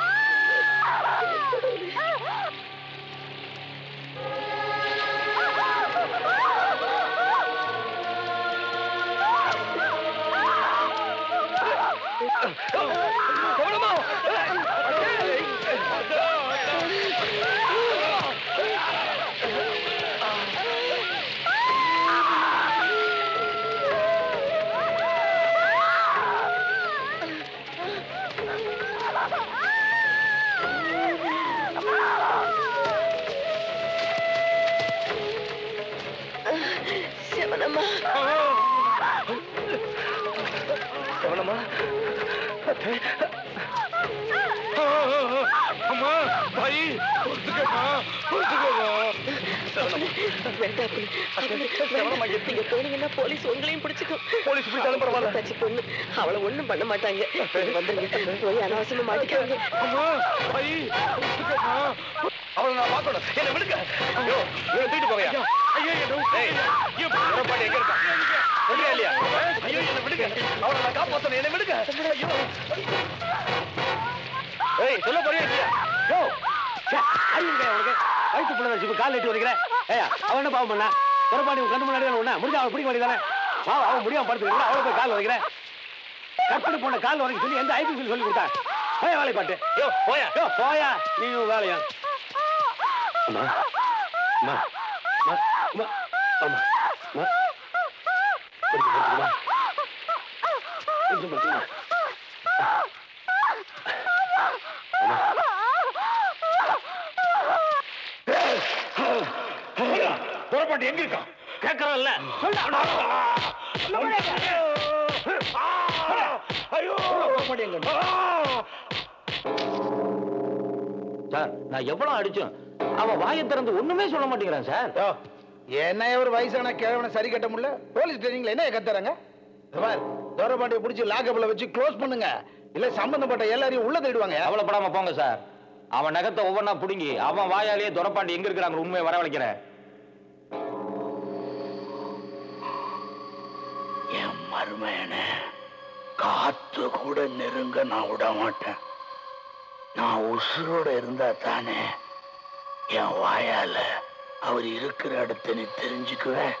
சிவனம்மா
கவனமா
அம்மா பாய் பொறுத்துக்கம்மா பொறுத்துக்கம்மா
வேண்டாம் அப்படி. வேண்டாம். நீங்க போனீங்கன்னா போலீஸ் உங்களையும் பிடிச்சுக்கும்
போலீஸ் பிடிச்சாலும் பரவாயில்ல.
தச்சு பொண்ணு அவளை ஒண்ணும் பண்ண மாட்டாங்க நீங்க வந்துருங்க போய் அனாவசியமா மாட்டிக்காங்க
அம்மா பாய் பொறுத்துக்கம்மா
அவளை நான் பார்க்கணும் என்ன விடுங்க ஐயோ இவனை தூக்கிட்டு போங்க
ஐயோ என்ன
ஏய், ஐயோ, புறப்பாடு எங்க இருக்கா? சொல்றியா இல்லையா? ஐயோ, என்னை விடுங்க. அவளை நான் காப்பாத்தணும், என்னை விடுங்க. ஐயோ. ஏய், சொல்ல போறியா இல்லையா? யோ, ச்சே, அறிவு இருக்கா உனக்கு? வயித்து புள்ள வச்சு இப்ப கால் நீட்டி வரைக்கிறேன். ஏய்யா, அவன் என்ன பாவம் பண்ணா? புறப்பாடு உன் கண்ணு முன்னாடி தானே உன்னை. முடிஞ்சா அவன் பிடிக்க வேண்டியதானே? வா, அவன் முடியாம படுத்துக்கிறா, அவளை போய் கால் வைக்கிறேன். கற்பனை பொண்ணை கால் வரைக்கும் சொல்லி எந்த ஐபிசி சொல்லி கொடுத்தா? போய் வேலை பாட்டு. யோ, போயா. யோ, போயா. நீயும் வேலையா. அம்மா, அம்மா, அம்மா, அம்மா, அம்மா, அம்மா. கொஞ்சம் படுத்துக்கமா. கொஞ்சம் படுத்துக்கமா.
புறப்பாட்டு எங்க இருக்கான்
கேட்கறல்ல
ஐயோ
சார் நான் எவ்வளவு அடிச்சோம் அவன் வாயை திறந்து ஒண்ணுமே சொல்ல மாட்டேங்கிறான் சார்
என்ன ஒரு வயசான கிழவனை சரி கட்ட முடியல போலீஸ் ட்ரைனிங்ல என்ன கத்துறாங்க தோரபாண்டியை பிடிச்சி லாக்கப்ல வச்சு க்ளோஸ் பண்ணுங்க இல்ல சம்பந்தப்பட்ட எல்லாரையும் உள்ள தேடுவாங்க
கவலைப்படாம போங்க சார் அவன் நகத்தை ஒவ்வொன்னா புடுங்கி அவன் வாயாலேயே துரப்பாண்டி எங்க இருக்கிறாங்க உண்மையை வரவழைக்கிறேன்
என் மருமையனை காத்து கூட நெருங்க நான் விட மாட்டேன் நான் உசுரோட இருந்தா தானே என் வாயால அவர் இருக்கிற இடத்த நீ தெரிஞ்சுக்குவேன்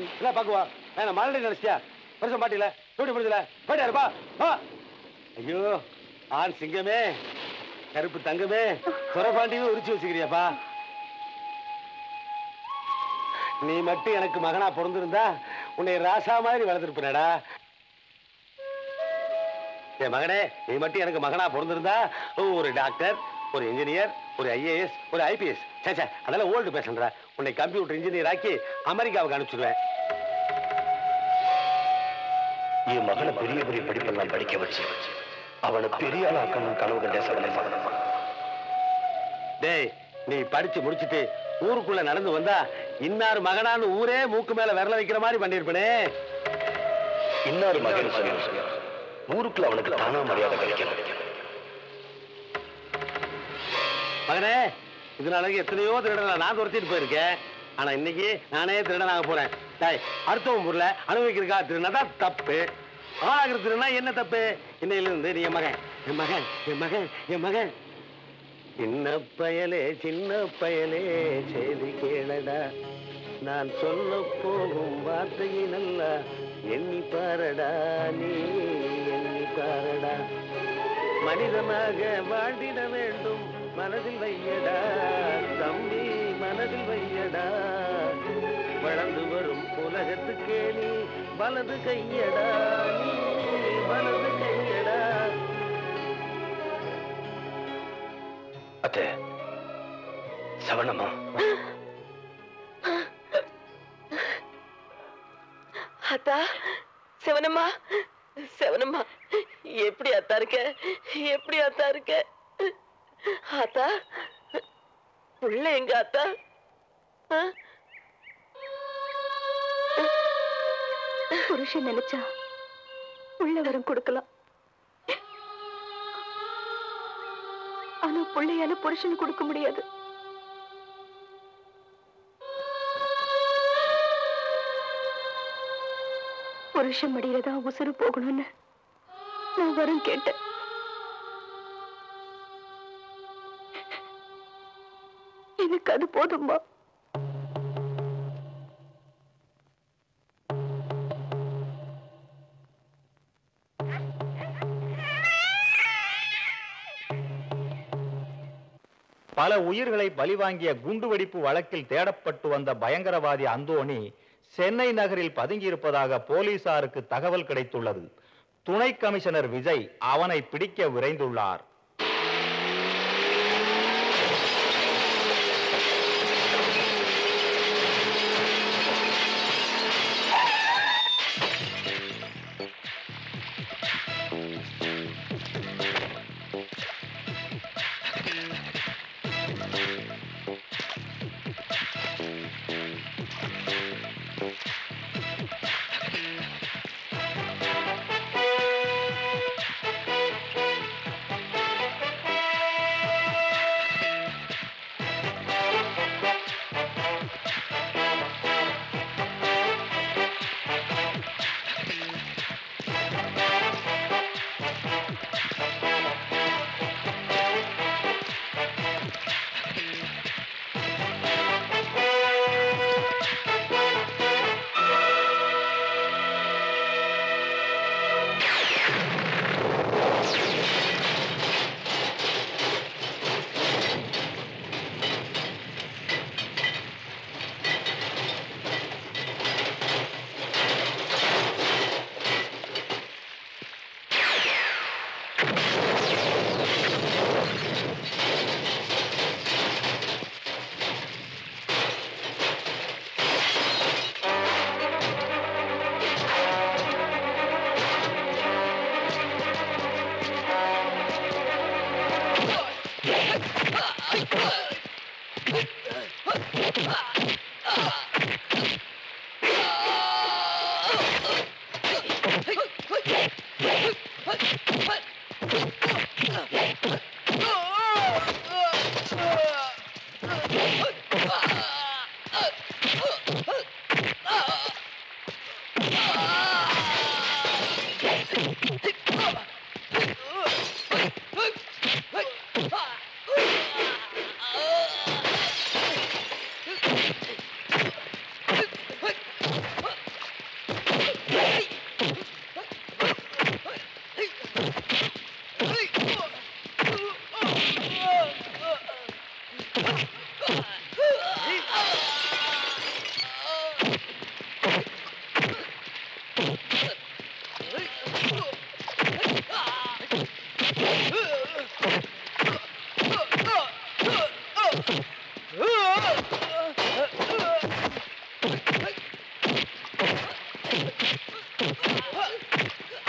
என்ன பாக்குவா நான் மறுபடியும் நினைச்சியா பெருசம் பாட்டில டூட்டி முடிஞ்சல போயிட்டாரு பா பா ஐயோ ஆண் சிங்கமே கருப்பு தங்கமே துறப்பாண்டியும் உரிச்சு வச்சுக்கிறியாப்பா நீ மட்டும் எனக்கு மகனா பிறந்திருந்தா உன்னை ராசா மாதிரி வளர்த்துருப்பனடா என் மகனே நீ மட்டும் எனக்கு மகனா பிறந்திருந்தா ஒரு டாக்டர் ஒரு இன்ஜினியர் ஒரு ஐஏஎஸ் ஒரு ஐபிஎஸ் சேச்சா அதெல்லாம் ஓல்டு பேசுறா உன்னை கம்ப்யூட்டர் இன்ஜினியர் ஆக்கி அமெரிக்காவுக்கு அனுப்பிச்சிடுவேன்
என் மகனை பெரிய பெரிய படிப்பெல்லாம் படிக்க வச்சு அவனை பெரிய ஆளாக்கணும் கனவு கண்டே சவலை
டேய் நீ படிச்சு முடிச்சிட்டு ஊருக்குள்ள நடந்து வந்தா இன்னார் மகனான்னு ஊரே மூக்கு மேல விரல வைக்கிற மாதிரி பண்ணிருப்பனே
இன்னொரு மகன் சொல்லி ஊருக்குள்ள அவனுக்கு தானா மரியாதை கிடைக்கணும்
மகனே இதனால எத்தனையோ திருடனை நான் துரத்திட்டு போயிருக்கேன் ஆனா இன்னைக்கு நானே திருடனாக போறேன் டாய் அடுத்தவன் பொருளை அனுபவிக்கிறதுக்கா திருநதான் தப்பு ஆளாகிற திருனா என்ன தப்பு இன்னையில இருந்து நீ என் மகன் என் மகன் என் மகன் என் மகன் சின்ன பயலே சின்ன பயலே செய்தி கேளடா நான் சொல்ல போகும் வார்த்தையை நல்லா எண்ணி பாரடா நீ எண்ணி பாரடா மனிதனாக வாழ்ந்திட வேண்டும் மனதில் வையடா தம்பி மனதில் வையடா வளர்ந்து வரும் உலகத்துக்கே நீ வலது கையடா நீ வலது கையடா
அத்தே சவணமா
அத்தா சிவனம்மா சிவனம்மா எப்படி அத்தா இருக்க எப்படி அத்தா இருக்க அத்தா புள்ள எங்க அத்தா ஆ?
புருஷன் நினைச்சா உள்ள வரம் கொடுக்கலாம் ஆனா பிள்ளையால புருஷன் கொடுக்க முடியாது புருஷன் மடியில தான் உசுறு போகணும்னு நான் வரம் கேட்டேன் எனக்கு அது போதும்மா
பல உயிர்களை பலிவாங்கிய குண்டுவெடிப்பு வழக்கில் தேடப்பட்டு வந்த பயங்கரவாதி அந்தோணி சென்னை நகரில் பதுங்கியிருப்பதாக போலீசாருக்கு தகவல் கிடைத்துள்ளது துணை கமிஷனர் விஜய் அவனை பிடிக்க விரைந்துள்ளார்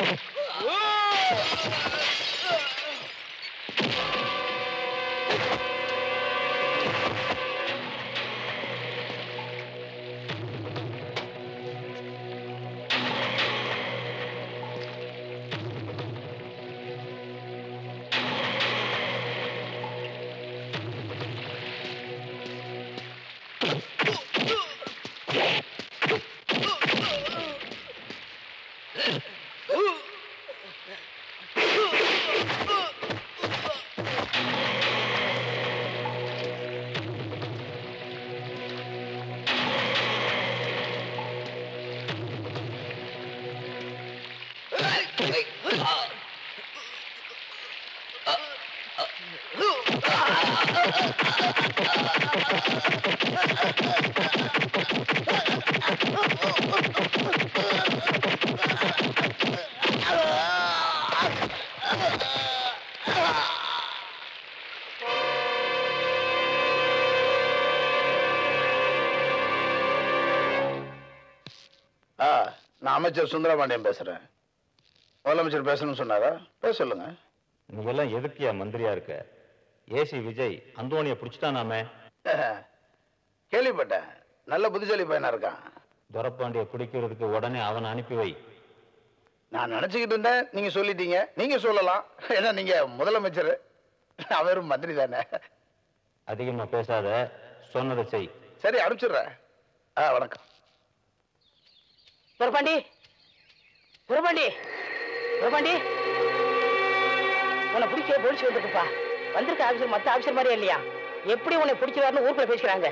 ஆ நான் அமைச்சர் சுந்தரபாண்டியன் பேசுறேன் முதலமைச்சர் பேசணும்னு சொன்னாரா பேச சொல்லுங்க
நீ எல்லாம் எதுக்கியா மந்திரியா இருக்க ஏசி விஜய் அந்தோனிய பிடிச்சிட்டானாமே
கேள்விப்பட்டேன் நல்ல புத்திசாலி பையனா இருக்கான்
துரப்பாண்டிய பிடிக்கிறதுக்கு உடனே அவனை அனுப்பி வை
நான் நினைச்சுக்கிட்டு இருந்தேன் நீங்க சொல்லிட்டீங்க நீங்க சொல்லலாம் ஏன்னா நீங்க முதலமைச்சர் அவரும் மந்திரி தானே
அதிகமா பேசாத சொன்னதை செய்
சரி அனுப்பிச்சிடுறேன் ஆ வணக்கம்
துரப்பாண்டி துரப்பாண்டி துரப்பாண்டி உன்னை பிடிக்க போலீஸ் வந்திருக்குப்பா வந்திருக்க ஆபீசர் மத்த ஆபீசர் மாதிரியே இல்லையா எப்படி உன்னை பிடிக்கிறாருன்னு ஊருக்குள்ள பேசுறாங்க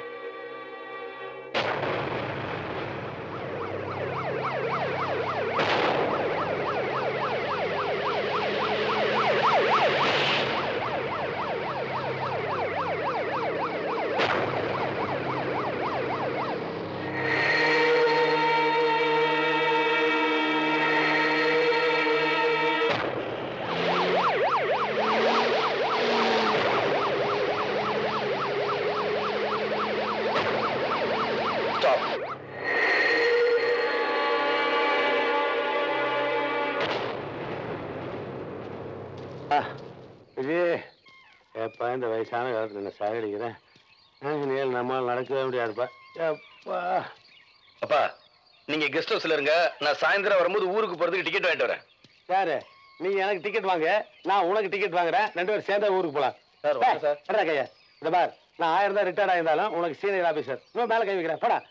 இது எப்பா இந்த வயசான காலத்துல நான் சாகடிக்கிறேன் இனிமேல் நம்மால் நடக்கவே முடியாதுப்பா எப்பா
அப்பா நீங்க கெஸ்ட் ஹவுஸ்ல இருங்க நான் சாயந்தரம் வரும்போது ஊருக்கு போறதுக்கு டிக்கெட் வாங்கிட்டு வரேன்
யாரு நீங்க எனக்கு டிக்கெட் வாங்க நான் உனக்கு டிக்கெட் வாங்குறேன் ரெண்டு பேரும் சேர்ந்தா ஊருக்கு போலாம்
சார், வாங்க சார்.
என்னடா கையா இந்த பார் நான் ஆயிரம் தான் ரிட்டையர்ட் ஆயிருந்தாலும் உனக்கு சீனியர் ஆபீசர் இன்னும் மேல கை வைக்கிறேன் போடா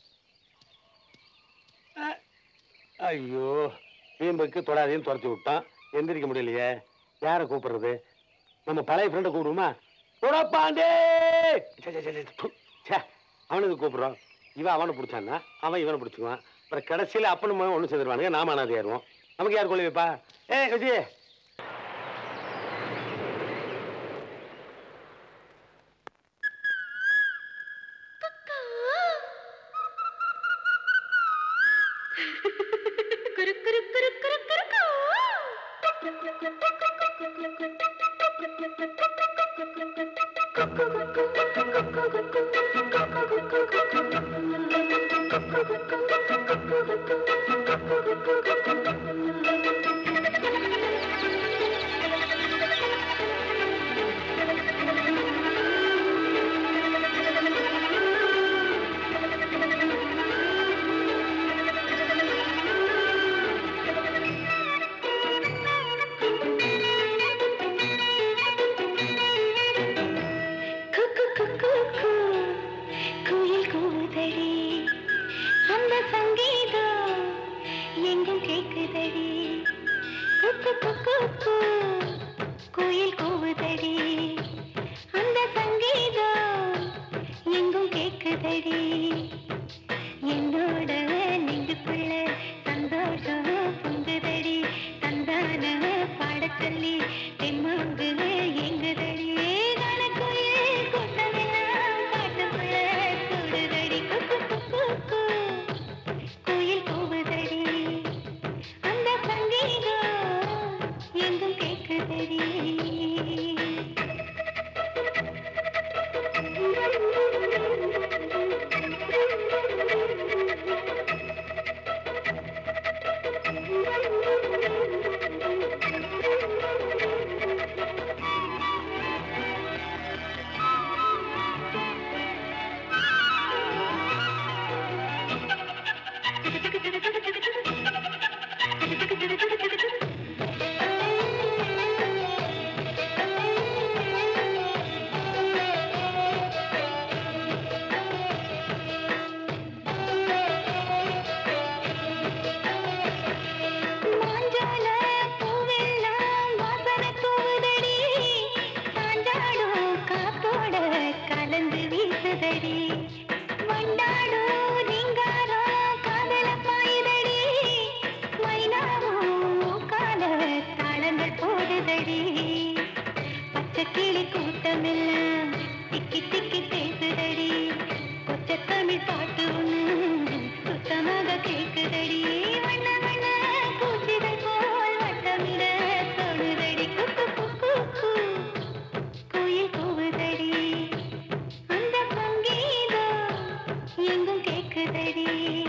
அஹ், ஐயோ வீம்புக்கு தொடாதையும் துரத்தி விட்டான் எந்திரிக்க முடியலையே யாரை கூப்பிடுறது நம்ம பழைய ஃப்ரெண்டை கூப்பிடுவோமா உடப்பாண்டே அவனுக்கு கூப்பிடுறோம் இவன் அவனை பிடிச்சான்னா அவன் இவனை பிடிச்சுக்குவான் அப்புறம் கடைசியில் அப்பனும் ஒன்று சேர்ந்துருவானுங்க நாம அனாதையாயிருவோம் நமக்கு யார் கொள்ளி வைப்பா ஏ விஜய்
குக்கு குக்கு கூ, குயில் கூவுதடி அந்த சங்கீதம் எங்கும் கேக்குதடி குக்கு குக்கு கூ, குயில் கூவுதடி அந்த சங்கீதம் எங்கும் கேக்குதடி என்னோட நெஞ்சுக்குள்ள சந்தோஷம் பொங்குதடி தந்தான பாடச் சொல்லி தெம்மாங்கு எங்குதடி கணக்குயில் கூட்டமெல்லாம் காட்டுக்குள்ள கூடுதடி குக்கு குக்கு கூ, குயில் கூவுதடி அந்த சங்கீதம் எங்கும் கேக்குதடி Thank you. போகுதடி பச்சை கிளி கூட்டமெல்லாம் திக்கி திக்கி பேசுதடி கொச்ச தமிழ் பாட்டு ஒண்ணு சுத்தமாக கேக்குதடி வண்ண வண்ண பூச்சிகள் போல் வட்டமிட தோணுதடி குக்கு குக்கு கு. குயில் கூவுதடி அந்த சங்கீதம் எங்கும் கேக்குதடி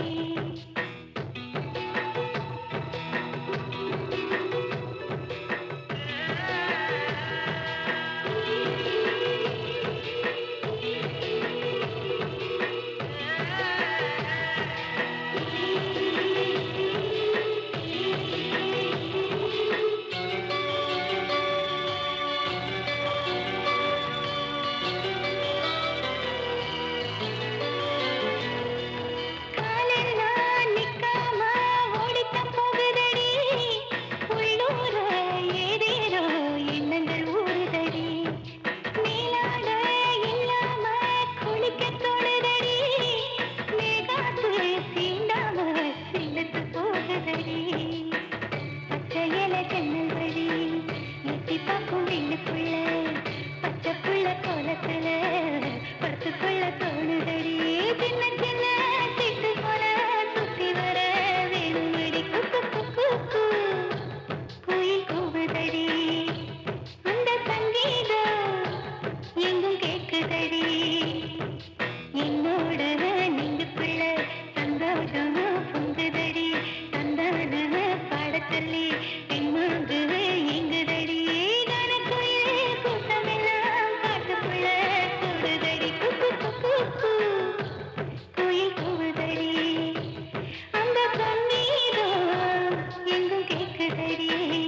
காலெல்லாம் நிக்காம ஓடித்தான் போகுதடி. உள்ளூர ஏதேதோ எண்ணங்கள் ஊறுதடி. மேலாட இல்லாம குளிக்கத் தோணுதடி. மேகாத்து சீண்டாம சின்னத்து போகுதடி. பச்சை இலை ஜன்னல் வழி எட்டி பார்க்கும் வீட்டுக்குள்ள பச்சை புள்ள கோலத்துல படுத்துக்குள்ள தோணுதடி சின்ன சின்ன சிட்டு போல சுத்தி வர வேணுமடி குக்கு குக்கு கு. குயில் கூவுதடி அந்த சங்கீதம் எங்கும் கேக்குதடி என்னோட நெஞ்சுக்குள்ள சந்தோஷம் பொங்குதடி சந்தான பாடச் சொல்லி பெண்மாங்கு எங்குதடி கணக்குயில் கூட்டமெல்லாம் காட்டுக்குள்ள கூடுதடி குக்கு குக்கு கு. குயில் கூவுதடி அந்த சங்கீதம் எங்கும் கேக்குதடி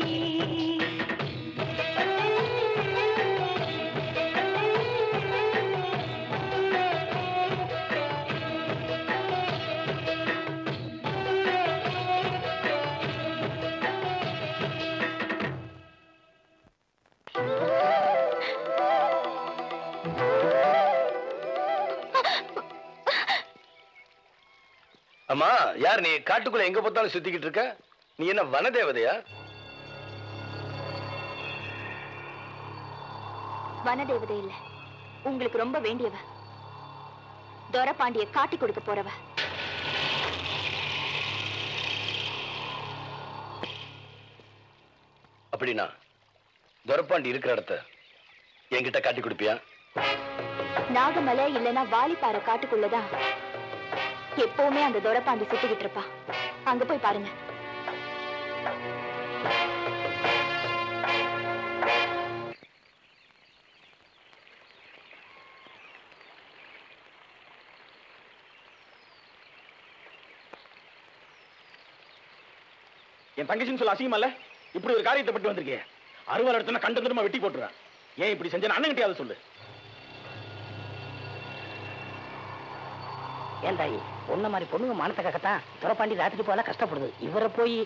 அம்மா யார் நீ காட்டுக்குள்ள எங்க பார்த்தாலும் சுத்திக்கிட்டு இருக்க நீ என்ன வனதேவதையா
வனதேவதை இல்ல உங்களுக்கு ரொம்ப வேண்டியவ துரபாண்டிய காட்டி கொடுக்க போறவ
அப்படின்னா துரப்பாண்டி இருக்கிற இடத்த என்கிட்ட காட்டி கொடுப்பியா
நாகமலை இல்லனா வாலிப்பாறை காட்டுக்குள்ளதான் எப்பவுமே அந்த துரப்பாண்டி சுத்திக்கிட்டு இருப்பா அங்க போய் பாருங்க
என் தங்கச்சின்னு சொல்ல அசிங்கமா இல்ல இப்படி ஒரு காரியத்தை பட்டு வந்திருக்கே அறுவல் இடத்துல கண்ட தூரமா வெட்டி போட்டுறான் ஏன் இப்படி செஞ்ச அண்ணன் கிட்டயாவது சொல்லு
ஏன் தாயி பொண்ணு மாதிரி பொண்ணுங்க மானத்தை கக்கத்தான் துறப்பாண்டி ராத்திரி போல கஷ்டப்படுது இவரை போய்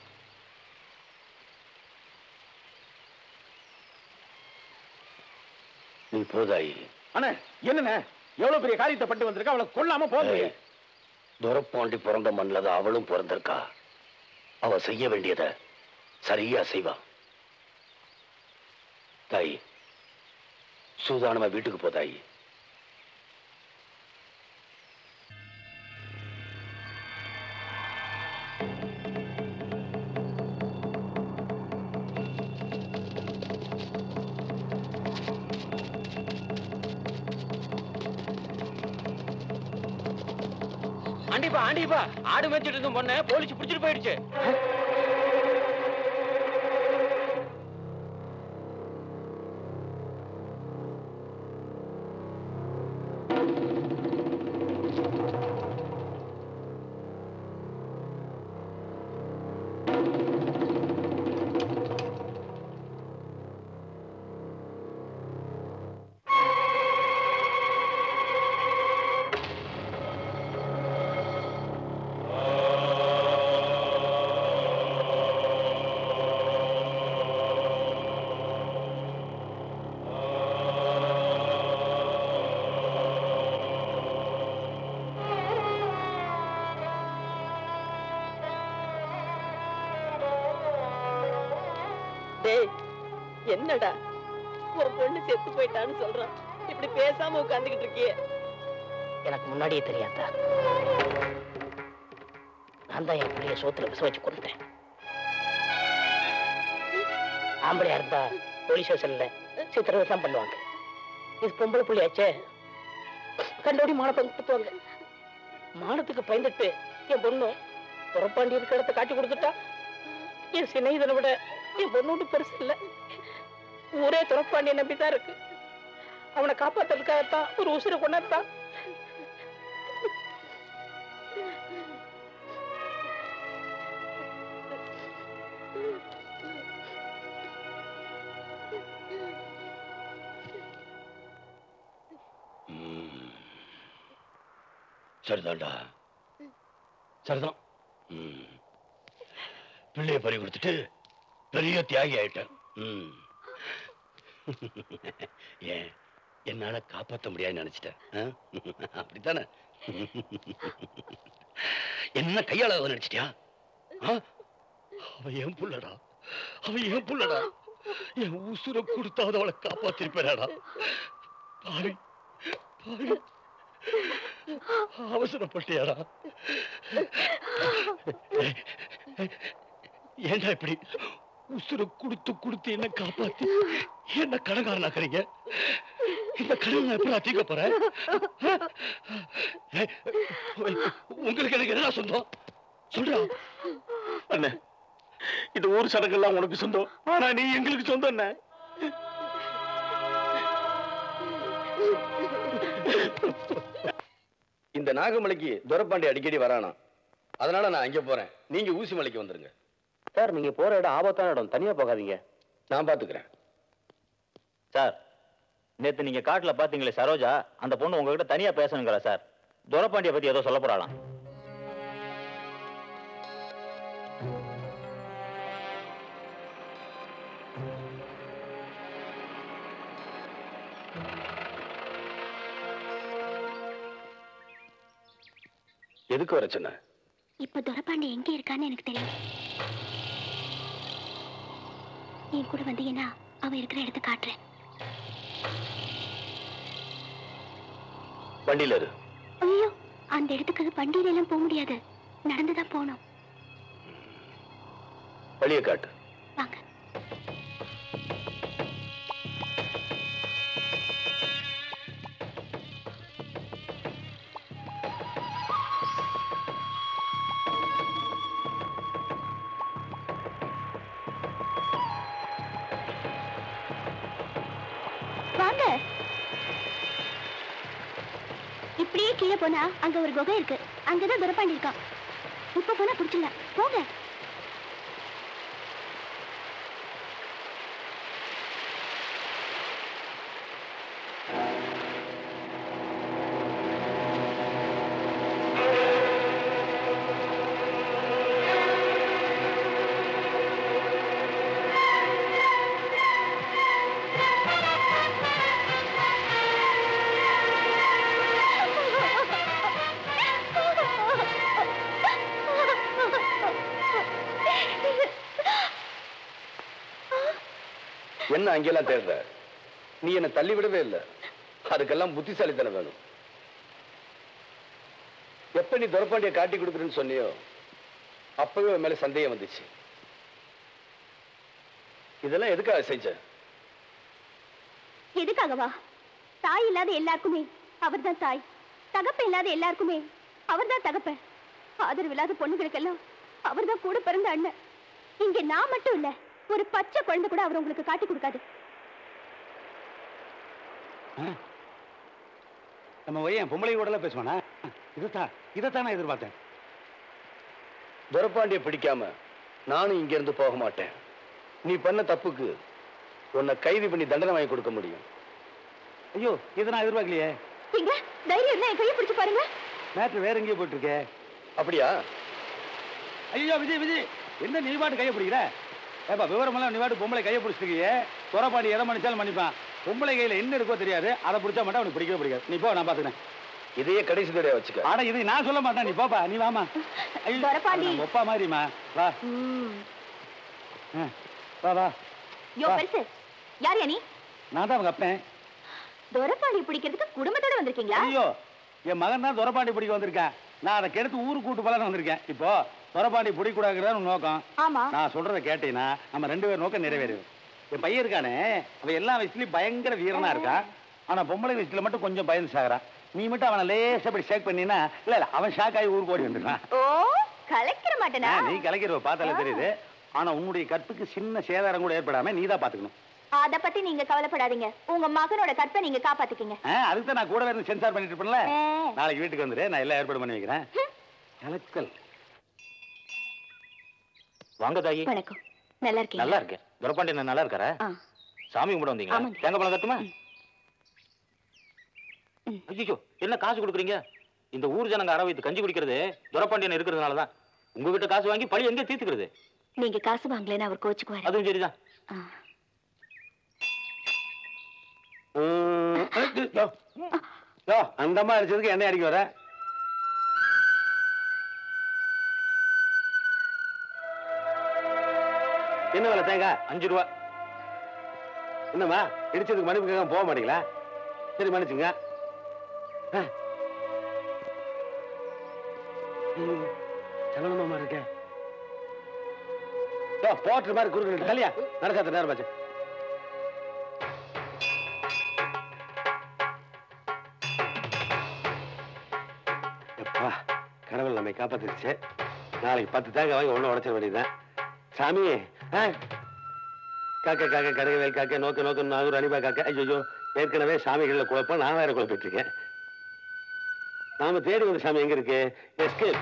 நீ போதாயி
அண்ணே என்னண்ணே எவ்வளவு பெரிய காரியத்தை பட்டு வந்திருக்கா அவளை கொல்லாம போதும்
துரப்பாண்டி பிறந்த மண்ணில் தான் அவளும் பிறந்திருக்கா அவ செய்ய வேண்டியத சரியா செய்வா தாயி சூதானமா வீட்டுக்கு போ தாயி
ஆண்டிப்பா ஆண்டிப்பா ஆடு மேய்ச்சிட்டு இருந்த பொண்ணு போலீஸ் பிடிச்சிட்டு போயிடுச்சு
டேய் என்னடா ஒரு பொண்ணு செத்து போயிட்டான்னு சொல்றான் இப்படி பேசாம உட்கார்ந்துகிட்டு இருக்கியே
எனக்கு முன்னாடியே தெரியாதா நான் தான் என் பிள்ளைய சோத்துல விச வச்சு கொண்டுட்டேன் ஆம்பளையா இருந்தா போலீஸ் ஸ்டேஷன்ல சித்திரவதை தான் பண்ணுவாங்க இது பொம்பளை புள்ளியாச்சே கண்டோடி மானத்தை கொடுத்துவாங்க மானத்துக்கு பயந்துட்டு என் பொண்ணு புறப்பாண்டி இருக்கிற இடத்த காட்டி கொடுத்துட்டா என் சிநேகிதனை விட என் பொண்ணு ஒன்றும் பெருசு இல்லை ஊரே துறப்பாண்டிய நம்பிதான் இருக்கு அவனை காப்பாத்துறதுக்காகத்தான் ஒரு உசுரை கொண்டாத்தான்
சரிதான்டா சரிதான் ம். பிள்ளைய பறி கொடுத்துட்டு பெரிய தியாகி ஆயிட்டேன் ம். ஏன் என்னால காப்பாத்த முடியாதுன்னு நினைச்சிட்டேன் ஆ? அப்படித்தானே என்ன கையாள நினைச்சிட்டியா ஆ? அவ என் புள்ளடா அவ என் புள்ளடா என் உசுர கொடுத்தாவது அவளை காப்பாத்திருப்பேனாடா பாவி பாவி அவசரப்பட்டியாடா ஏன்டா இப்படி உசுர கொடுத்து கொடுத்து என்ன காப்பாத்தி என்ன கடங்காரனாக்குறீங்க இந்த கடன் நான் எப்படி தீக்க போறேன் ஏய், உங்களுக்கு எனக்கு என்ன சொந்தம் சொல்றா
அண்ணே இந்த ஊர் சடங்கெல்லாம் உனக்கு சொந்தம் ஆனா நீ எங்களுக்கு சொந்தம் என்ன
இந்த நாகமலைக்கு துரப்பாண்டி அடிக்கடி வரானா அதனால நான் அங்க போறேன் நீங்க ஊசி மலைக்கு வந்துருங்க
சார் நீங்க போற இடம் ஆபத்தான இடம் தனியா போகாதீங்க
நான் பாத்துக்கிறேன்
சார் நேத்து நீங்க காட்டுல பாத்தீங்களே சரோஜா அந்த பொண்ணு உங்ககிட்ட தனியா பேசணுங்கிறா சார் துரப்பாண்டிய பத்தி ஏதோ சொல்ல போறாளாம்
எதுக்கு வர சொன்ன
இப்ப துரப்பாண்டி எங்க இருக்கான்னு எனக்கு தெரியும் என் கூட வந்தீங்கன்னா அவன் இருக்கிற இடத்த காட்டுறேன்
வண்டியில இரு
ஐயோ அந்த இடத்துக்கு வண்டியில எல்லாம் போக முடியாது நடந்துதான் போகணும்
வழியை காட்டு
வாங்க வாங்க இப்படியே கீழே போனா அங்க ஒரு குகை இருக்கு அங்கதான் துரப்பாண்டி இருக்கான் இப்ப போனா பிடிச்சிடலாம் போங்க
என்ன அங்கெல்லாம் தேடுற நீ என்ன தள்ளி விடவே இல்லை அதுக்கெல்லாம் புத்திசாலித்தனம் வேணும் எப்ப நீ துரப்பாண்டிய காட்டி கொடுக்குறேன்னு சொன்னியோ அப்பவே உன் மேல சந்தேகம் வந்துச்சு இதெல்லாம் எதுக்காக செஞ்ச
எதுக்காகவா தாய் இல்லாத எல்லாருக்குமே அவர்தான் தாய் தகப்ப இல்லாத எல்லாருக்குமே அவர்தான் தகப்ப ஆதரவு இல்லாத பொண்ணுங்களுக்கெல்லாம் அவர்தான் கூட பிறந்த அண்ணன் இங்க நான் மட்டும் இல்ல ஒரு பச்சை குழந்தை கூட அவர் உங்களுக்கு காட்டி கொடுக்காது
நம்ம பையன் பொம்பளை கூட எல்லாம் பேசுவானா இதைத்தான் இதைத்தான் நான் எதிர்பார்த்தேன்
துரப்பாண்டிய பிடிக்காம நானும் இங்க இருந்து போக மாட்டேன் நீ பண்ண தப்புக்கு உன்னை கைது பண்ணி தண்டனை வாங்கி கொடுக்க முடியும்
ஐயோ இதை நான் எதிர்பார்க்கலையே
இங்க தைரியம் இருந்தா என் கையை பிடிச்சு பாருங்க
மேட்ரு வேற எங்கேயோ போயிட்டு இருக்கே
அப்படியா
ஐயோ விஜய் விஜய் என்ன நீ பாட்டு கையை பிடிக்கிற ஏப்பா விவரமெல்லாம் நீ பாட்டு பொம்பளை கையை பிடிச்சிருக்கியே துறப்பாண்டி எதை மன்னிச்சாலும் மன்னிப்பான் பொம்பளை கையில என்ன இருக்கோ தெரியாது அதை பிடிச்சா மட்டும் அவனுக்கு பிடிக்கவே பிடிக்காது நீ போ நான் பாத்துக்கிறேன்
இதையே கடைசி தடையா வச்சுக்க
ஆனா இது நான் சொல்ல மாட்டேன் நீ போப்பா நீ வாமா ஐயோ,
துரப்பாண்டி.
நம்ம ஒப்பா மாதிரிமா வா ஆ, வா வா
யோ
வா.
பெருசு யார் நீ
நான் தான் அவங்க அப்பேன்
துரப்பாடி பிடிக்கிறதுக்கு குடும்பத்தோட வந்திருக்கீங்களா
ஐயோ என் மகன் தான் துரப்பாண்டி பிடிக்க வந்திருக்கேன் நான் அதை கெடுத்து ஊருக்கு கூட்டு போலான்னு வந்திருக்கேன் இப்போ துரப்பாண்டி பிடிக்கூடாதுங்கிறது உன் நோக்கம்
ஆமா
நான் சொல்றத கேட்டீங்கன்னா நம்ம ரெண்டு பேர் நோக்கம் நிறைவேறும் என் பையன் இருக்கானே அவன் எல்லா வயசுலயும் பயங்கர வீரனா இருக்கான் ஆனா பொம்பளை வயசுல மட்டும் கொஞ்சம் பயந்து சாகுறான் நீ மட்டும் அவனை லேசா இப்படி ஷேக் பண்ணினா இல்ல இல்ல அவன் ஷாக் ஆகி ஊருக்கு ஓடி வந்துடுறான்
ஓ கலக்கிற மாட்டேனா
ஆ, நீ கலைக்கிறவ பார்த்தாலே தெரியுது ஆனா உன்னுடைய கற்புக்கு சின்ன சேதாரம் கூட ஏற்படாம நீ தான் பாத்துக்கணும்
அத பத்தி நீங்க கவலைப்படாதீங்க உங்க மகனோட கற்பை நீங்க காப்பாத்திக்கீங்க
ஆ, அதுக்கு தான் நான் கூட இருந்து சென்சார் பண்ணிட்டு இருப்பேன்ல
ஆ.
நாளைக்கு வீட்டுக்கு வந்துரு நான் எல்லாம் ஏற்பாடு பண்ணி வைக்கிறேன் கலக்கல்
வாங்க தாயி
வணக்கம் நல்லா இருக்கீங்க
நல்லா இருக்கேன் துரப்பாண்டி அண்ணன் நல்லா இருக்காரா
ஆ.
சாமி கும்பிட வந்தீங்களா
ஆமாங்க.
தேங்காய் பழம் தட்டுமா ஐயோ என்ன காசு கொடுக்குறீங்க இந்த ஊர் ஜனங்க அற வைத்து கஞ்சி குடிக்கிறது துரப்பாண்டியன் இருக்கிறதுனால தான் உங்ககிட்ட காசு வாங்கி பழி எங்க தீர்த்துக்கிறது
நீங்க காசு வாங்கலைன்னு அவர் கோச்சுக்குவாரு
அதுவும் சரிதான்
ஆ.
ம், யோ, யோ, அந்த மாதிரி அடிச்சதுக்கு என்ன அடிக்க வர என்ன வேலை தேங்காய்
அஞ்சு ரூபா
என்னம்மா இடிச்சதுக்கு மன்னிப்பு கேட்காம போக மாட்டீங்களா சரி மன்னிச்சுங்க ஆ. ஐயோ, சலனமா இருக்க போட்டு மாதிரி குறுக்கு கல்யா நடக்காத நேரம் பாச்சு எப்பா கடவுள் நம்மை காப்பாத்திருச்சு நாளைக்கு பத்து தேங்காய் வாங்கி ஒண்ணு உடைச்சிட வேண்டியதுதான் சாமி ஆ காக்க காக்க கருகவேல் காக்க நோக்க நோக்க நாகூர் அனிபா காக்க ஐயோ ஏற்கனவே சாமிகள்ல குழப்பம் நான் வேற குழப்பிட்டு இருக்கேன் நாம தேடி வந்த சாமி எங்க இருக்கு எஸ்கேப்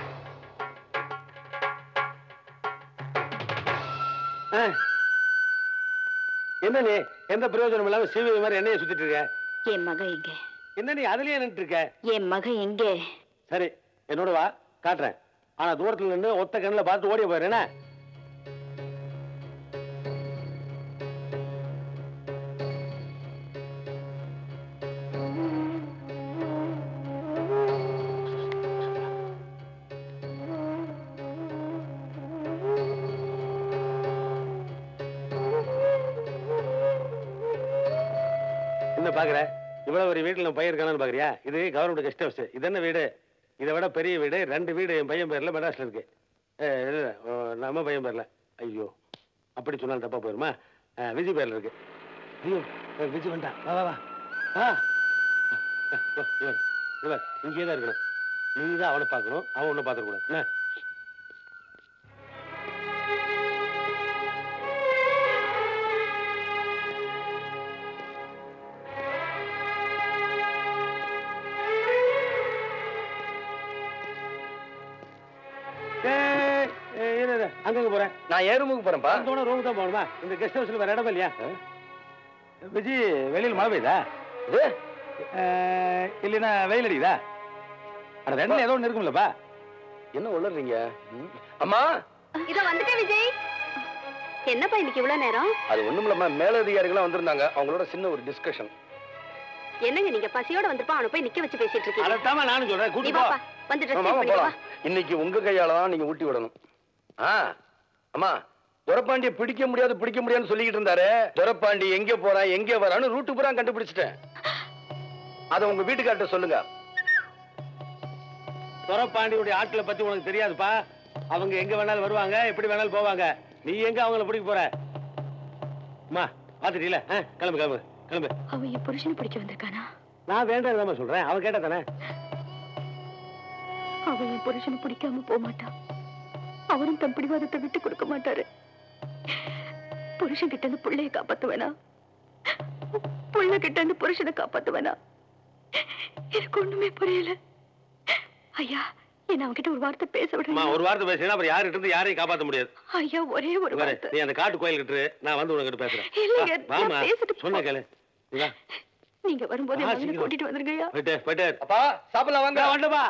என்ன நீ எந்த பிரயோஜனம் இல்லாம சிவி மாதிரி என்னைய சுத்திட்டு இருக்க
என் மகன் எங்க
என்ன நீ அதுலயே நின்று இருக்க
என் மகன் எங்க
சரி என்னோட வா காட்டுறேன் ஆனா தூரத்துல நின்று ஒத்த கண்ணுல பார்த்து ஓடிய போயிரு என்ன என்ன பாக்குற இவ்வளவு ஒரு வீட்டுல நம்ம பையன் இருக்கானு பாக்குறியா இது கவர்மெண்ட் கெஸ்ட் ஹவுஸ் இது என்ன வீடு இதை விட பெரிய வீடு ரெண்டு வீடு என் பையன் பேர்ல மெட்ராஸ்ல இருக்கு ஏ, இல்ல, இல்ல, ஓ, நம்ம பையன் பேர்ல ஐயோ அப்படி சொன்னாலும் தப்பா போயிருமா ஆ, விஜய் பேர்ல இருக்கு ஐயோ ஏ, விஜய் வேண்டாம் வா வா வா ஆ வா, இவன், இவன், இங்கேயே தான் இருக்கணும் நீ தான் அவனை பார்க்கணும் அவன் ஒன்றும் பார்த்துக்கூடாது என்ன ஏய், ஏய், இரு, இரு. அங்கங்க போறேன்
நான் ஏ ரூமுக்கு போறேன்ப்பா
அந்த ரூம் தான் போகணுமா இந்த கெஸ்ட் ஹவுஸ்ல வேற இடம் இல்லையா விஜி வெளியில் மழை பெய்யுதா இது அஹ், இல்லைன்னா வெயில் அடிக்குதா அட ரெண்டுல ஏதோ ஒன்று இருக்கும்லப்பா
என்ன உளறீங்க அம்மா
இதோ வந்துட்டேன் விஜய் என்னப்பா இன்னைக்கு இவ்வளவு நேரம்
அது ஒண்ணுமில்லம்மா மேலதிகாரிகளாம் வந்திருந்தாங்க அவங்களோட சின்ன ஒரு டிஸ்கஷன்
என்னங்க நீங்க பசியோட வந்திருப்பா அவனை போய் நிக்க வச்சு பேசிட்டு இருக்கீங்க
அதைத்தாம்மா நானும் சொல்றேன்
நீ
கூட்டி போ
வாப்பா வந்து ட்ரெஸ்
மாமா
பண்ணிட்டு வா
போலாம் இன்னைக்கு உங்க கையால தான் நீங்க ஊட்டி விடணும் ஆ அம்மா துரப்பாண்டிய பிடிக்க முடியாது பிடிக்க முடியாதுன்னு சொல்லிக்கிட்டு இருந்தாரு துரப்பாண்டி எங்க போறான் எங்க வரான்னு ரூட்டு பூரா கண்டுபிடிச்சிட்டேன் அத உங்க வீட்டுக்கார்ட்ட சொல்லுங்க
துரப்பாண்டியுடைய ஆட்களை பத்தி உனக்கு தெரியாதுப்பா அவங்க எங்க வேணாலும் வருவாங்க எப்படி வேணாலும் போவாங்க நீ எங்க அவங்கள பிடிக்க போற அம்மா பாத்துட்டீல கிளம்பு கிளம்பு கிளம்பு
அவன் என் புருஷனை பிடிக்க வந்திருக்கானா
நான் வேண்டாம் சொல்றேன் அவன் கேட்டா தானே
அவன் என் புருஷனை பிடிக்காம போக மாட்டான் அவரும் தன் பிடிவாதத்தை விட்டு கொடுக்க மாட்டாரு புருஷன் கிட்ட இருந்து பிள்ளைய காப்பாத்துவேனா புள்ள கிட்ட இருந்து புருஷனை காப்பாத்துவேனா எனக்கு ஒண்ணுமே புரியல ஐயா என்ன அவன்கிட்ட ஒரு வார்த்தை பேச
அம்மா
விடுறேன்
ஒரு வார்த்தை பேசினா அப்புறம் யார்கிட்ட இருந்து யாரையும் காப்பாத்த முடியாது
ஐயா ஒரே ஒரு
பாரு,
வார்த்தை
நீ அந்த காட்டு கோயில் கிட்ட நான் வந்து உனக்கிட்ட பேசுறேன்
இல்லைங்க,
வா, வாம்மா
நான் பேசிட்டு
சொன்ன கேளு இங்க வா.
நீங்க வரும்போது
ஆ,
என் மகனை
சீக்கிரம்.
கூட்டிட்டு வந்துருங்க ஐயா
போயிட்டு போயிட்டு
அப்பா சாப்பிடலாம் வாங்க
வந்துப்பா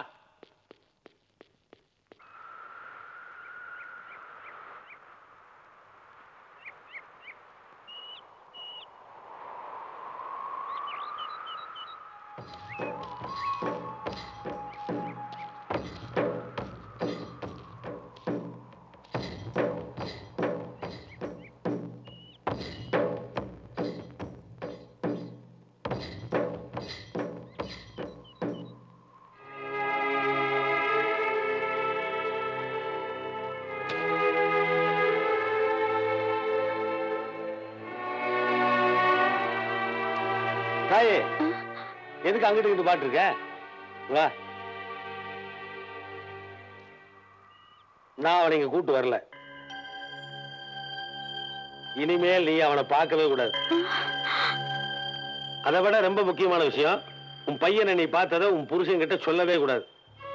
தாயே எதுக்கு அங்கிட்டு இங்கிட்டு பாட்டு இருக்க வா நான் அவனை இங்க கூட்டு வரல இனிமேல் நீ அவனை பார்க்கவே கூடாது அதை விட ரொம்ப முக்கியமான விஷயம் உன் பையனை நீ பார்த்ததை உன் புருஷன் கிட்ட சொல்லவே கூடாது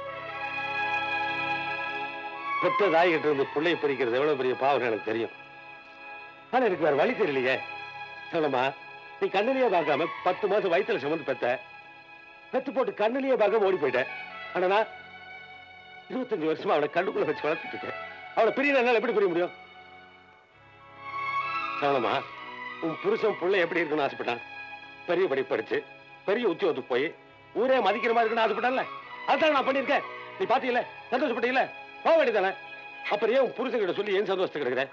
பெத்த தாய் கிட்ட இருந்து பிள்ளைய பிரிக்கிறது எவ்வளவு பெரிய பாவம் எனக்கு தெரியும் ஆனா எனக்கு வேற வழி தெரியலையே சொல்லமா நீ கண்ணிலேயே பார்க்காம பத்து மாசம் வயித்துல சுமந்து பெத்த பெத்து போட்டு கண்ணிலேயே பார்க்காம ஓடி போயிட்டேன் ஆனா நான் இருபத்தஞ்சு வருஷமா அவளை கண்ணுக்குள்ள வச்சு வளர்த்துட்டு இருக்கேன் அவளை பிரியல என்னால எப்படி பிரிய முடியும் சவணமா உன் புருஷன் புள்ள எப்படி இருக்குன்னு ஆசைப்பட்டான் பெரிய படிப்பு படிச்சு பெரிய உத்தியோகத்துக்கு போய் ஊரே மதிக்கிற மாதிரி இருக்குன்னு ஆசைப்பட்டான்ல அதான் நான் பண்ணியிருக்கேன் நீ பாத்தீங்களே சந்தோஷப்பட்டீங்களே போக வேண்டியதானே அப்புறம் ஏன் உன் புருஷன் கிட்ட சொல்லி ஏன் சந்தோஷத்துக்கு கிடக்குறேன்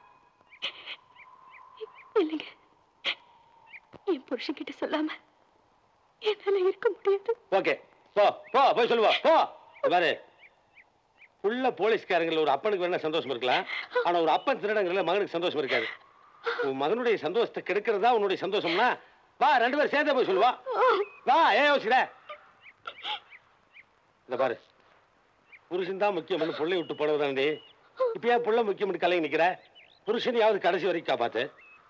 இல்லைங்க என் புருஷன்கிட்ட சொல்லாம என்னால இருக்க முடியாது
ஓகே போ போ போய் சொல்லுவா போ இங்க பாரு உள்ள போலீஸ்காரங்கள ஒரு அப்பனுக்கு வேணா சந்தோஷம் இருக்கலாம் ஆனா ஒரு அப்பன் திருடங்கள்ல மகனுக்கு சந்தோஷம் இருக்காது உன் மகனுடைய சந்தோஷத்தை கெடுக்கிறதா உன்னுடைய சந்தோஷம்னா வா ரெண்டு பேரும் சேர்ந்தே போய் சொல்லுவா வா ஏன் யோசிக்கிற இந்த பாரு புருஷன் தான் முக்கியம்னு புள்ளை விட்டு போனதாண்டி இப்ப ஏன் புள்ள முக்கியம்னு கலங்கி நிக்கிற புருஷனையாவது கடைசி வரைக்கும் காப்பாத்து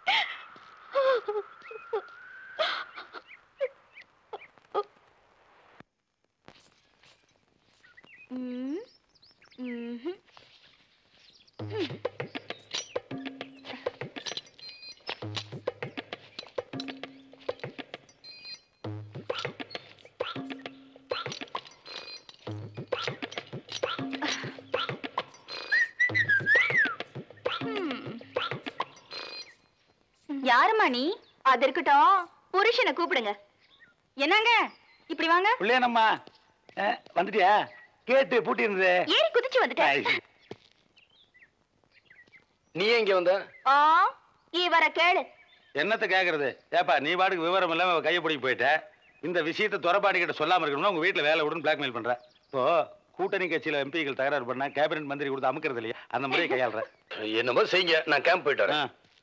ம், ம்ஹும். யாரும்மா நீ அது இருக்கட்டும் புருஷனை கூப்பிடுங்க என்னங்க இப்படி வாங்க
பிள்ளையனம்மா வந்துட்டியா கேட்டு பூட்டி இருந்தது
ஏறி குதிச்சு வந்துட்டேன்
நீ எங்க வந்த
ஆ இவர கேளு
என்னத்த கேக்குறது ஏப்பா நீ பாட்டுக்கு விவரம் இல்லாம அவ கையை பிடிக்க போயிட்ட இந்த விஷயத்தை துறப்பாடி கிட்ட சொல்லாம இருக்கணும்னா உங்க வீட்டுல வேலை விடுன்னு பிளாக்மெயில் பண்ற இப்போ கூட்டணி கட்சியில எம்பிகள் தகராறு பண்ணா கேபினட் மந்திரி கொடுத்து அமுக்கிறது இல்லையா அந்த முறையை கையாளுற
என்னமோ செய்யுங்க நான் கேம்ப் போயிட்டு வரேன்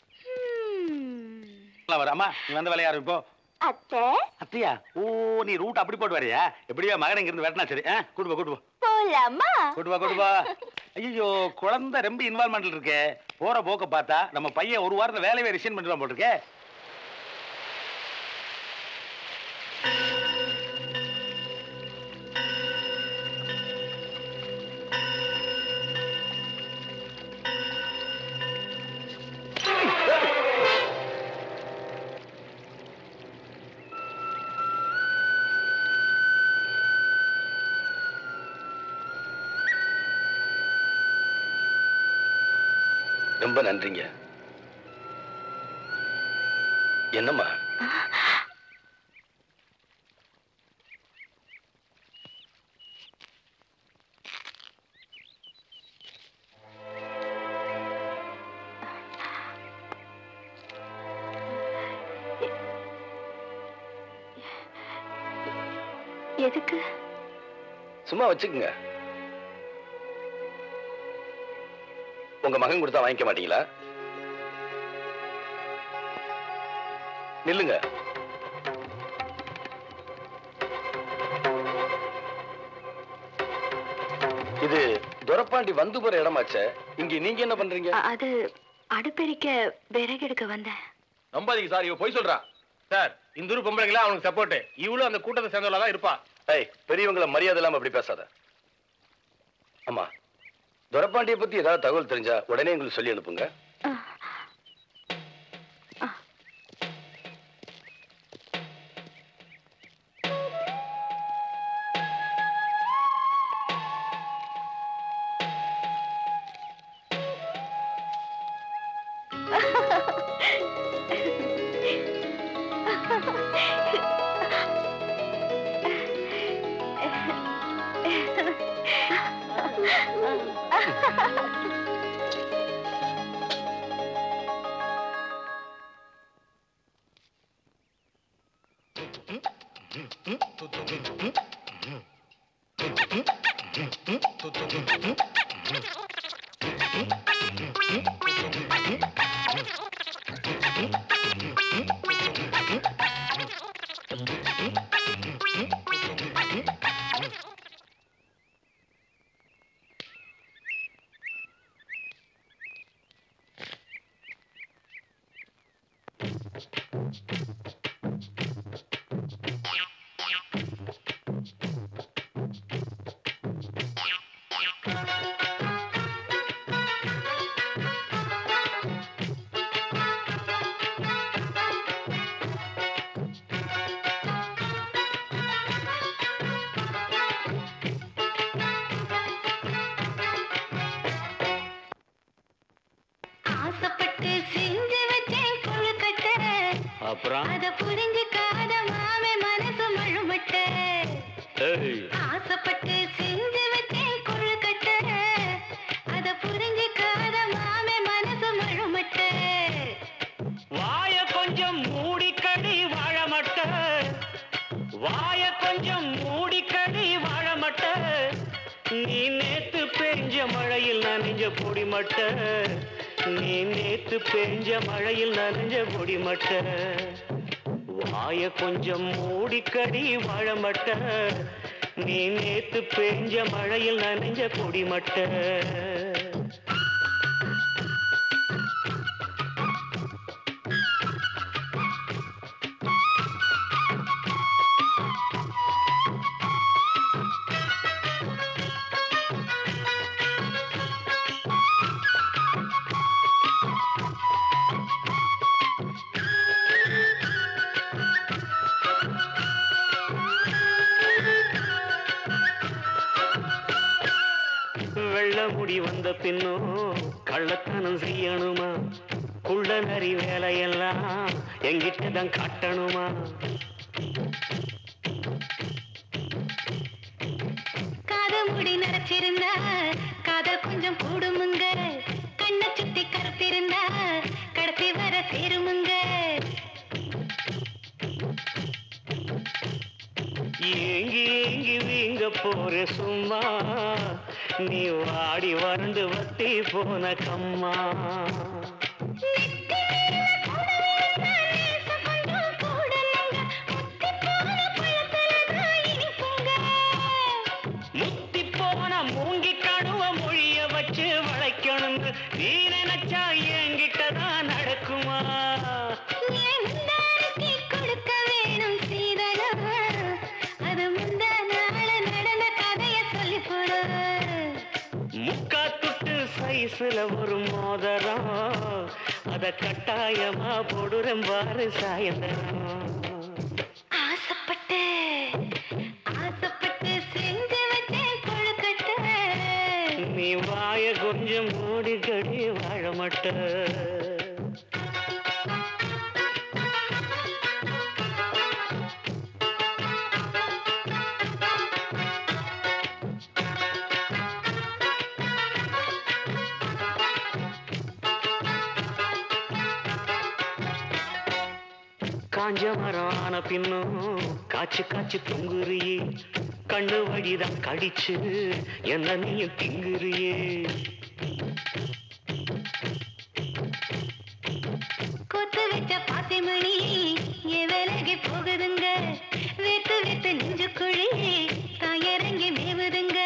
வரேன் வர அம்மா நீ வந்த வேலையை ஆரம்பிப்போ
அத்தை
அத்தியா ஓ நீ ரூட் அப்படி போட்டு வரியா எப்படியா மகன் இங்க இருந்து வெட்டினா சரி ஆ கூட்டு போ கூட்டு போ
போலாமா
கூட்டு போ கூட்டு போ ஐயோ குழந்தை ரொம்ப இன்வால்மெண்ட் இருக்கே போற போக்க பார்த்தா நம்ம பையன் ஒரு வாரத்துல வேலையை ரிசைன் பண்ணிட்டு போட்டிருக்கே
ரொம்ப நன்றிங்க என்னம்மா
எதுக்கு
சும்மா வச்சுக்குங்க உங்க மகன் கொடுத்தா வாங்கிக்க மாட்டீங்களா நில்லுங்க இது துரப்பாண்டி வந்து போற இடமாச்சே இங்க நீங்க என்ன பண்றீங்க
அது அடுப்பெரிக்க விறகு எடுக்க வந்தேன்
நம்பாதீங்க சார் இவ போய் சொல்றா சார் இந்த ஊர் பொம்பளைங்களா அவனுக்கு சப்போர்ட் இவளும் அந்த கூட்டத்தை சேர்ந்தவளா தான் இருப்பா
ஏய் பெரியவங்கள மரியாதை இல்லாம அப்படி பேசாத ஆமா துரப்பாண்டிய பத்தி ஏதாவது தகவல் தெரிஞ்சா உடனே எங்களுக்கு சொல்லி அனுப்புங்க
ஆசைப்பட்டு செஞ்சு வச்சேன் கொழுக்கட்டை
அப்புறம்
அத புரிஞ்சுக்காத மாமே மனசு மழுமட்ட
ஏய்
ஆசைப்பட்டு செஞ்சு வச்சேன் கொழுக்கட்டை அத புரிஞ்சுக்காத மாமே மனசு மழுமட்ட
வாய கொஞ்சம் மூடிக்கடி வாழமட்ட வாய கொஞ்சம் மூடிக்கடி வாழமட்ட நீ நேத்து பெஞ்ச மழையில் நனைஞ்ச பொடிமட்ட நீ நேத்து பெஞ்ச மழையில் நனைஞ்ச பொடிமட்ட வாய கொஞ்சம் மூடிக்கடி வாழமட்ட நீ நேத்து பெஞ்ச மழையில் நனைஞ்ச பொடிமட்ட வெள்ள முடி வந்த பின்னும் கள்ளத்தனம் செய்யணுமா குள்ள நரி வேலையெல்லாம் எங்கிட்ட தான் காட்டணுமா
காத முடி நரைச்சிருந்தா காதல் கொஞ்சம் கூடுமுங்க கண்ணை சுத்தி கருத்திருந்தா கடைசி வர சேருமுங்க
ஏங்கி ஏங்கி வீங்க போற சும்மா நீ வாடி வறண்டு வத்தி போன கம்மா முத்தி போன மூங்கி கடுவ மொழிய வச்சு வளைக்கணும்னு நீ நினைச்சா என்கிட்ட தான் நடக்குமா
ஏன் முந்தானைக்கு கொடுக்க வேணும் சீதனம் அது முந்தா நாள நடந்த கதைய சொல்லி போடு
முக்கா துட்டு சைஸ்ல ஒரு மோதிரம் அத கட்டாயமா போடுறேன் பாரு சாயந்தரம்
ஆசைப்பட்டு ஆசைப்பட்டு செஞ்சு வச்சேன் கொழுக்கட்டை
நீ வாய கொஞ்சம் மூடி கடி வாழ மாட்ட காஞ்ச மரம் ஆன பின்னும் காய்ச்சி காய்ச்சி தொங்குறியே கண்ணு வழிதான் கடிச்சு என்ன நீயும் திங்குறியே
கொத்து வச்ச பாத்தி மணி என் விலகி போகுதுங்க வேத்து வேத்து நெஞ்சுக்குழி தான் இறங்கி மேவுதுங்க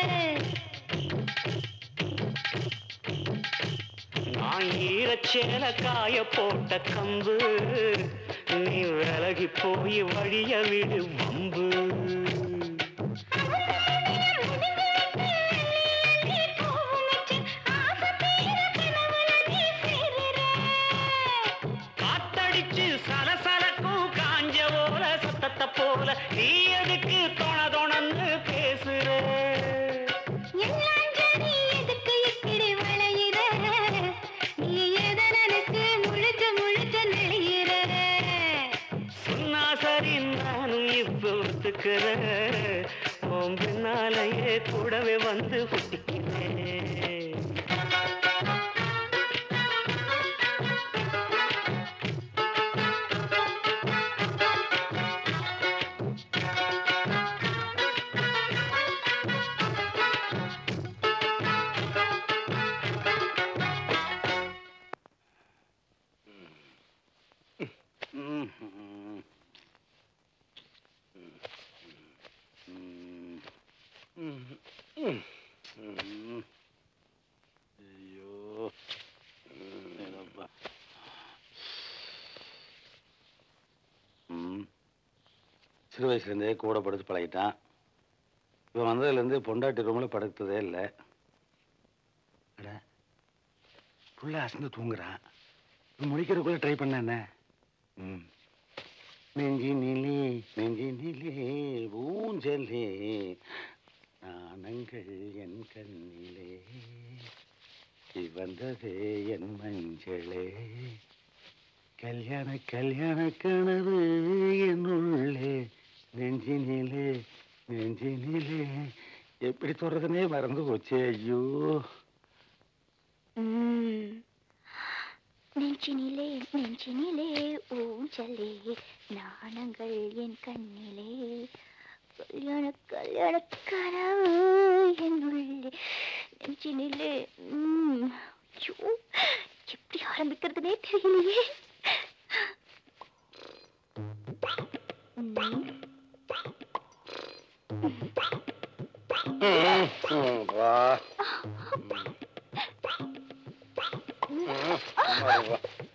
நான் ஈரச்சேல காய போட்ட கம்பு நீ விலகி போய் வழிய விடு வம்பு காத்தடிச்சு சலசலக்கும் காஞ்ச ஓல சத்தத்தை போல நீ எதுக்கு தொண தொணன்னு பேசுற
எல்லாம் சரி எதுக்கு இப்படி வளையிற நீ எதை நினைச்சு முழிச்சு முழிச்சு நெளியிற
சொன்னா சரி நானும் இப்ப ஒத்துக்கிறேன் உன் பின்னாலேயே கூடவே வந்து ஒட்டிக்கிறேன்
ஐயோ ஏதோப்பா. ம். சிறு வயசுலேருந்தே கூட படுத்து பழகிட்டான் இவன் வந்ததுலேருந்து பொண்டாட்டி ரூமில் படுத்ததே இல்லை அட புள்ள அசந்து தூங்குறான் இவன் முடிக்கிறதுக்குள்ள ட்ரை பண்ண என்ன ம் நெஞ்சினிலே நெஞ்சினிலே ஊஞ்சலே நாணங்கள் என் கண்ணிலே வந்ததே என் மஞ்சளே கல்யாண கல்யாண கனவு என்னுள்ளே நெஞ்சினிலே நெஞ்சினிலே எப்படி சொல்றதுனே மறந்து போச்சு ஐயோ
ம். நெஞ்சினிலே நெஞ்சினிலே ஊஞ்சலே நாணங்கள் என் கண்ணிலே கல்யாண கல்யாண கனவு என்னுள்ளே நெஞ்சினிலே ம். ஐயோ, எப்படி ஆரம்பிக்கிறதுனே தெரியலையே ம்.
ம், ம், வா. ம், வா, வா.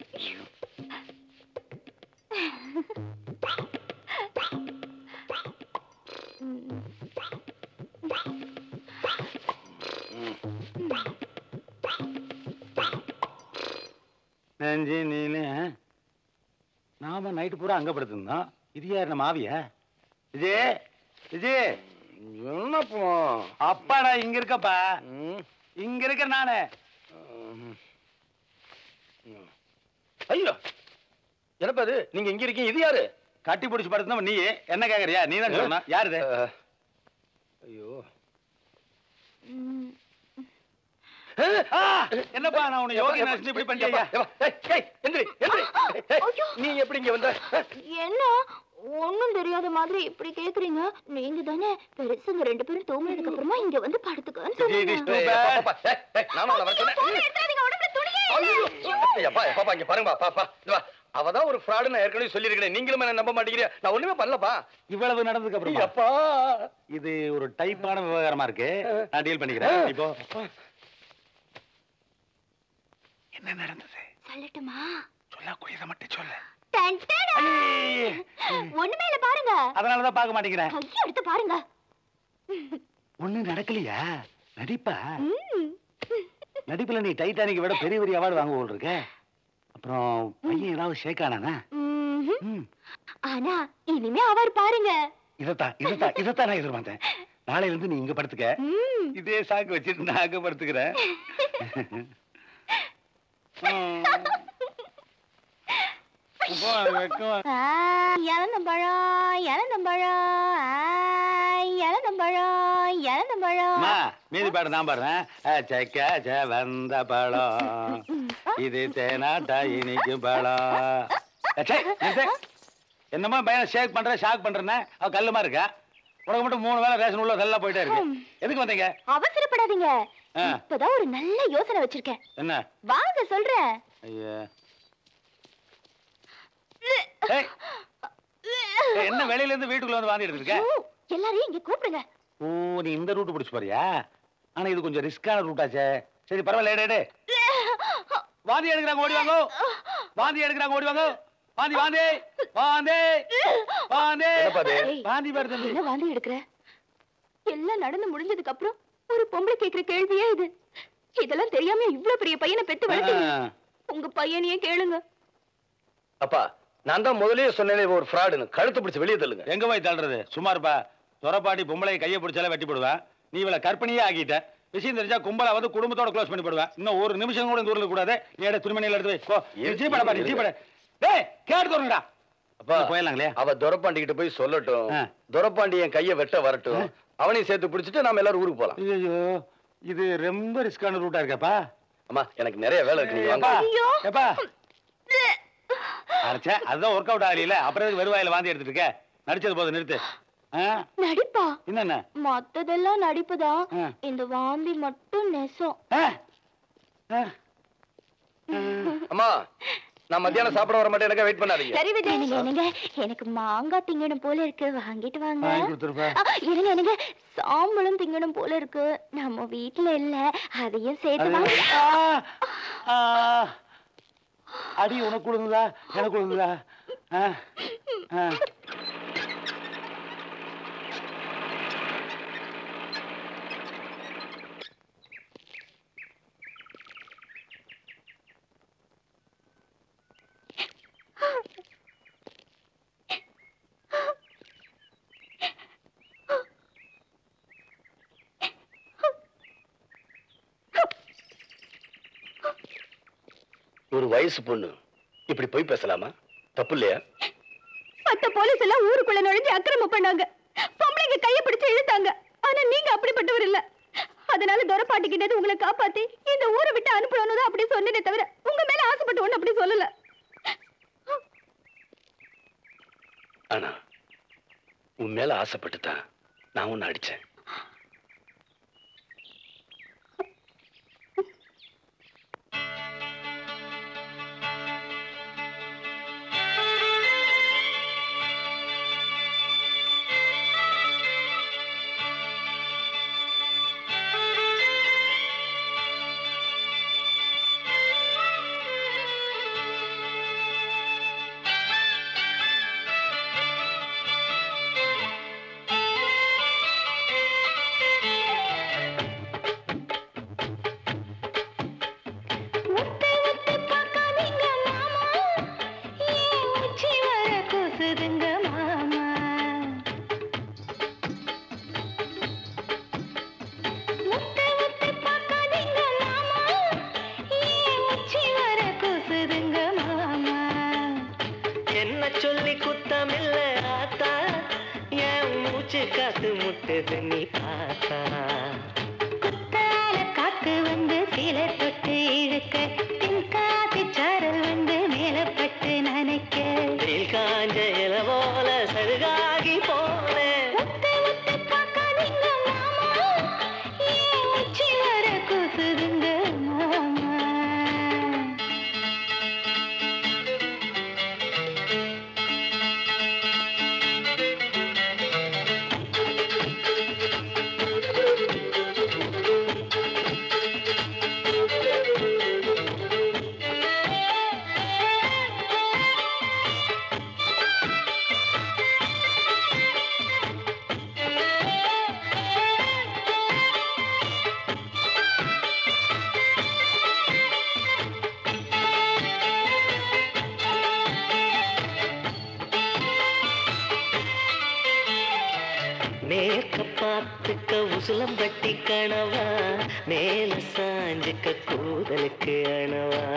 நெஞ்சினிலே நாம நைட்டு பூரா அங்க படுத்திருந்தோம் இது யார் நம்ம ஆவியா விஜய் விஜய்
என்னப்பா
அப்பாடா இங்க இருக்கப்பா இங்க இருக்க நானு
ஐயோ என்னப்பா இது நீங்க இங்க இருக்கீங்க இது யாரு
கட்டி பிடிச்சு படுத்தா நீ என்ன கேக்குறியா நீ தான் சொல்லணும் யாரு இது
ஐயோ
ஆ, என்னப்பா நான் உன்னை யோகி நினைச்சு இப்படி பண்ணிட்டியா
நீ எப்படி இங்க வந்த
என்ன ஒண்ணும் தெரியாத மாதிரி இப்படி கேக்குறீங்க நீங்க தானே பெருசுங்க ரெண்டு பேரும் தூங்குனதுக்கு அப்புறமா இங்க வந்து படுத்துக்கன்னு சொன்னீங்க
நானும் அவளை வர சொன்னேன். ஐயோ, அப்பா, பாப்பா, இங்க பாருங்கப்பா, பாப்பா, இங்க வா. அவதான் ஒரு fraud நான் ஏற்கனவே சொல்லியிருக்கிறேன் நீங்களும் என்ன நம்ப மாட்டேங்கிறீங்க நான் ஒண்ணுமே பண்ணலப்பா
இவ்வளவு நடந்ததுக்கு அப்புறம்
அப்பா
இது ஒரு டைப்பான விவகாரமா இருக்கு நான் டீல் பண்ணிக்கிறேன் இப்போ என்ன நடந்தது
சொல்லட்டுமா
சொல்லக்கூடியதை மட்டும் சொல்லு
டன், டடா. ஒண்ணுமே இல்ல பாருங்க
அதனாலதான் பார்க்க மாட்டேங்கிறேன்
கையை எடுத்து பாருங்க
ஒண்ணு நடக்கலையா நடிப்பா
ம்.
நடிப்புல நீ டைட்டானிக் விட பெரிய பெரிய அவார்டு வாங்க போல் இருக்க அப்புறம் பையன் ஏதாவது ஷேக் ஆனானா
ம்ஹும். ஆனா இனிமே அவர் பாருங்க
இதத்தான் இதத்தான் இதத்தான் நான் எதிர்பார்த்தேன் நாளையில இருந்து நீ இங்க படுத்துக்க
ம்.
இதே சாக்கு வச்சுட்டு நான் அங்க படுத்துக்கிறேன் இப்போ அது வெக்கம்
ஆ, இளந்தம்பழம் இளந்தம்பழம் ஆ, இளந்தம்பழம் இளந்தம்பழம்
அம்மா மீதி பாடு நான் பாடுறேன் செக்க வந்த பழம் இது தேனாட்டா இனிக்கும் பழம் ச்சே, நிறுத்து. என்னம்மா பையன் ஷேக் பண்ற ஷாக் பண்றேன்னு அவ கல்லுமா இருக்கா உனக்கு மட்டும் மூணு வேளை ரேஷன் உள்ள நல்லா போயிட்டே இருக்கு எதுக்கு வந்தீங்க
அவசரப்படாதீங்க
ஆ.
இப்பதான் ஒரு நல்ல யோசனை வச்சிருக்கேன்
என்ன
வாங்க சொல்றேன்
ஐயா ஏய், ஏய், என்ன வெளியில இருந்து வீட்டுக்குள்ள வந்து வாந்தி எடுத்துருக்க
ஐயோ, எல்லாரையும் இங்க கூப்பிடுங்க
ஓ நீ இந்த ரூட் பிடிச்சு போறியா ஆனா இது கொஞ்சம் ரிஸ்கான ரூட்டாச்சே சரி பரவாயில்ல எடு, எடு வாந்தி எடுக்கிறாங்க ஓடி வாங்க வாந்தி எடுக்கிறாங்க ஓடி வாங்க வாந்தி வாந்தி வாந்தி வாந்தி
ஏய்,
வாந்தி வருது
என்ன வாந்தி எடுக்கிற எல்லாம் நடந்து முடிஞ்சதுக்கு அப்புறம் ஒரு பொம்பளை கேக்குற கேள்வியே இது இதெல்லாம் தெரியாம இவ்ளோ பெரிய பையனை பெத்து வளர்த்தீங்க உங்க பையனையே கேளுங்க
அப்பா நான் தான் முதல்லயே சொன்னேனே இவன் ஒரு ஃப்ராடுன்னு கழுத்து பிடிச்சு வெளியே தள்ளுங்க
எங்க போய் தள்ளுறது சும்மா இருப்பா துறப்பாடி பொம்பளை கையை பிடிச்சாலே வெட்டி போடுவேன் நீ இவளை கற்பனையே ஆக்கிட்ட விஷயம் தெரிஞ்சா கும்பலா வந்து குடும்பத்தோட க்ளோஸ் பண்ணி போடுவேன் இன்னும் ஒரு நிமிஷம் கூட இந்த ஊர்ல கூடாது நீ எடு துணிமணியில எடுத்து வை போ நீ ஜீப் பட பாரு ஜீப் பட டேய் கேட்டு தோணுடா
அப்பா
போயிடலாங்களே
அவ துரப்பாண்டி கிட்ட போய் சொல்லட்டும் துரப்பாண்டி என் கையை வெட்ட வரட்டும் அவனையும் சேர்த்து பிடிச்சிட்டு நாம எல்லாரும் ஊருக்கு போலாம்
ஐயோ இது ரொம்ப ரிஸ்கான ரூட்டா இருக்கப்பா
அம்மா எனக்கு நிறைய வேலை இருக்கு நீங்க வாங்க.
ஏப்பா ஏப்பா அரைச்சே அதுதான் ஒர்க் அவுட் ஆகலையில அப்புறம் எதுக்கு வெறுவாயில வாந்தி எடுத்துட்டு இருக்க நடிச்சது போதும் நிறுத்து ஆ?
நடிப்பா
என்னென்ன
மத்ததெல்லாம் நடிப்புதான்
ஆ.
இந்த வாந்தி மட்டும் நெசம்
அம்மா நான் மத்தியானம் சாப்பிட வர மாட்டேன் எனக்கு வெயிட் பண்ணாதீங்க
சரி விஜய் என்னங்க என்னங்க எனக்கு மாங்காய் திங்கணும் போல இருக்கு வாங்கிட்டு வாங்க
வாங்கி கொடுத்துருப்பா
ஆ, இருங்க என்னங்க சாம்பலும் திங்கணும் போல இருக்கு நம்ம வீட்ல இல்ல அதையும் சேர்த்து
அது-
வாங்க
ஆ, ஆ. அடி உனக்கு விழுந்ததா எனக்கு விழுந்ததா ஆ, ஆ.
ஒரு வயசு பொண்ணு இப்படி போய் பேசலாமா தப்பு இல்லையா
மத்த போலீஸ் எல்லாம் ஊருக்குள்ள நுழைஞ்சு அக்கிரமம் பண்ணாங்க பொம்பளைங்க கைய பிடிச்சு இழுத்தாங்க ஆனா நீங்க அப்படிப்பட்டவர் இல்ல அதனால துரப்பாட்டி கிட்டது உங்களை காப்பாத்தி இந்த ஊரை விட்டு அனுப்பணும்னு தான் அப்படி சொன்னதே தவிர உங்க மேல ஆசைப்பட்டு ஒண்ணு அப்படி சொல்லல
ஆனா உன் மேல ஆசைப்பட்டு தான் நான் உன்னை அடிச்சேன்
உச்சி வர கூசுதுங்க மாமா முட்டை முட்டை பார்க்காதீங்க மாமா ஏன் உச்சி வர கூசுதுங்க மாமா
என்ன சொல்லி குத்தமில்ல ஆத்தா என் மூச்சு காத்து முட்டுது நீ பார்த்தா
குத்தால காத்து வந்து சில தொட்டு இழுக்க தென்காசி சாரல் வந்து மேலப்பட்டு நனைக்க
வெயில் காஞ்ச இல போல சருகாகி போனேன்
முட்டை முட்டை பார்க்காதீங்க மாமா ஏன் உச்சி வர கூசுதுங்க மாமா
மேற்க பார்த்துக்க உசுலம்பட்டி கணவா மேல சாஞ்சுக்க கூதலுக்கு அணவா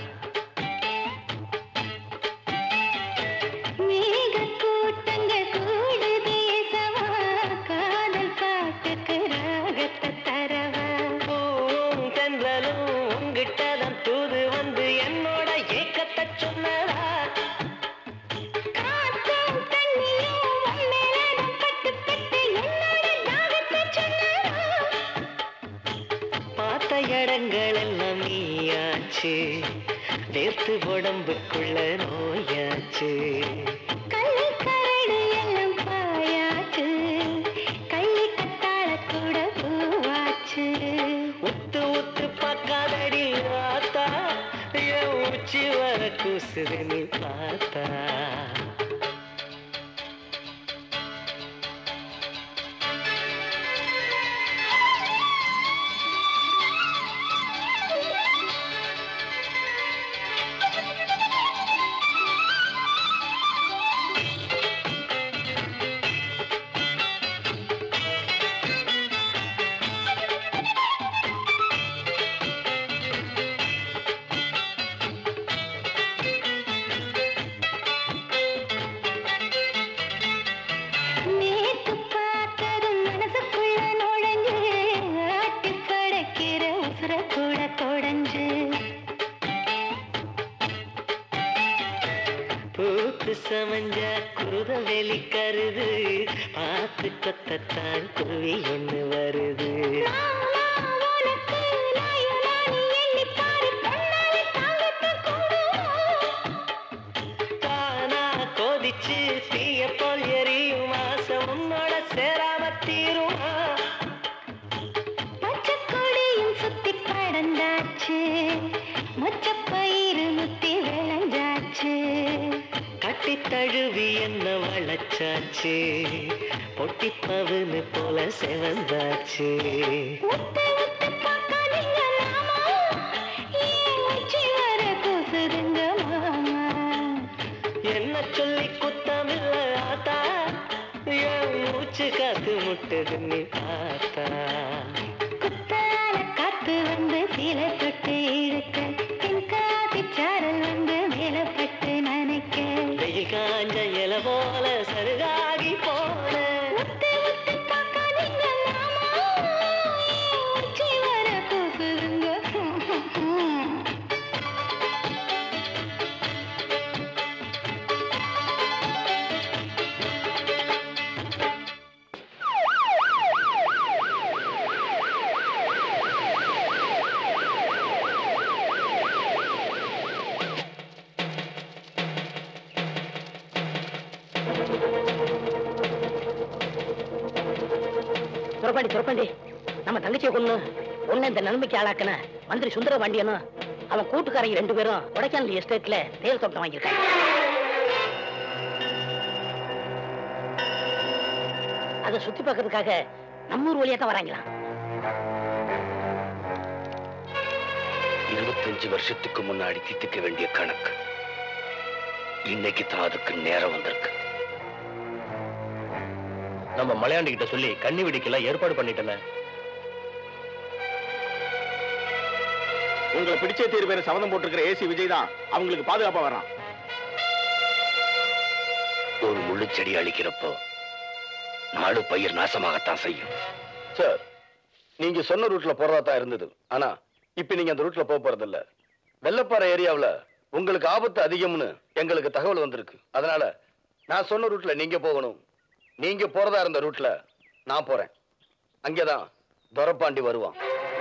மேக கூட்டங்கள் கூடுதே சவா காதல் பாட்டுக்கு ராகத்தை தரவா
பூவும் தென்றலும் உங்கிட்டதான் தூது வந்து என்னோட ஏக்கத்தை சொன்னதா
காத்தும் தண்ணியும் உன்மேலதான் பட்டு பட்டு என்னோட தாகத்தை சொன்னதா
பார்த்த இடங்கள் எல்லாம் நீயாச்சு வேர்த்து உடம்புக்குள்ள நோயாச்சு
கள்ளி கரடு எல்லாம் பாயாச்சு கள்ளி கத்தாழ கூட பூவாச்சு
உத்து உத்து பார்க்காதடி ஆத்தா என் உச்சி வர கூசுது நீ பார்த்தா
நேத்து பார்த்ததும் மனசுக்குள்ள நுழைஞ்சு ஆட்டி படைக்கிற உசுர கூட கொடைஞ்சு
பூத்து சமஞ்ச குருத வெளிக்கருது பார்த்து கொத்தத்தான் குருவி ஒண்ணு வருது
உனக்கு நாயும் நானி எண்ணி பாரு கண்ணாலே தாங்கத்தான் கூடும்
தானா கொதிச்சு தீய போல் எரியும் ஆசை உன்னோட சேராம தீருமா
பச்சை கொடியும் சுத்தி படந்தாச்சு மொச்ச பயிறு முத்தி விளைஞ்சாச்சு
கட்டி தழுவி என்ன வளச்சாச்சு பொட்டி பவுனு போல செவந்தாச்சு
முட்டை முட்டை பார்க்காதீங்க மாமா ஏன் உச்சி வர கூசுதுங்க மாமா
என்ன சொல்லி குத்தமில்ல ஆத்தா என் மூச்சு காத்து முட்டுது நீ பார்த்தா
குத்தால காத்து வந்து சீலை தொட்டு இழுக்க தென்காசி சார
காஞ்ச இல போல சருகாகி போன
உச்சி வர கூசுதுங்க
துரப்பாண்டி துரப்பாண்டி நம்ம தங்கச்சியை கொண்டு ஒன்னு இந்த நிலைமைக்கு ஆளாக்குன மந்திரி சுந்தர பாண்டியனும் அவன் கூட்டுக்காரங்க ரெண்டு பேரும் கொடைக்கானல் எஸ்டேட்ல தேல் தோட்டம் வாங்கியிருக்காங்க அதை சுத்தி பார்க்கறதுக்காக நம்ம ஊர் வழியா தான் வராங்களாம்
இருபத்தஞ்சு வருஷத்துக்கு முன்னாடி தீர்த்துக்க வேண்டிய கணக்கு இன்னைக்கு தான் அதுக்கு நேரம் வந்திருக்கு
நம்ம மலையாண்டி கிட்ட சொல்லி கண்ணி வெடிக்கெல்லாம் ஏற்பாடு பண்ணிட்டேனே
உங்களை பிடிச்ச தீர் பேர் சபதம் போட்டிருக்கிற ஏசி விஜய் தான் அவங்களுக்கு பாதுகாப்பா வர்றான்
ஒரு முள்ளுச்செடி அழிக்கிறப்போ நாலு பயிர் நாசமாகத்தான் செய்யும்
சார் நீங்க சொன்ன ரூட்ல போறதா தான் இருந்தது ஆனா இப்ப நீங்க அந்த ரூட்ல போக போறது இல்ல வெள்ளப்பாறை ஏரியாவுல உங்களுக்கு ஆபத்து அதிகம்னு எங்களுக்கு தகவல் வந்திருக்கு அதனால நான் சொன்ன ரூட்ல நீங்க போகணும் நீங்க போறதா இருந்த ரூட்ல நான் போறேன் அங்கேதான் துரப்பாண்டி வருவான்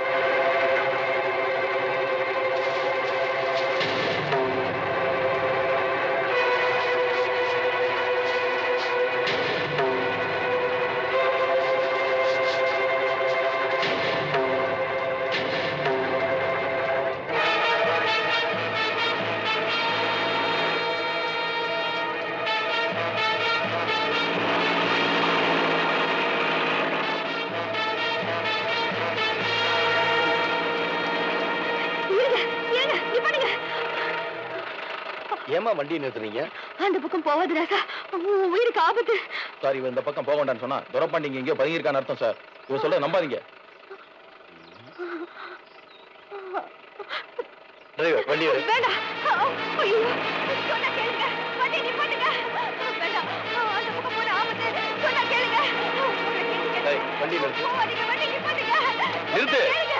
இருங்க ஏங்க நிப்பாடுங்க
ஏமா வண்டியை நிறுத்துறீங்க
அந்த பக்கம் போகாது ராசா உன் உயிருக்கு ஆபத்து
சார் இவன் இந்த பக்கம் போக வேண்டாம்னு சொன்னா துரப்பாண்டி இங்க எங்கேயோ பதுங்கியிருக்கான்னு அர்த்தம் சார் இவன் சொல்ல நம்பாதீங்க
டிரைவர் வண்டி எடு.
வேண்டாம் ஐயோ சொன்னா கேளுங்க வண்டி நிப்பாட்டுங்க வேண்டாம் அந்த பக்கம் போன ஆபத்து சொன்னா கேளுங்க
டேய், வண்டி நிறுத்து
போகாதீங்க வண்டி நிப்பாட்டுங்க
நிறுத்து
கேளுங்க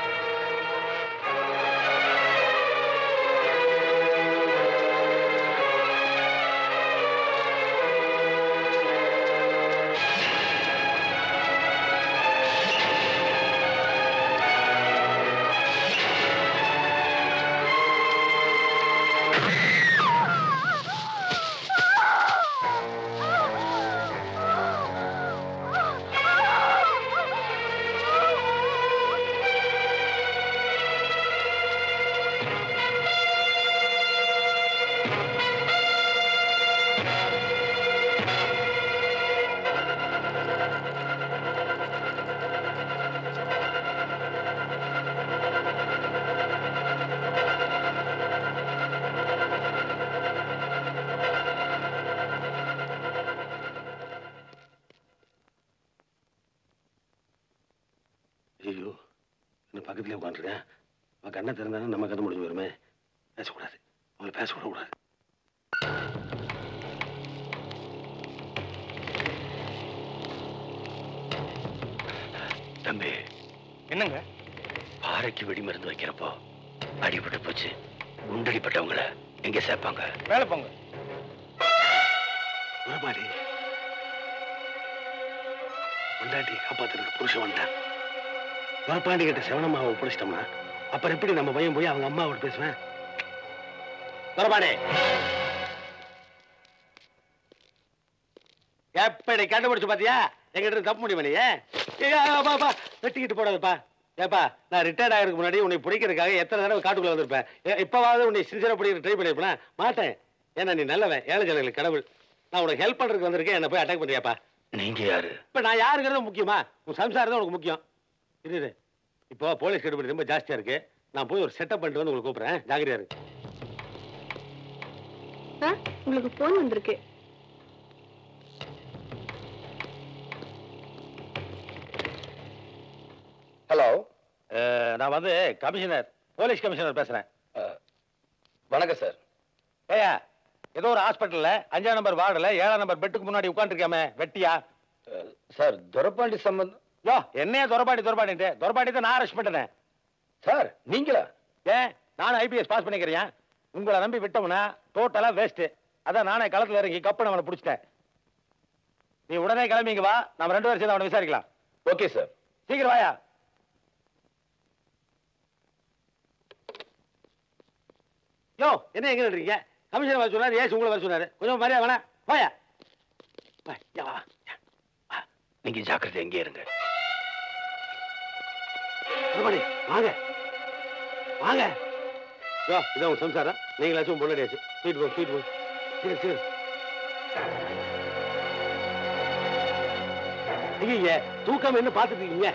ஐயோ இன்னும் பக்கத்துலேயே உட்காந்துருக்கேன் அவன் கண்ணை திறந்தானே நம்ம கதை முடிஞ்சு வருமே பேசக்கூடாது அவங்களை பேச விடக்கூடாது தம்பி
என்னங்க
பாறைக்கு வெடி மருந்து வைக்கிறப்போ அடிபட்டு போச்சு குண்டடிப்பட்டவங்கள எங்க சேர்ப்பாங்க
மேல போங்க
ஒருபாடி பொண்டாட்டி காப்பாத்துறதுக்கு புருஷன் வந்துட்டான் பாப்பாண்டி கிட்ட செவனம்மாவை ஒப்படைச்சிட்டோம்னா அப்புறம் எப்படி நம்ம பையன் போய் அவங்க அம்மாவோட பேசுவேன்
துரபாடே எப்படி கண்டுபிடிச்சு பாத்தியா எங்கிட்ட இருந்து தப்பு முடியும் நீ பாப்பா வெட்டிக்கிட்டு போடாதப்பா ஏப்பா நான் ரிட்டையர்ட் ஆகிறதுக்கு முன்னாடி உன்னை பிடிக்கிறதுக்காக எத்தனை தடவை காட்டுக்குள்ள வந்திருப்பேன் ஏ- இப்பவாவது உன்னை சின்சியரா பிடிக்கிற ட்ரை பண்ணிருப்பேன் மாட்டேன் ஏன்னா நீ நல்லவன் ஏழை ஜனங்களுக்கு கடவுள் நான் உனக்கு ஹெல்ப் பண்றதுக்கு வந்திருக்கேன் என்ன போய் அட்டாக் பண்றியாப்பா
நீங்க யாரு
இப்ப நான் யாருங்கிறது முக்கியமா உன் சம்சாரம் தான் உனக்கு முக்கியம் இரு இரு. இப்போ போலீஸ் கட்டுப்படி ரொம்ப ஜாஸ்தியா இருக்கு நான் போய் ஒரு செட்டப் பண்ணிட்டு வந்து உங்களுக்கு கூப்பிடுறேன் ஜாகிரதையா இருக்கு
ஆ, உங்களுக்கு போன் வந்திருக்கு
ஹலோ நான் வந்து கமிஷனர் போலீஸ் கமிஷனர் பேசுறேன்
வணக்கம் சார்
ஏயா ஏதோ ஒரு ஹாஸ்பிட்டல்ல அஞ்சாம் நம்பர் வார்டுல ஏழாம் நம்பர் பெட்டுக்கு முன்னாடி உட்காந்துருக்காம வெட்டியா
சார் துரப்பாண்டி சம்பந்தம்
யோ என்னையா துரபாடி துரபாடிட்டு துரபாடி தான் நான் அரெஸ்ட் பண்ணிட்டேன்
சார் நீங்களா
ஏன் நானும் ஐபிஎஸ் பாஸ் பண்ணிக்கிறேன் உங்களை நம்பி விட்டோம்னா டோட்டலா வேஸ்ட் அதான் நானே களத்துல இறங்கி கப்பன் அவனை பிடிச்சிட்டேன் நீ உடனே கிளம்பிங்க வா நம்ம ரெண்டு பேரும் சேர்ந்து அவனை விசாரிக்கலாம்
ஓகே சார்
சீக்கிரம் வாயா யோ என்ன எங்க இருக்கீங்க கமிஷனர் வர சொன்னாரு ஏசி உங்களை வர சொன்னாரு கொஞ்சம் மரியாதை வேணா வாயா வா, யா, வா.
நீங்க ஜாக்கிரதை எங்கே இருங்க
சுப்பிரமணி, வாங்க வாங்க யோ இதான் உங்க சம்சாரம் நீங்களாச்சும் பொண்ணடியாச்சு ஸ்வீட் போ ஸ்வீட் போ சரி சரி ஐய தூக்கம் என்ன பார்த்துட்டு இருக்கீங்க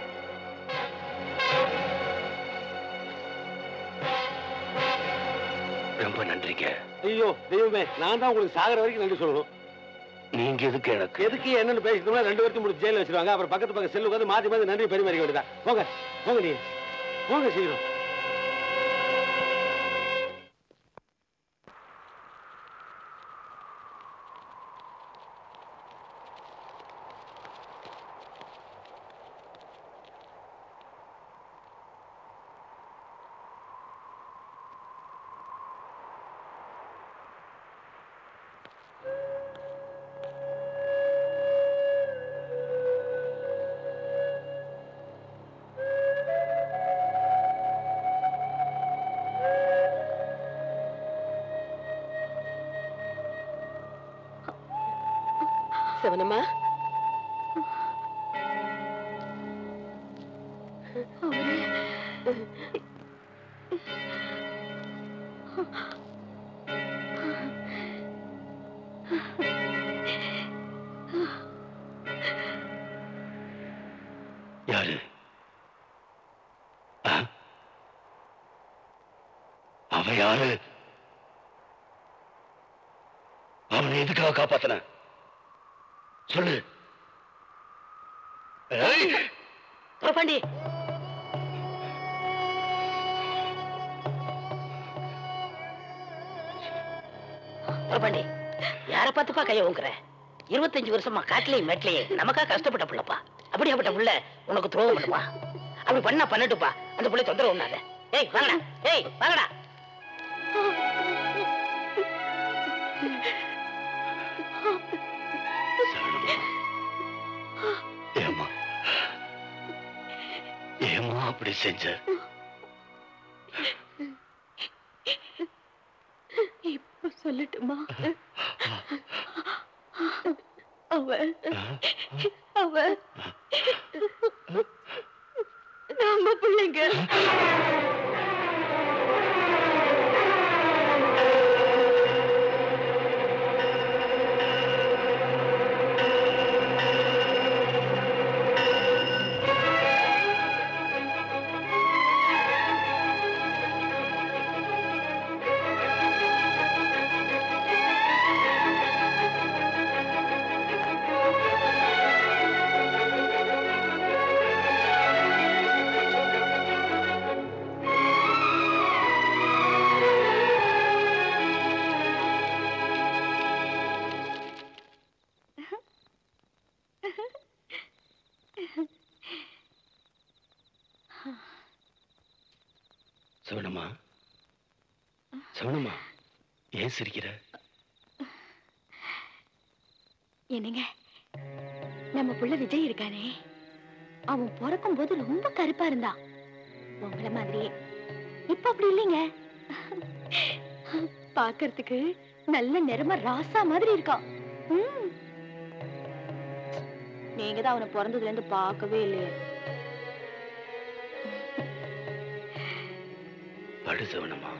ரொம்ப நன்றிங்க
ஐயோ தெய்வமே நான் தான் உங்களுக்கு சாகர வரைக்கும் நன்றி சொல்லணும்
நீங்க எதுக்கு எனக்கு
எதுக்கு என்னன்னு பேசிட்டோம்னா ரெண்டு பேர்த்தையும் முடிச்சு ஜெயில வச்சிருவாங்க அப்புறம் பக்கத்து பக்கம் செல்லு வந்து மாத்தி மாத்தி நன்றி பரிமாறிக்க வேண்டியதா போங்க போங்க நீ போங்க சீக்கிரம்
சிவனம்மா
யாரு ஆ? அவன் யாரு அவனை எதுக்காக காப்பாத்தின சொல்லு ஏய்!
துரப்பாண்டி துரப்பாண்டி யார பார்த்துப்பா கைய ஊங்குற இருபத்தஞ்சு வருஷமா காட்டுலயும் மேட்லயும் நமக்கா கஷ்டப்பட்ட புள்ளப்பா அப்படியாப்பட்ட புள்ள உனக்கு துரோகம் பண்ணுமா அப்படி பண்ணா பண்ணட்டுப்பா அந்த புள்ள தொந்தரவு பண்ணாத ஏய் வாங்கடா ஏய் வாங்கடா
ஏம்மா ஏம்மா அப்படி செஞ்ச
இப்ப சொல்லட்டுமா அவ அவ நம்ம பிள்ளைங்க
சிவனம்மா சிவனம்மா ஏன் சிரிக்கிற
என்னங்க நம்ம புள்ள விஜய் இருக்கானே அவன் பிறக்கும் போது ரொம்ப கருப்பா இருந்தான் உங்கள மாதிரியே இப்ப அப்படி இல்லைங்க பாக்குறதுக்கு நல்ல நிறமா ராசா மாதிரி இருக்கான் ம். நீங்க தான் அவனை பிறந்ததுல இருந்து பார்க்கவே இல்லையே
படு சிவனம்மா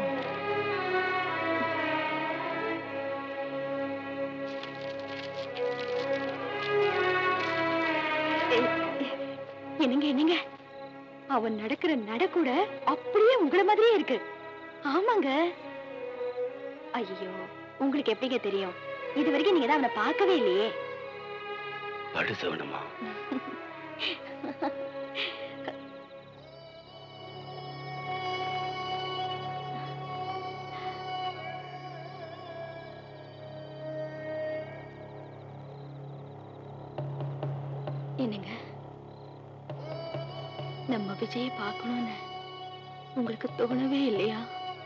என்னங்க என்னங்க அவன் நடக்கிற நட கூட அப்படியே உங்கள மாதிரியே இருக்கு ஆமாங்க ஐயோ உங்களுக்கு எப்படிங்க தெரியும் இது வரைக்கும் நீங்க தான் அவனை பார்க்கவே இல்லையே
படு சிவனம்மா
என்னங்க நம்ம விஜயை பார்க்கணும்னு உங்களுக்கு தோணவே இல்லையா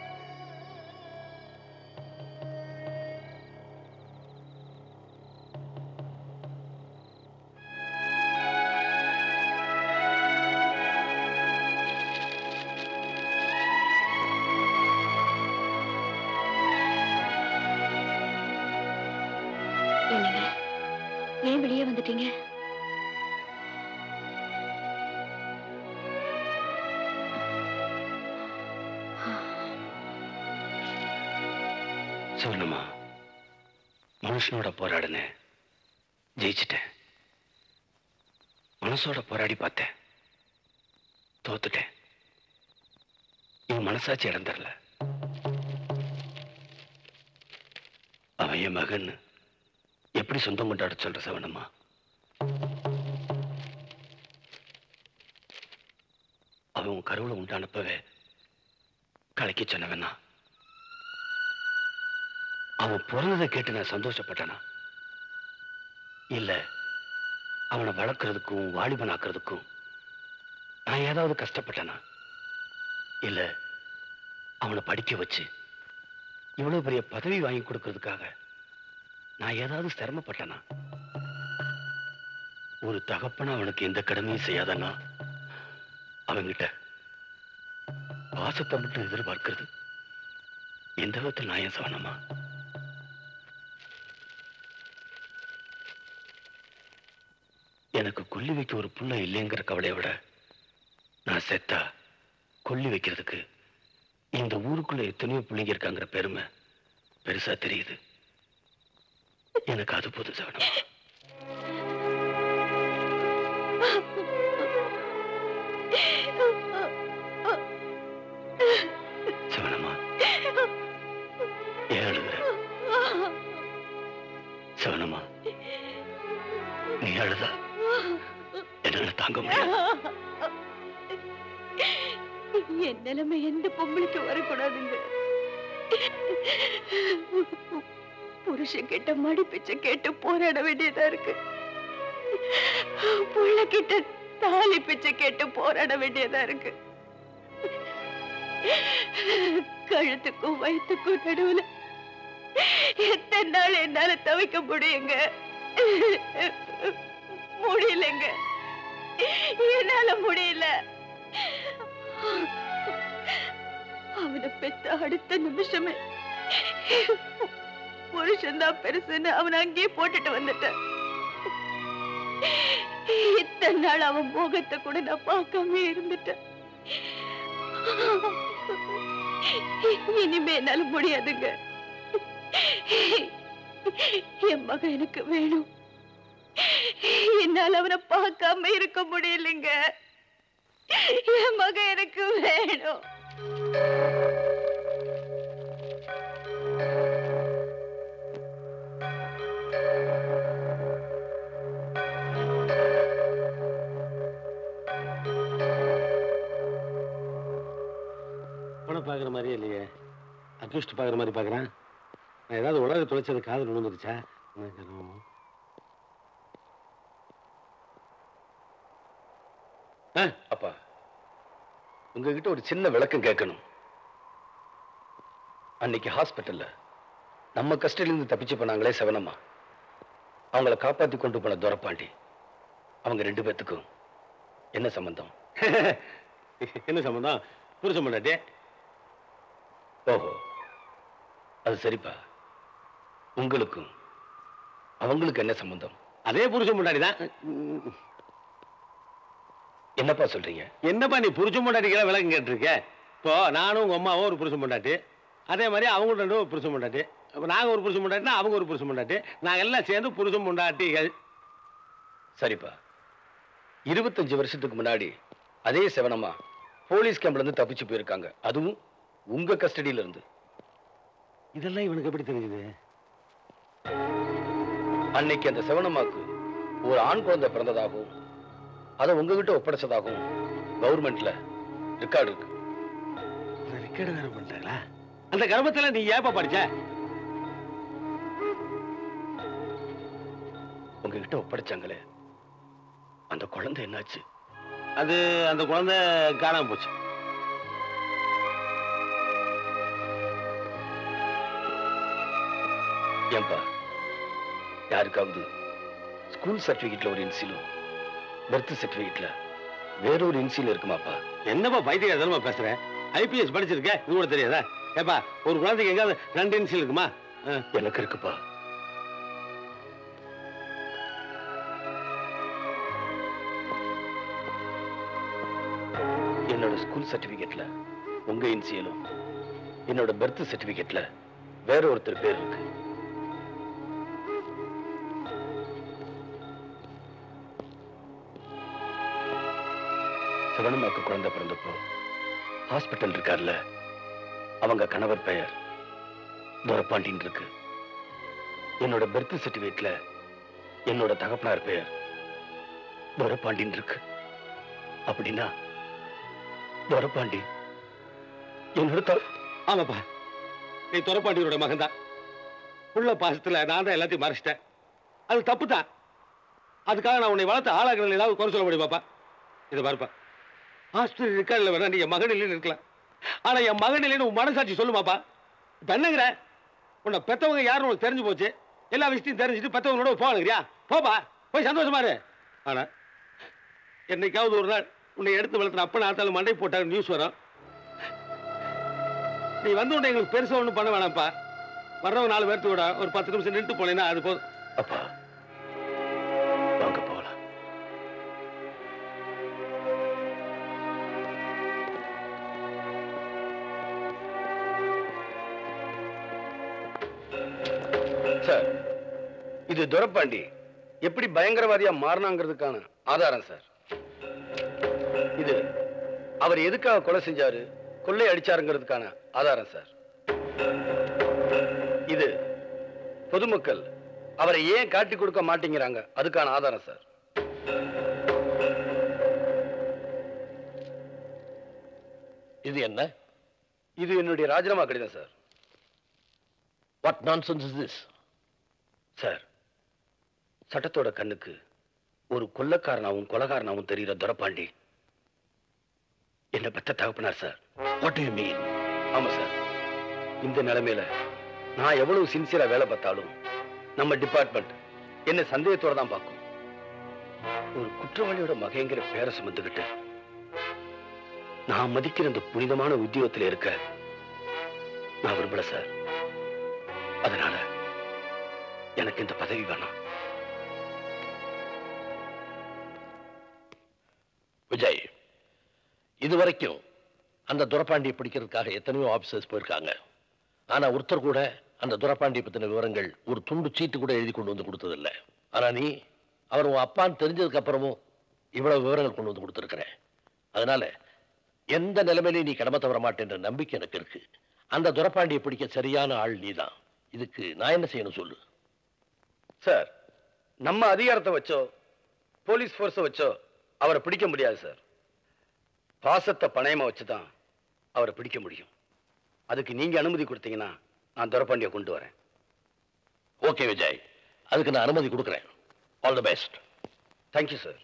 என்னங்க ஏன் வெளியே வந்துட்டீங்க
சொல்லணுமா மனுஷனோட போராடினேன் ஜெயிச்சிட்டேன் மனசோட போராடி பார்த்தேன் தோத்துட்டேன் என் மனசாட்சி இடம் தரல அவன் என் மகன் எப்படி சொந்தம் கொண்டாட சொல்ற சவனம்மா அவன் உன் கருவுல உண்டானப்பவே கலக்கி சொன்னவனா அவன் பிறந்ததை கேட்டு நான் சந்தோஷப்பட்டனா இல்ல அவனை வளர்க்கறதுக்கும் வாலிபனாக்குறதுக்கும் நான் ஏதாவது கஷ்டப்பட்டனா இல்ல அவனை படிக்க வச்சு இவ்வளவு பெரிய பதவி வாங்கி கொடுக்கறதுக்காக நான் ஏதாவது சிரமப்பட்டனா ஒரு தகப்பன அவனுக்கு எந்த கடமையும் செய்யாதனா அவன்கிட்ட பாசத்தை மட்டும் எதிர்பார்க்கிறது எந்த விதத்தில் நான் ஏன் சவனமா எனக்கு கொல்லி வைக்க ஒரு புள்ள இல்லைங்கிற கவலையை விட நான் செத்தா கொல்லி வைக்கிறதுக்கு இந்த ஊருக்குள்ள எத்தனையோ பிள்ளைங்க இருக்காங்கிற பெருமை பெருசா தெரியுது எனக்கு அது போதும் சவனம் சவனமா ஏன் அழுகுற சவனமா நீ அழுதா என்னால தாங்க முடியாது
என் நிலைமை எந்த பொம்பளைக்கு வரக்கூடாதுங்க புருஷன் கிட்ட மடி பிச்சை கேட்டு போராட வேண்டியதா இருக்கு புள்ள கிட்ட தாலி பிச்சை கேட்டு போராட வேண்டியதா இருக்கு கழுத்துக்கும் வயிற்றுக்கும் நடுவுல எத்தனை நாள் என்னால தவிக்க முடியுங்க முடியலங்க என்னால முடியல அவனை பெத்த அடுத்த நிமிஷமே புருஷன் தான் பெருசுன்னு அவனை அங்கேயே போட்டுட்டு வந்துட்டேன் இத்தனை நாள் அவன் முகத்தை கூட நான் பார்க்காம இருந்துட்டேன் இனிமே என்னால முடியாதுங்க என் மகன் எனக்கு வேணும் என்னால அவனை பார்க்காம இருக்க முடியலைங்க என் மகன் எனக்கு வேணும்
படம் பார்க்குற மாதிரியே இல்லையே அக்யூஸ்ட் பார்க்குற மாதிரி பார்க்குறேன் நான் ஏதாவது உலக தொலைச்சது காதல் விழுந்துருச்சா எனக்கு என்னமோ.
அப்பா உங்ககிட்ட ஒரு சின்ன விளக்கம் கேட்கணும் அன்னைக்கு ஹாஸ்பிட்டல்ல நம்ம கஸ்டடியில இருந்து தப்பிச்சு போனாங்களே செவனம்மா அவங்கள காப்பாத்தி கொண்டு போன துரப்பாண்டி அவங்க ரெண்டு பேத்துக்கும் என்ன சம்பந்தம்
என்ன சம்பந்தம் புருஷன் பண்ணாட்டே
ஓஹோ அது சரிப்பா உங்களுக்கும் அவங்களுக்கு என்ன சம்பந்தம்
அதே புருஷன் முன்னாடி தான்
என்னப்பா சொல்றீங்க
என்னப்பா நீ புருஷன் பொண்டாட்டிக்கிற விளக்கம் கேட்டிருக்க இப்போ நானும் உங்க அம்மாவும் ஒரு புருஷன் பொண்டாட்டி அதே மாதிரி அவங்க ரெண்டும் ஒரு புருஷன் பொண்டாட்டி அப்ப நாங்க ஒரு புருஷன் பொண்டாட்டினா அவங்க ஒரு புருஷன் பொண்டாட்டி நாங்க எல்லாம் சேர்ந்து புருஷன் பொண்டாட்டிகள்
சரிப்பா இருபத்தஞ்சு வருஷத்துக்கு முன்னாடி அதே செவனம்மா போலீஸ் கேம்ப்ல இருந்து தப்பிச்சு போயிருக்காங்க அதுவும் உங்க கஸ்டடியில இருந்து
இதெல்லாம் இவனுக்கு எப்படி தெரியுது
அன்னைக்கு அந்த செவனம்மாக்கு ஒரு ஆண் குழந்தை பிறந்ததாகவும் அதை உங்ககிட்ட ஒப்படைச்சதாகவும் கவர்மெண்ட்ல ரெக்கார்டு இருக்கு
ரெக்கார்டு வேற பண்றாங்களா அந்த கர்ப்பத்துல நீ ஏப்பா படிச்ச
உங்ககிட்ட ஒப்படைச்சாங்களே அந்த குழந்தை என்னாச்சு
அது அந்த குழந்தை காணாம போச்சு
ஏன்பா யாருக்காவது ஸ்கூல் சர்டிபிகேட்ல ஒரு இன்சிலும் பர்த் சர்டிபிகேட்ல வேறொரு இன்சில் இருக்குமாப்பா
என்னப்பா பைத்தியகாரமா பேசுற ஐபிஎஸ் படிச்சிருக்க இது கூட தெரியாதா ஏப்பா ஒரு குழந்தைக்கு எங்காவது ரெண்டு இன்சில் இருக்குமா
எனக்கு இருக்குப்பா என்னோட ஸ்கூல் சர்டிபிகேட்ல உங்க இன்சியலும் என்னோட பர்த் சர்டிபிகேட்ல வேற ஒருத்தர் பேர் இருக்கு சிவனம்மாக்கு குழந்தை பிறந்தப்போ ஹாஸ்பிட்டல் இருக்கார்ல அவங்க கணவர் பெயர் துரப்பாண்டின்னு இருக்கு என்னோட பர்த் சர்டிபிகேட்ல என்னோட தகப்பனார் பெயர் துரப்பாண்டின்னு இருக்கு அப்படின்னா துரப்பாண்டி என்னோட த-
ஆமாப்பா நீ துறப்பாண்டியரோட மகன் தான் உள்ள பாசத்துல நான் தான் எல்லாத்தையும் மறைச்சிட்டேன் அது தப்பு தான் அதுக்காக நான் உன்னை வளர்த்து ஆளாகிறதுல ஏதாவது குறை சொல்ல முடியுமாப்பா இதை பாருப்பா ஹாஸ்பிட்டல் இருக்கா இல்லை வேணா நீ என் மகன் இல்லைன்னு இருக்கலாம் ஆனா என் மகன் இல்லைன்னு உன் மனசாட்சி சொல்லுமாப்பா இப்ப என்னங்கிற உன்னை பெத்தவங்க யாருன்னு உனக்கு தெரிஞ்சு போச்சு எல்லா விஷயத்தையும் தெரிஞ்சுட்டு பெத்தவங்களோட போகணுங்கிறியா போப்பா போய் சந்தோஷமா இரு ஆனா என்னைக்காவது ஒரு நாள் உன்னை எடுத்து வளர்த்துன அப்ப ஆத்தாலும் மண்டை போட்டாங்க நியூஸ் வரும் நீ வந்து உடனே எங்களுக்கு பெருசா ஒண்ணும் பண்ண வேணாம்ப்பா வர்றவங்க நாலு பேர்த்து விட ஒரு பத்து நிமிஷம் நின்று போனேன்னா அது போதும்
அப்பா வாங்க போகலாம் சார் இது துரப்பாண்டி எப்படி பயங்கரவாதியா மாறினாங்கிறதுக்கான ஆதாரம் சார் இது அவர் எதுக்காக கொலை செஞ்சாரு கொள்ளை அடிச்சாருங்கிறதுக்கான ஆதாரம் சார் இது பொதுமக்கள் அவரை ஏன் காட்டி கொடுக்க மாட்டேங்கிறாங்க அதுக்கான ஆதாரம் சார்
இது என்ன
இது என்னுடைய ராஜினாமா கடிதம் sir
what nonsense is this
sir சட்டத்தோட கண்ணுக்கு ஒரு கொள்ளக்காரனாவும் கொலகாரனாவும் தெரிகிற துரப்பாண்டி என்ன பெத்த தகப்பனார் சார் வாட் யூ மீன் ஆமா சார் இந்த நிலைமையில நான் எவ்வளவு சின்சியரா வேலை பார்த்தாலும் நம்ம டிபார்ட்மெண்ட் என்ன சந்தேகத்தோட தான் பார்க்கும் ஒரு குற்றவாளியோட மகைங்கிற பேரை சுமந்துக்கிட்டு நான் மதிக்கிற இந்த புனிதமான உத்தியோகத்தில் இருக்க நான் விரும்பல சார் அதனால எனக்கு இந்த பதவி வேணாம்
விஜய் இதுவரைக்கும் அந்த துரப்பாண்டியை பிடிக்கிறதுக்காக எத்தனையோ ஆபீசர்ஸ் போயிருக்காங்க ஆனா ஒருத்தர் கூட அந்த துரப்பாண்டியை பத்தின விவரங்கள் ஒரு துண்டு சீட்டு கூட எழுதி கொண்டு வந்து கொடுத்ததில்ல ஆனா நீ அவர் உன் அப்பான்னு தெரிஞ்சதுக்கு அப்புறமும் இவ்வளவு விவரங்கள் கொண்டு வந்து கொடுத்துருக்கிற அதனால எந்த நிலைமையிலையும் நீ கடமை தவற மாட்டேன்ற நம்பிக்கை எனக்கு இருக்கு அந்த துரப்பாண்டியை பிடிக்க சரியான ஆள் நீதான் இதுக்கு நான் என்ன செய்யணும் சொல்லு
சார் நம்ம அதிகாரத்தை வச்சோ போலீஸ் ஃபோர்ஸை வச்சோ அவரை பிடிக்க முடியாது சார் பாசத்தை பணயமா வச்சுதான் அவரை பிடிக்க முடியும் அதுக்கு நீங்க அனுமதி கொடுத்தீங்கன்னா நான் துரப்பாண்டியை கொண்டு வரேன்
ஓகே விஜய் அதுக்கு நான் அனுமதி கொடுக்குறேன் all the best
thank you sir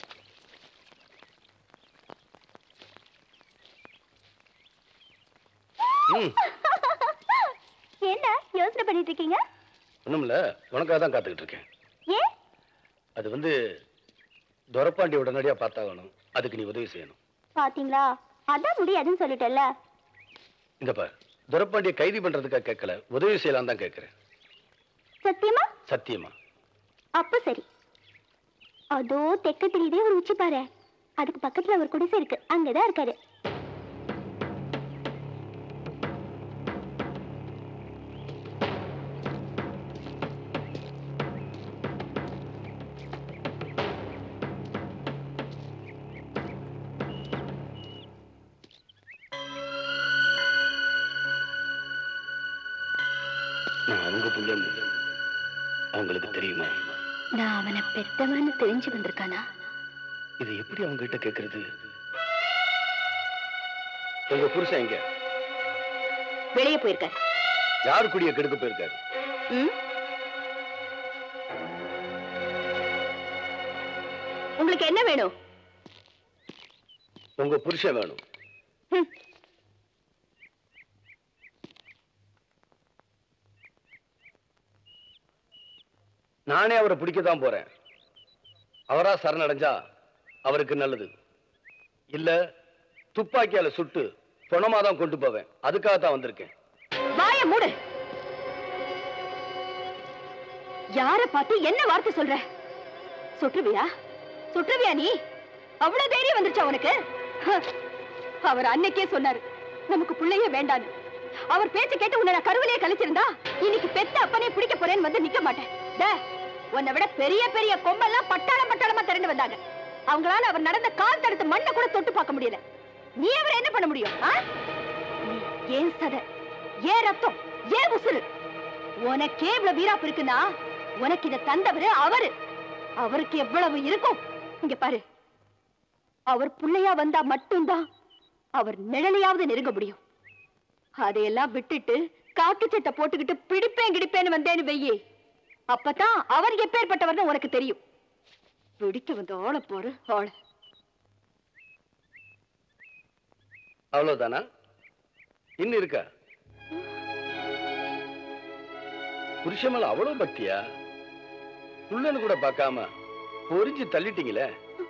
ம்
என்ன யோசனை பண்ணிட்டு இருக்கீங்க
ஒண்ணுமில்ல உனக்காக தான் காத்துக்கிட்டு இருக்கேன்
ஏன்
அது வந்து துரப்பாண்டி உடனடியா பார்த்தாகணும் அதுக்கு நீ உதவி செய்யணும்
பாத்தீங்களா அதான் முடியாதுன்னு சொல்லிட்டேல்ல
இந்த பார் துரப்பாண்டியை கைது பண்றதுக்காக கேட்கல உதவி செய்யலாம் தான் கேட்கிறேன்
சத்தியமா
சத்தியமா
அப்ப சரி அதோ தெக்க தெரியுதே ஒரு உச்சி பாரு அதுக்கு பக்கத்துல ஒரு குடிசை இருக்கு அங்கதான் இருக்காரு
நான் அவங்க புள்ளன்னு அவங்களுக்கு தெரியுமா
நான் அவனை பெத்தவன்னு தெரிஞ்சு வந்திருக்கானா
இது எப்படி அவங்க கிட்ட கேக்குறது உங்க புருஷன் எங்க
வெளியே போயிருக்காரு
யார் குடிய கெடுக்க போயிருக்காரு
ம் உங்களுக்கு என்ன வேணும்
உங்க புருஷன் வேணும்
ஹம்.
நானே அவரை பிடிக்கத்தான் போறேன் அவரா சரணடைஞ்சா அவருக்கு நல்லது இல்ல துப்பாக்கியால சுட்டு பணமா தான் கொண்டு போவேன் அதுக்காக தான் வந்திருக்கேன்
வாய மூடு யார பார்த்து என்ன வார்த்தை சொல்ற சுற்றுவியா சுற்றுவியா நீ அவ்வளவு தைரியம் வந்துருச்சா உனக்கு ஹ, அவர் அன்னைக்கே சொன்னாரு நமக்கு பிள்ளையே வேண்டான்னு அவர் பேச்ச கேட்டு உன்னை நான் கருவிலே கழிச்சிருந்தா இன்னைக்கு பெத்த அப்பனே பிடிக்க போறேன்னு வந்து நிக்க மாட்டேன் டே, உன்னை விட பெரிய பெரிய கொம்பெல்லாம் பட்டாளம் பட்டாளமா திரண்டு வந்தாங்க அவங்களால அவர் நடந்த கால் தடுத்து மண்ணை கூட தொட்டு பார்க்க முடியல நீ அவரை என்ன பண்ண முடியும் ஆ? நீ ஏன் சதை ஏன் ரத்தம் ஏன் உசுறு உனக்கே இவ்வளவு வீராப்பு இருக்குன்னா உனக்கு இதை தந்தவரு அவரு அவருக்கு எவ்வளவு இருக்கும் இங்க பாரு அவர் புள்ளையா வந்தா மட்டும்தான் அவர் நிழலையாவது நெருங்க முடியும் அதையெல்லாம் விட்டுட்டு காக்கு சட்டை போட்டுக்கிட்டு பிடிப்பேன் கிடிப்பேன்னு வந்தேன்னு வெய்யி அப்பதான் அவர் எப்பேற்பட்டவர்னு உனக்கு தெரியும் பிடிக்க வந்த ஆள போற ஆள
அவ்வளவுதானா இன்னும் இருக்கா புருஷன் மேல அவ்வளவு பக்தியா புள்ளன்னு கூட பார்க்காம பொறிஞ்சு தள்ளிட்டீங்களே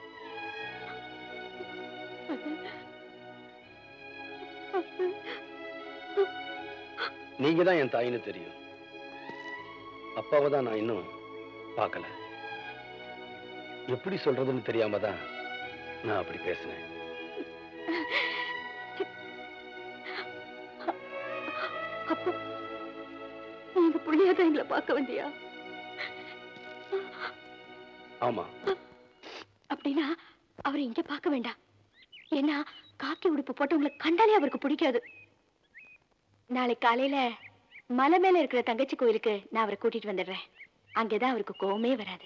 நீங்க தான் என் தாயின்னு தெரியும் அப்பாவை தான் நான் இன்னும் பார்க்கல எப்படி சொல்றதுன்னு தெரியாம தான் நான் அப்படி பேசினேன்
அப்போ நீங்க புள்ளையாதான் எங்களை பார்க்க வந்தியா
ஆமா
அப்படின்னா அவரை இங்க பார்க்க வேண்டாம் ஏன்னா காக்கி உடுப்பு போட்டு உங்களை கண்டாலே அவருக்கு பிடிக்காது நாளை காலையில மலை மேல இருக்கிற தங்கச்சி கோயிலுக்கு நான் அவரை கூட்டிட்டு வந்துடுறேன் அங்கேதான் அவருக்கு கோவமே வராது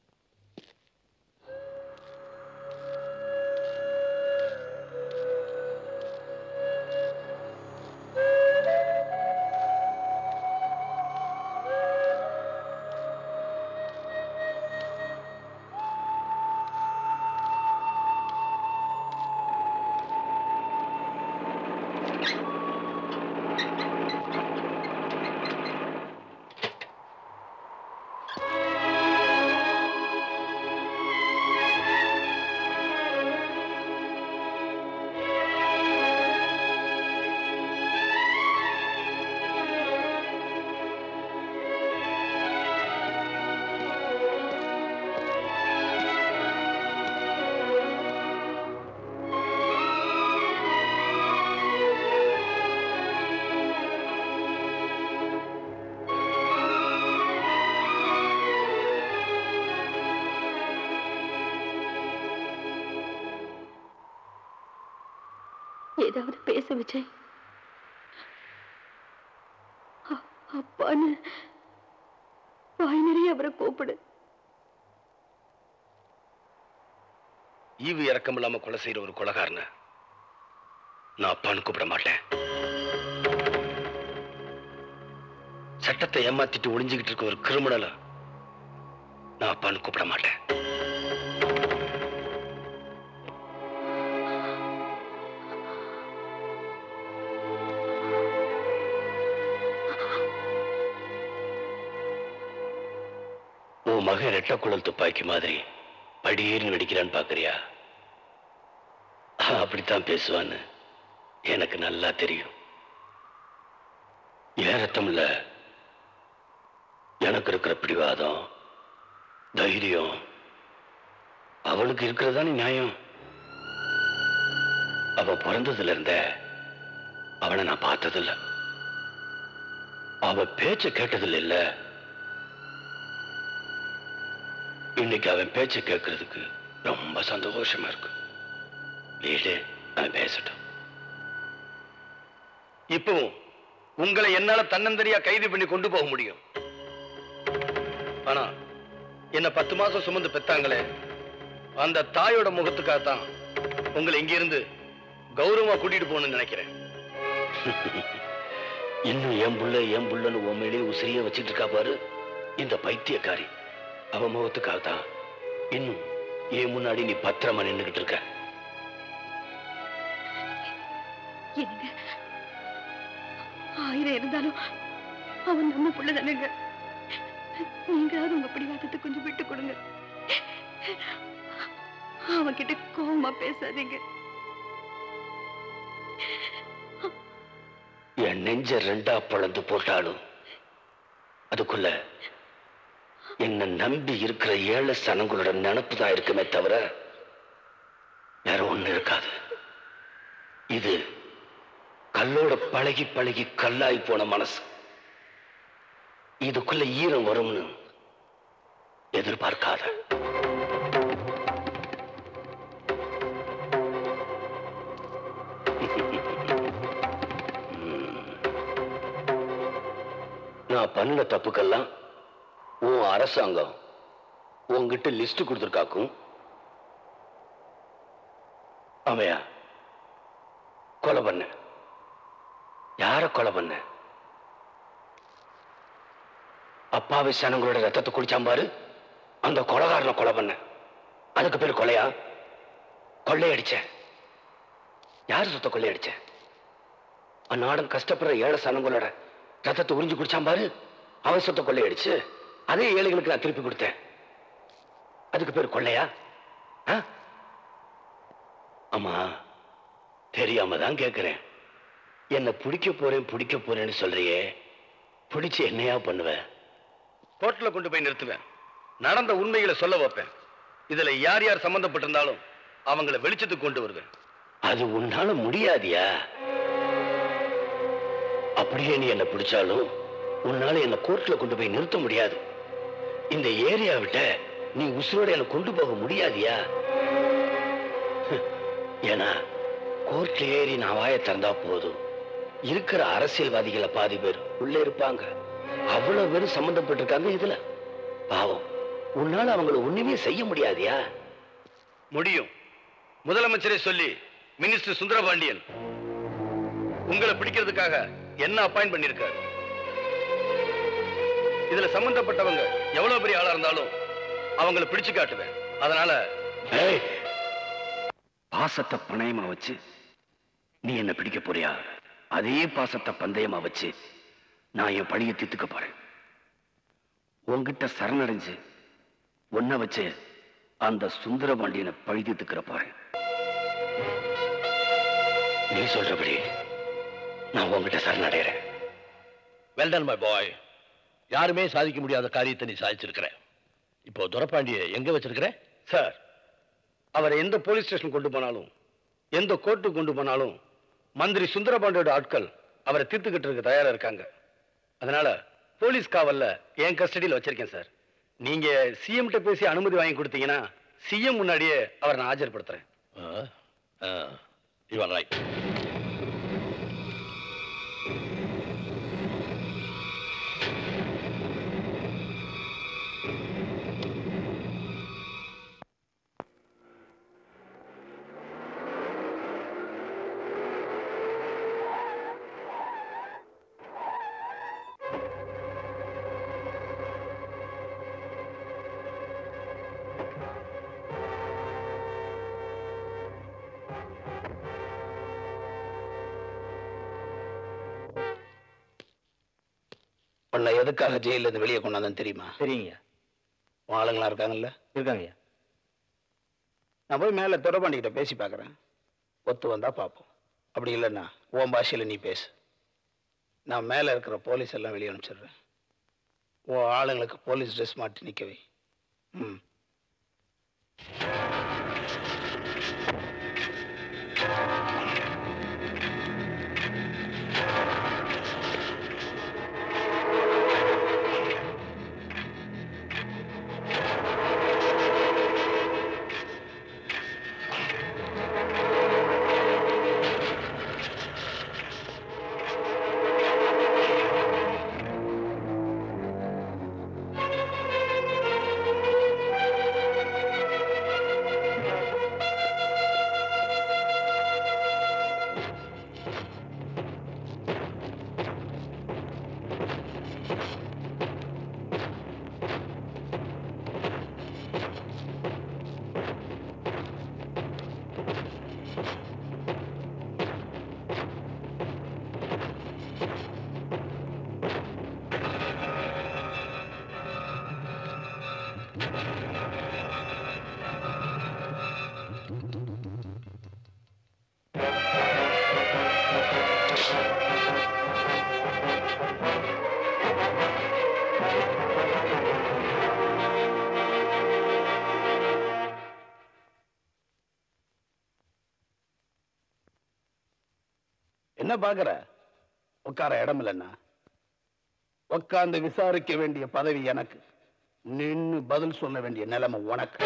ஏதாவது பேச விஜய் அ- அப்பான்னு வாய் நிறைய அவரை கூப்பிடு
ஈவு இறக்கம் இல்லாம கொலை செய்யற ஒரு கொலகாரன நான் அப்பான்னு கூப்பிட மாட்டேன் சட்டத்தை ஏமாத்திட்டு ஒளிஞ்சுக்கிட்டு இருக்க ஒரு கிரிமினல நான் அப்பான்னு கூப்பிட மாட்டேன் உன் மகன் ரெட்டக்குழல் துப்பாக்கி மாதிரி படியேறி நடிக்கிறான்னு பாக்குறியா அப்படித்தான் பேசுவான்னு எனக்கு நல்லா தெரியும் ஏன் ரத்தம் இல்ல எனக்கு இருக்கிற பிடிவாதம் தைரியம் அவளுக்கு இருக்கிறதானே நியாயம் அவ பிறந்ததுல இருந்த அவனை நான் பார்த்ததில்ல அவ பேச்ச கேட்டதில்ல இல்ல இன்னைக்கு அவன் பேச்ச கேட்கறதுக்கு ரொம்ப சந்தோஷமா இருக்கு வீடு அவன் பேசட்டும் இப்பவும் உங்களை என்னால தன்னந்தனியா கைது பண்ணி கொண்டு போக முடியும் ஆனா என்ன பத்து மாசம் சுமந்து பெத்தாங்களே அந்த தாயோட முகத்துக்காகத்தான் உங்களை இங்கிருந்து கௌரவமா கூட்டிட்டு போகணும்னு நினைக்கிறேன் இன்னும் என் புள்ள என் புள்ளன்னு உன் மேலே உசிரிய வச்சிட்டு இருக்கா பாரு இந்த பைத்தியக்காரி அவ முகத்துக்காக தான் இன்னும் ஏன் முன்னாடி நீ பத்திரமா நின்னுகிட்டு இருக்க
என்னங்க ஆயிரம் இருந்தாலும் அவன் நம்ம புள்ள தானேங்க நீங்களாவது உங்க பிடிவாதத்தை கொஞ்சம் விட்டு கொடுங்க அவன்கிட்ட கோவமா பேசாதீங்க
என் நெஞ்ச ரெண்டா பிளந்து போட்டாலும் அதுக்குள்ள என்ன நம்பி இருக்கிற ஏழை சனங்களோட நினப்பு தான் இருக்குமே தவிர வேற ஒண்ணு இருக்காது இது கல்லோட பழகி பழகி கல்லாய் போன மனசு இதுக்குள்ள ஈரம் வரும்னு எதிர்பார்க்காத நான் பண்ண தப்புக்கெல்லாம் உன் அரசாங்கம் உன்கிட்ட லிஸ்ட் கொடுத்துருக்காக்கும் ஆமையா கொலை பண்ண யார கொலை பண்ண அப்பாவி சனங்களோட ரத்தத்தை குடிச்சான் பாரு அந்த கொலைகாரனை கொலை பண்ண அதுக்கு பேர் கொலையா கொள்ளையடிச்ச யார் சொத்த கொள்ளையடிச்ச அந்நாடன் கஷ்டப்படுற ஏழை சனங்களோட ரத்தத்தை உறிஞ்சு குடிச்சான் பாரு அவன் சொத்த கொள்ளையடிச்சு அதே ஏழைகளுக்கு நான் திருப்பி கொடுத்தேன் அதுக்கு பேர் கொள்ளையா ஆ? ஆமா தெரியாம தான் கேட்கிறேன் என்ன பிடிக்க போறேன் பிடிக்க போறேன்னு சொல்றியே பிடிச்சு என்னையா பண்ணுவ
கோர்ட்ல கொண்டு போய் நிறுத்துவேன் நடந்த உண்மைகளை சொல்ல வைப்பேன் இதுல யார் யார் சம்பந்தப்பட்டிருந்தாலும் அவங்கள வெளிச்சத்துக்கு கொண்டு வருவேன்
அது உன்னால முடியாதியா அப்படியே நீ என்ன பிடிச்சாலும் உன்னால என்ன கோர்ட்ல கொண்டு போய் நிறுத்த முடியாது இந்த ஏரியா விட்ட நீ உசுரோட என்ன கொண்டு போக முடியாதியா ஏன்னா கோர்ட்ல ஏறி நான் வாயை திறந்தா போதும் இருக்கிற அரசியல்வாதிகளை பாதி பேர் உள்ள இருப்பாங்க அவ்வளவு பேர் சம்பந்தப்பட்டிருக்காங்க இதுல பாவம் உன்னால அவங்கள ஒண்ணுமே செய்ய முடியாதியா
முடியும் முதலமைச்சரே சொல்லி மினிஸ்டர் சுந்தரபாண்டியன் உங்களை பிடிக்கிறதுக்காக என்ன அப்பாயிண்ட் பண்ணிருக்காரு இதுல சம்பந்தப்பட்டவங்க எவ்வளவு பெரிய ஆளா இருந்தாலும் அவங்கள பிடிச்சு காட்டுவேன் அதனால
ஏய், பாசத்தை பணயமா வச்சு நீ என்ன பிடிக்க போறியா அதே பாசத்தை பந்தயமா வச்சு நான் என் பழிய தீர்த்துக்க போறேன் உன்கிட்ட சரணடைஞ்சு உன்னை வச்சு அந்த சுந்தரபாண்டியனை பழி தீர்த்துக்கிற போறேன் நீ சொல்றபடி நான் உன்கிட்ட சரணடைகிறேன்
வெல்டன் மை பாய் யாருமே சாதிக்க முடியாத காரியத்தை நீ சாதிச்சிருக்கிற இப்போ துரப்பாண்டிய எங்க வச்சிருக்கிற சார் அவரை எந்த போலீஸ் ஸ்டேஷன் கொண்டு போனாலும் எந்த கோர்ட்டுக்கு கொண்டு போனாலும் மந்திரி சுந்தரபாண்டியோட ஆட்கள் அவரை தீர்த்துக்கிட்டு இருக்க தயாரா இருக்காங்க அதனால போலீஸ் காவல்ல என் கஸ்டடியில் வச்சிருக்கேன் சார் நீங்க சிஎம் கிட்ட பேசி அனுமதி வாங்கி கொடுத்தீங்கன்னா சிஎம் முன்னாடியே அவரை நான் ஆஜர்படுத்துறேன் யூ ஆர் ரைட்
உன்னை எதுக்காக ஜெயில இருந்து வெளியே கொண்டாந்தேன்னு தெரியுமா
சரிங்க
உன் ஆளுங்களா இருக்காங்கல்ல
இருக்காங்க
நான் போய் மேலே தொடர்பாண்டிக்கிட்ட பேசி பார்க்குறேன் ஒத்து வந்தா பார்ப்போம் அப்படி இல்லைன்னா உன் பாஷையில் நீ பேசு நான் மேலே இருக்கிற போலீஸ் எல்லாம் வெளியே அனுப்பிச்சிடுறேன் உன் ஆளுங்களுக்கு போலீஸ் ட்ரெஸ் மாட்டி நிற்கவே ம்
என்ன பாக்குற உட்கார இடம் இல்லைன்னா உட்கார்ந்து விசாரிக்க வேண்டிய பதவி எனக்கு நின்னு பதில் சொல்ல வேண்டிய நிலைமை உனக்கு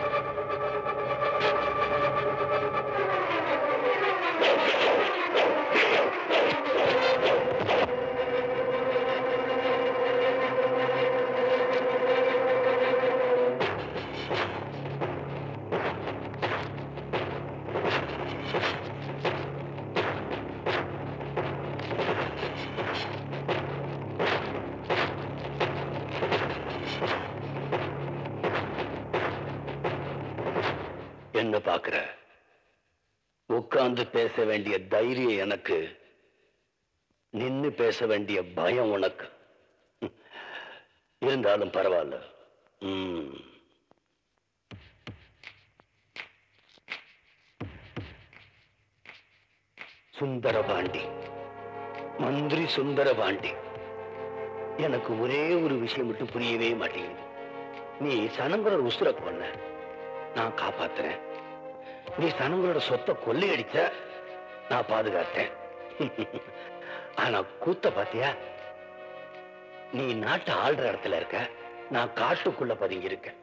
என்ன பாக்குற உட்கார்ந்து பேச வேண்டிய தைரியம் எனக்கு நின்னு பேச வேண்டிய பயம் உனக்கு ம். இருந்தாலும் பரவாயில்ல ம். சுந்தரபாண்டி மந்திரி சுந்தரபாண்டி எனக்கு ஒரே ஒரு விஷயம் மட்டும் புரியவே மாட்டேங்குது நீ சனங்குற உசுர கொன்ன நான் காப்பாத்துறேன் நீ சனங்களோட சொத்தை கொள்ளையடிச்ச நான் பாதுகாத்தேன் ஆனா கூத்த பாத்தியா நீ நாட்டை ஆள்ற இடத்துல இருக்க நான் காட்டுக்குள்ள பதுங்கி இருக்கேன்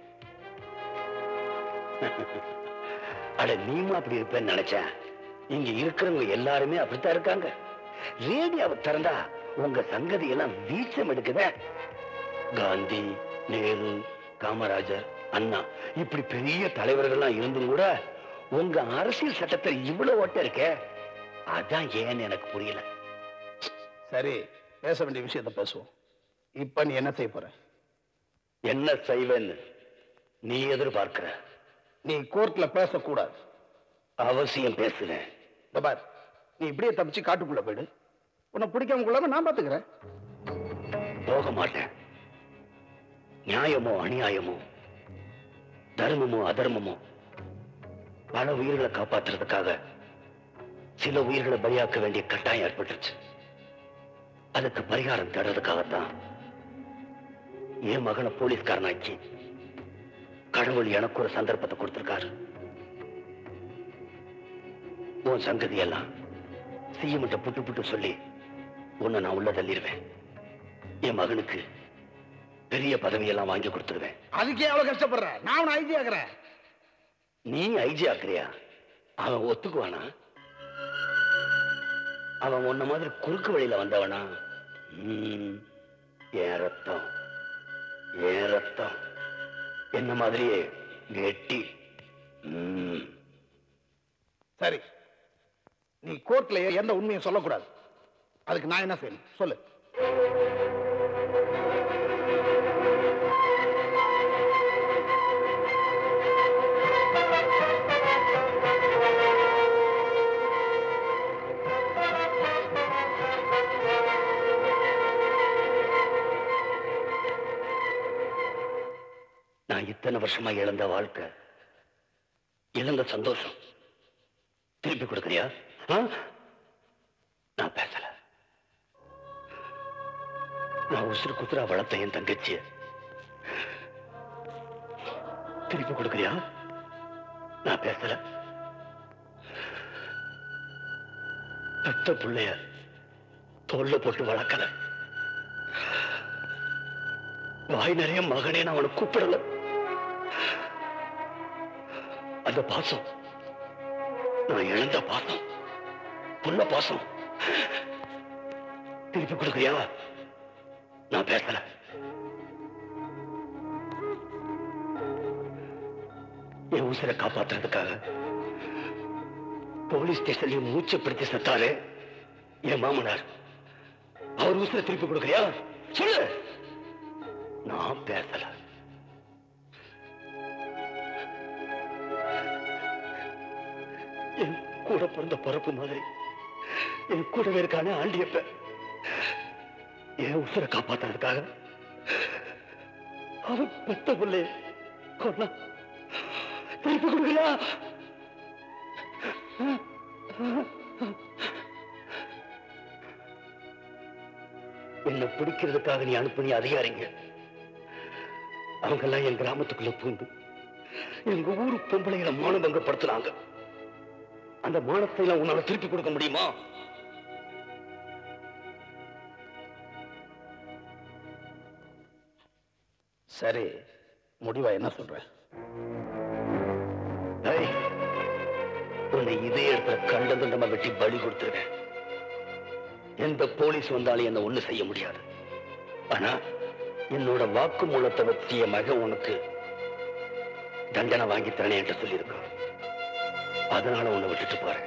அட நீயும் அப்படி இருப்பேன்னு நினைச்சேன் இங்க இருக்கிறவங்க எல்லாருமே அப்படித்தான் இருக்காங்க ரேடியோவை திறந்தா உங்க சங்கதி எல்லாம் வீச்சம் எடுக்குதே காந்தி நேரு காமராஜர் அண்ணா இப்படி பெரிய தலைவர்கள்லாம் இருந்தும் கூட உங்க அரசியல் சட்டத்தில் இவ்வளவு ஓட்ட இருக்கே அதான் ஏன்னு எனக்கு புரியல
சரி பேச வேண்டிய விஷயத்தை பேசுவோம் இப்ப நீ என்ன செய்ய போற
என்ன செய்வேன்னு நீ எதிர்பார்க்கிற
நீ கோர்ட்ல பேசக்கூடாது
அவசியம் பேசுறேன்
இந்த பார் நீ இப்படியே தப்பிச்சு காட்டுக்குள்ள போயிடு உன்னை பிடிக்காம கொள்ளாம நான் பாத்துக்கிறேன்
போக மாட்டேன் நியாயமோ அநியாயமோ தர்மமோ அதர்மமோ பல உயிர்களை காப்பாத்துறதுக்காக சில உயிர்களை பலியாக்க வேண்டிய கட்டாயம் ஏற்பட்டுருச்சு அதுக்கு பரிகாரம் தேடுறதுக்காகத்தான் என் மகனை போலீஸ்காரனாக்கி கடவுள் எனக்கு ஒரு சந்தர்ப்பத்தை கொடுத்திருக்காரு உன் சங்கதி எல்லாம் சீயமிட்ட புட்டு புட்டு சொல்லி உன்னை நான் உள்ள தள்ளிடுவேன் என் மகனுக்கு பெரிய பதவியெல்லாம் வாங்கி கொடுத்துருவேன்
அதுக்கே அவ்வளவு கஷ்டப்படுற நான் உன்னை ஐடி ஆக்குறேன்
நீ ஐஜி ஆக்குறியா அவன் ஒத்துக்குவானா அவன் உன்ன மாதிரி குறுக்கு வழியில வந்தவனா ம், என் ரத்தம் என் ரத்தம் என்ன மாதிரியே கெட்டி ம்.
சரி நீ கோர்ட்ல எந்த உண்மையும் சொல்லக்கூடாது அதுக்கு நான் என்ன செய்யணும் சொல்லு
நான் இத்தனை வருஷமா இழந்த வாழ்க்கை இழந்த சந்தோஷம் திருப்பி கொடுக்கறியா ஆ? நான் பேசல நான் உசுறு குத்துரா வளர்த்த என் தங்கச்சிய திருப்பி கொடுக்கறியா நான் பேசல பெத்த பிள்ளைய தோல்ல போட்டு வளர்க்கல வாய் நிறைய மகனே நான் அவனை கூப்பிடல அந்த பாசம் நான் இழந்த பாசம் புள்ள பாசம் திருப்பி கொடுக்கறியா நான் பேசல என் உசிரை காப்பாத்துறதுக்காக போலீஸ் ஸ்டேஷன்ல மூச்சை பிடிச்சு செத்தாரு என் மாமனார் அவர் உசிரை திருப்பி கொடுக்கறியா சொல்லு நான் பேசல என் கூட பிறந்த பிறப்பு மாதிரி என் கூடவே இருக்கானே ஆண்டியப்ப என் உசுரை காப்பாத்துறதுக்காக அவன் பெத்த பிள்ளை
கொல்லா திருப்பி கொடுக்கலா என்ன பிடிக்கிறதுக்காக நீ அனுப்பினி அதிகாரிங்க அவங்க எல்லாம் என் கிராமத்துக்குள்ள பூந்து எங்க ஊரு பொம்பளைகளை மானபங்கப்படுத்துறாங்க அந்த மானத்தை எல்லாம் உன்னால திருப்பி கொடுக்க முடியுமா
சரி முடிவா என்ன சொல்ற
ஏய், உன்னை இதே இடத்துல கண்ட துண்டமா வெட்டி பலி கொடுத்துருவேன் எந்த போலீஸ் வந்தாலும் என்ன ஒண்ணு செய்ய முடியாது ஆனா என்னோட வாக்குமூலத்தை வச்சு என் மகன் உனக்கு தண்டனை வாங்கி தரேன் என்று சொல்லியிருக்கான் அதனால உன்னை விட்டுட்டு போறேன்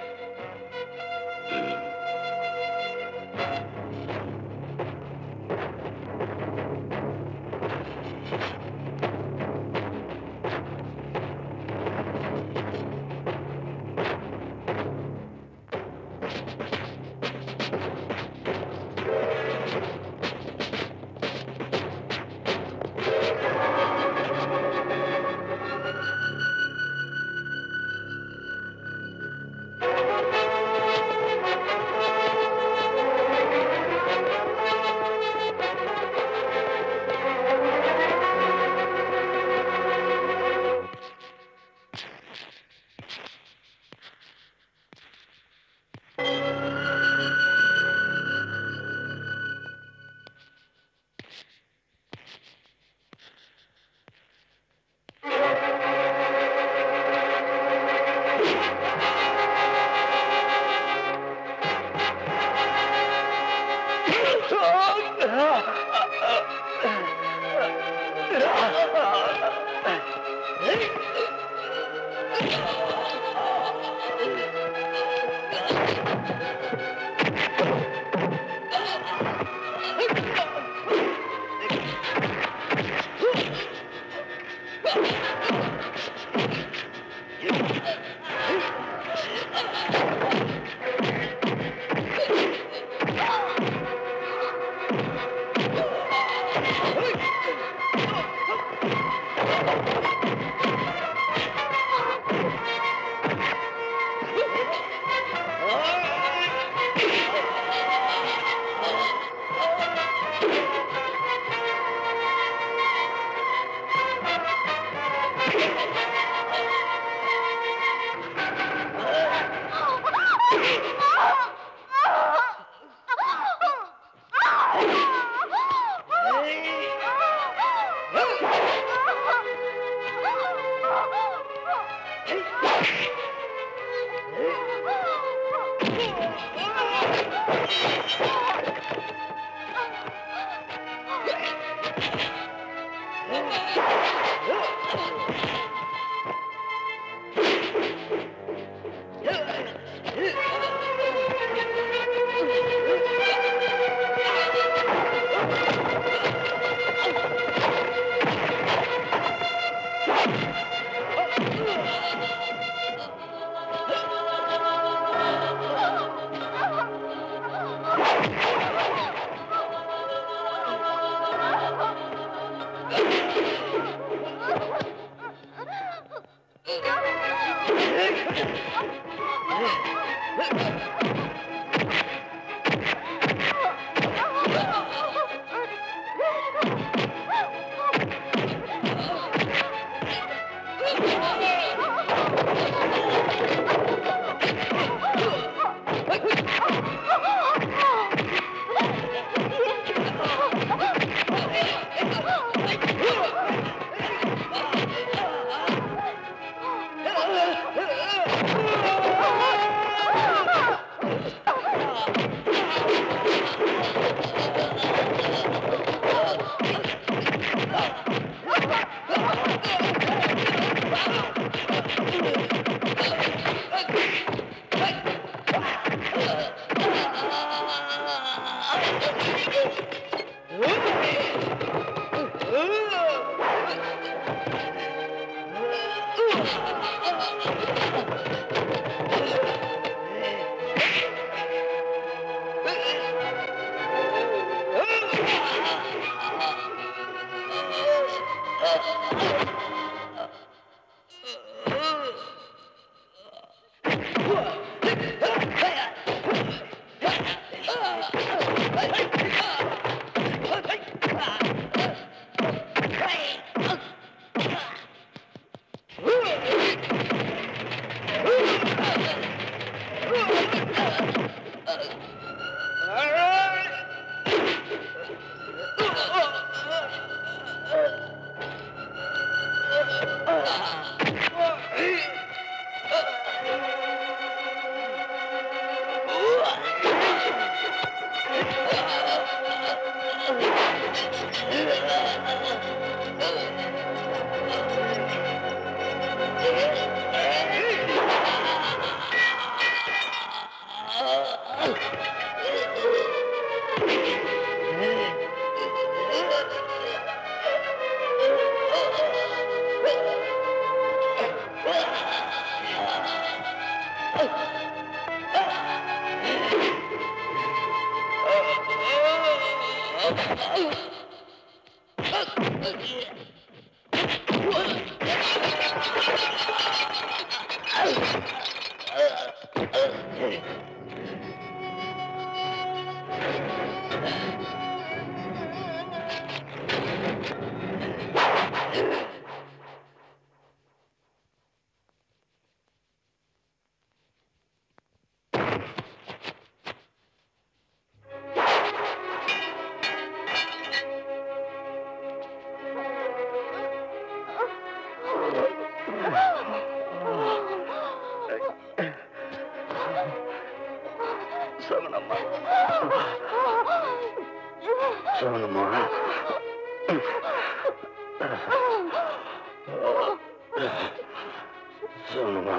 சொல்லுமா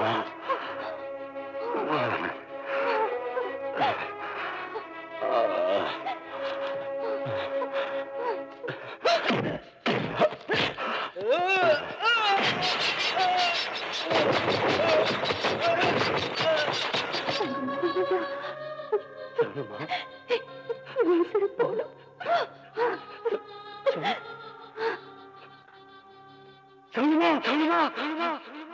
சொல்லுமா சொல்லுமா சொல்லுமா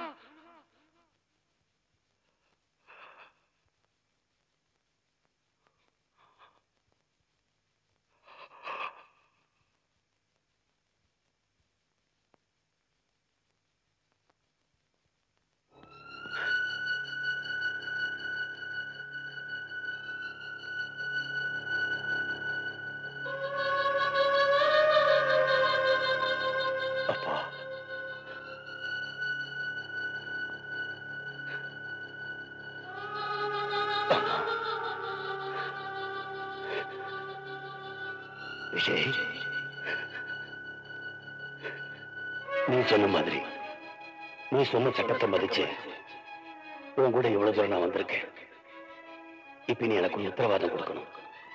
விஜய் நீ சொன்ன மாதிரி நீ சொன்ன சட்டத்தை மதிச்சு உன் கூட இவ்வளவு தூரம் நான் வந்திருக்கேன் இப்ப நீ எனக்கு ஒரு உத்தரவாதம் கொடுக்கணும்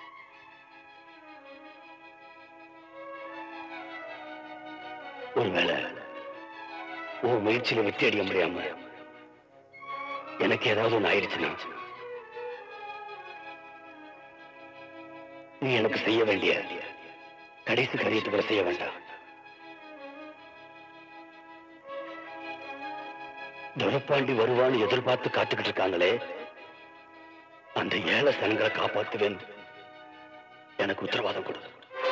ஒருவேளை உன் முயற்சியில வெற்றி அடைய முடியாம எனக்கு ஏதாவது ஒண்ணு ஆயிடுச்சுன்னா நீ எனக்கு செய்ய வேண்டிய கடைசி காரியத்தை கூட செய்ய வேண்டாம் துரப்பாண்டி வருவான்னு எதிர்பார்த்து காத்துக்கிட்டு இருக்காங்களே அந்த ஏழை சனங்களை காப்பாத்துவேன் எனக்கு உத்தரவாதம் கொடு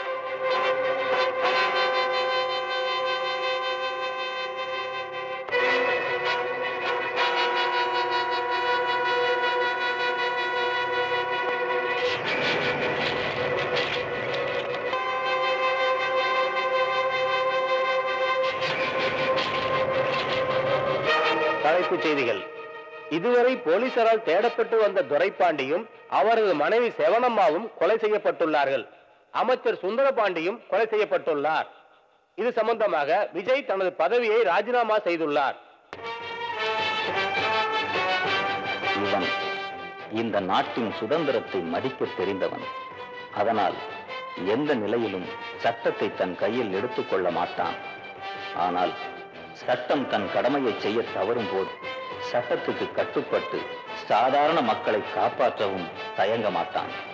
தலைப்புச் செய்திகள் இதுவரை போலீசாரால் தேடப்பட்டு வந்த துரைப்பாண்டியும் அவரது மனைவி செவனம்மாவும் கொலை செய்யப்பட்டுள்ளார்கள் அமைச்சர் சுந்தரபாண்டியும் கொலை செய்யப்பட்டுள்ளார் இது சம்பந்தமாக விஜய் தனது பதவியை ராஜினாமா செய்துள்ளார்
இவன் இந்த நாட்டின் சுதந்திரத்தை மதிக்க தெரிந்தவன் அதனால் எந்த நிலையிலும் சட்டத்தை தன் கையில் எடுத்துக்கொள்ள மாட்டான் ஆனால் சட்டம் தன் கடமையை செய்ய தவறும் போது சட்டத்துக்கு கட்டுப்பட்டு சாதாரண மக்களை காப்பாற்றவும் தயங்க மாட்டான்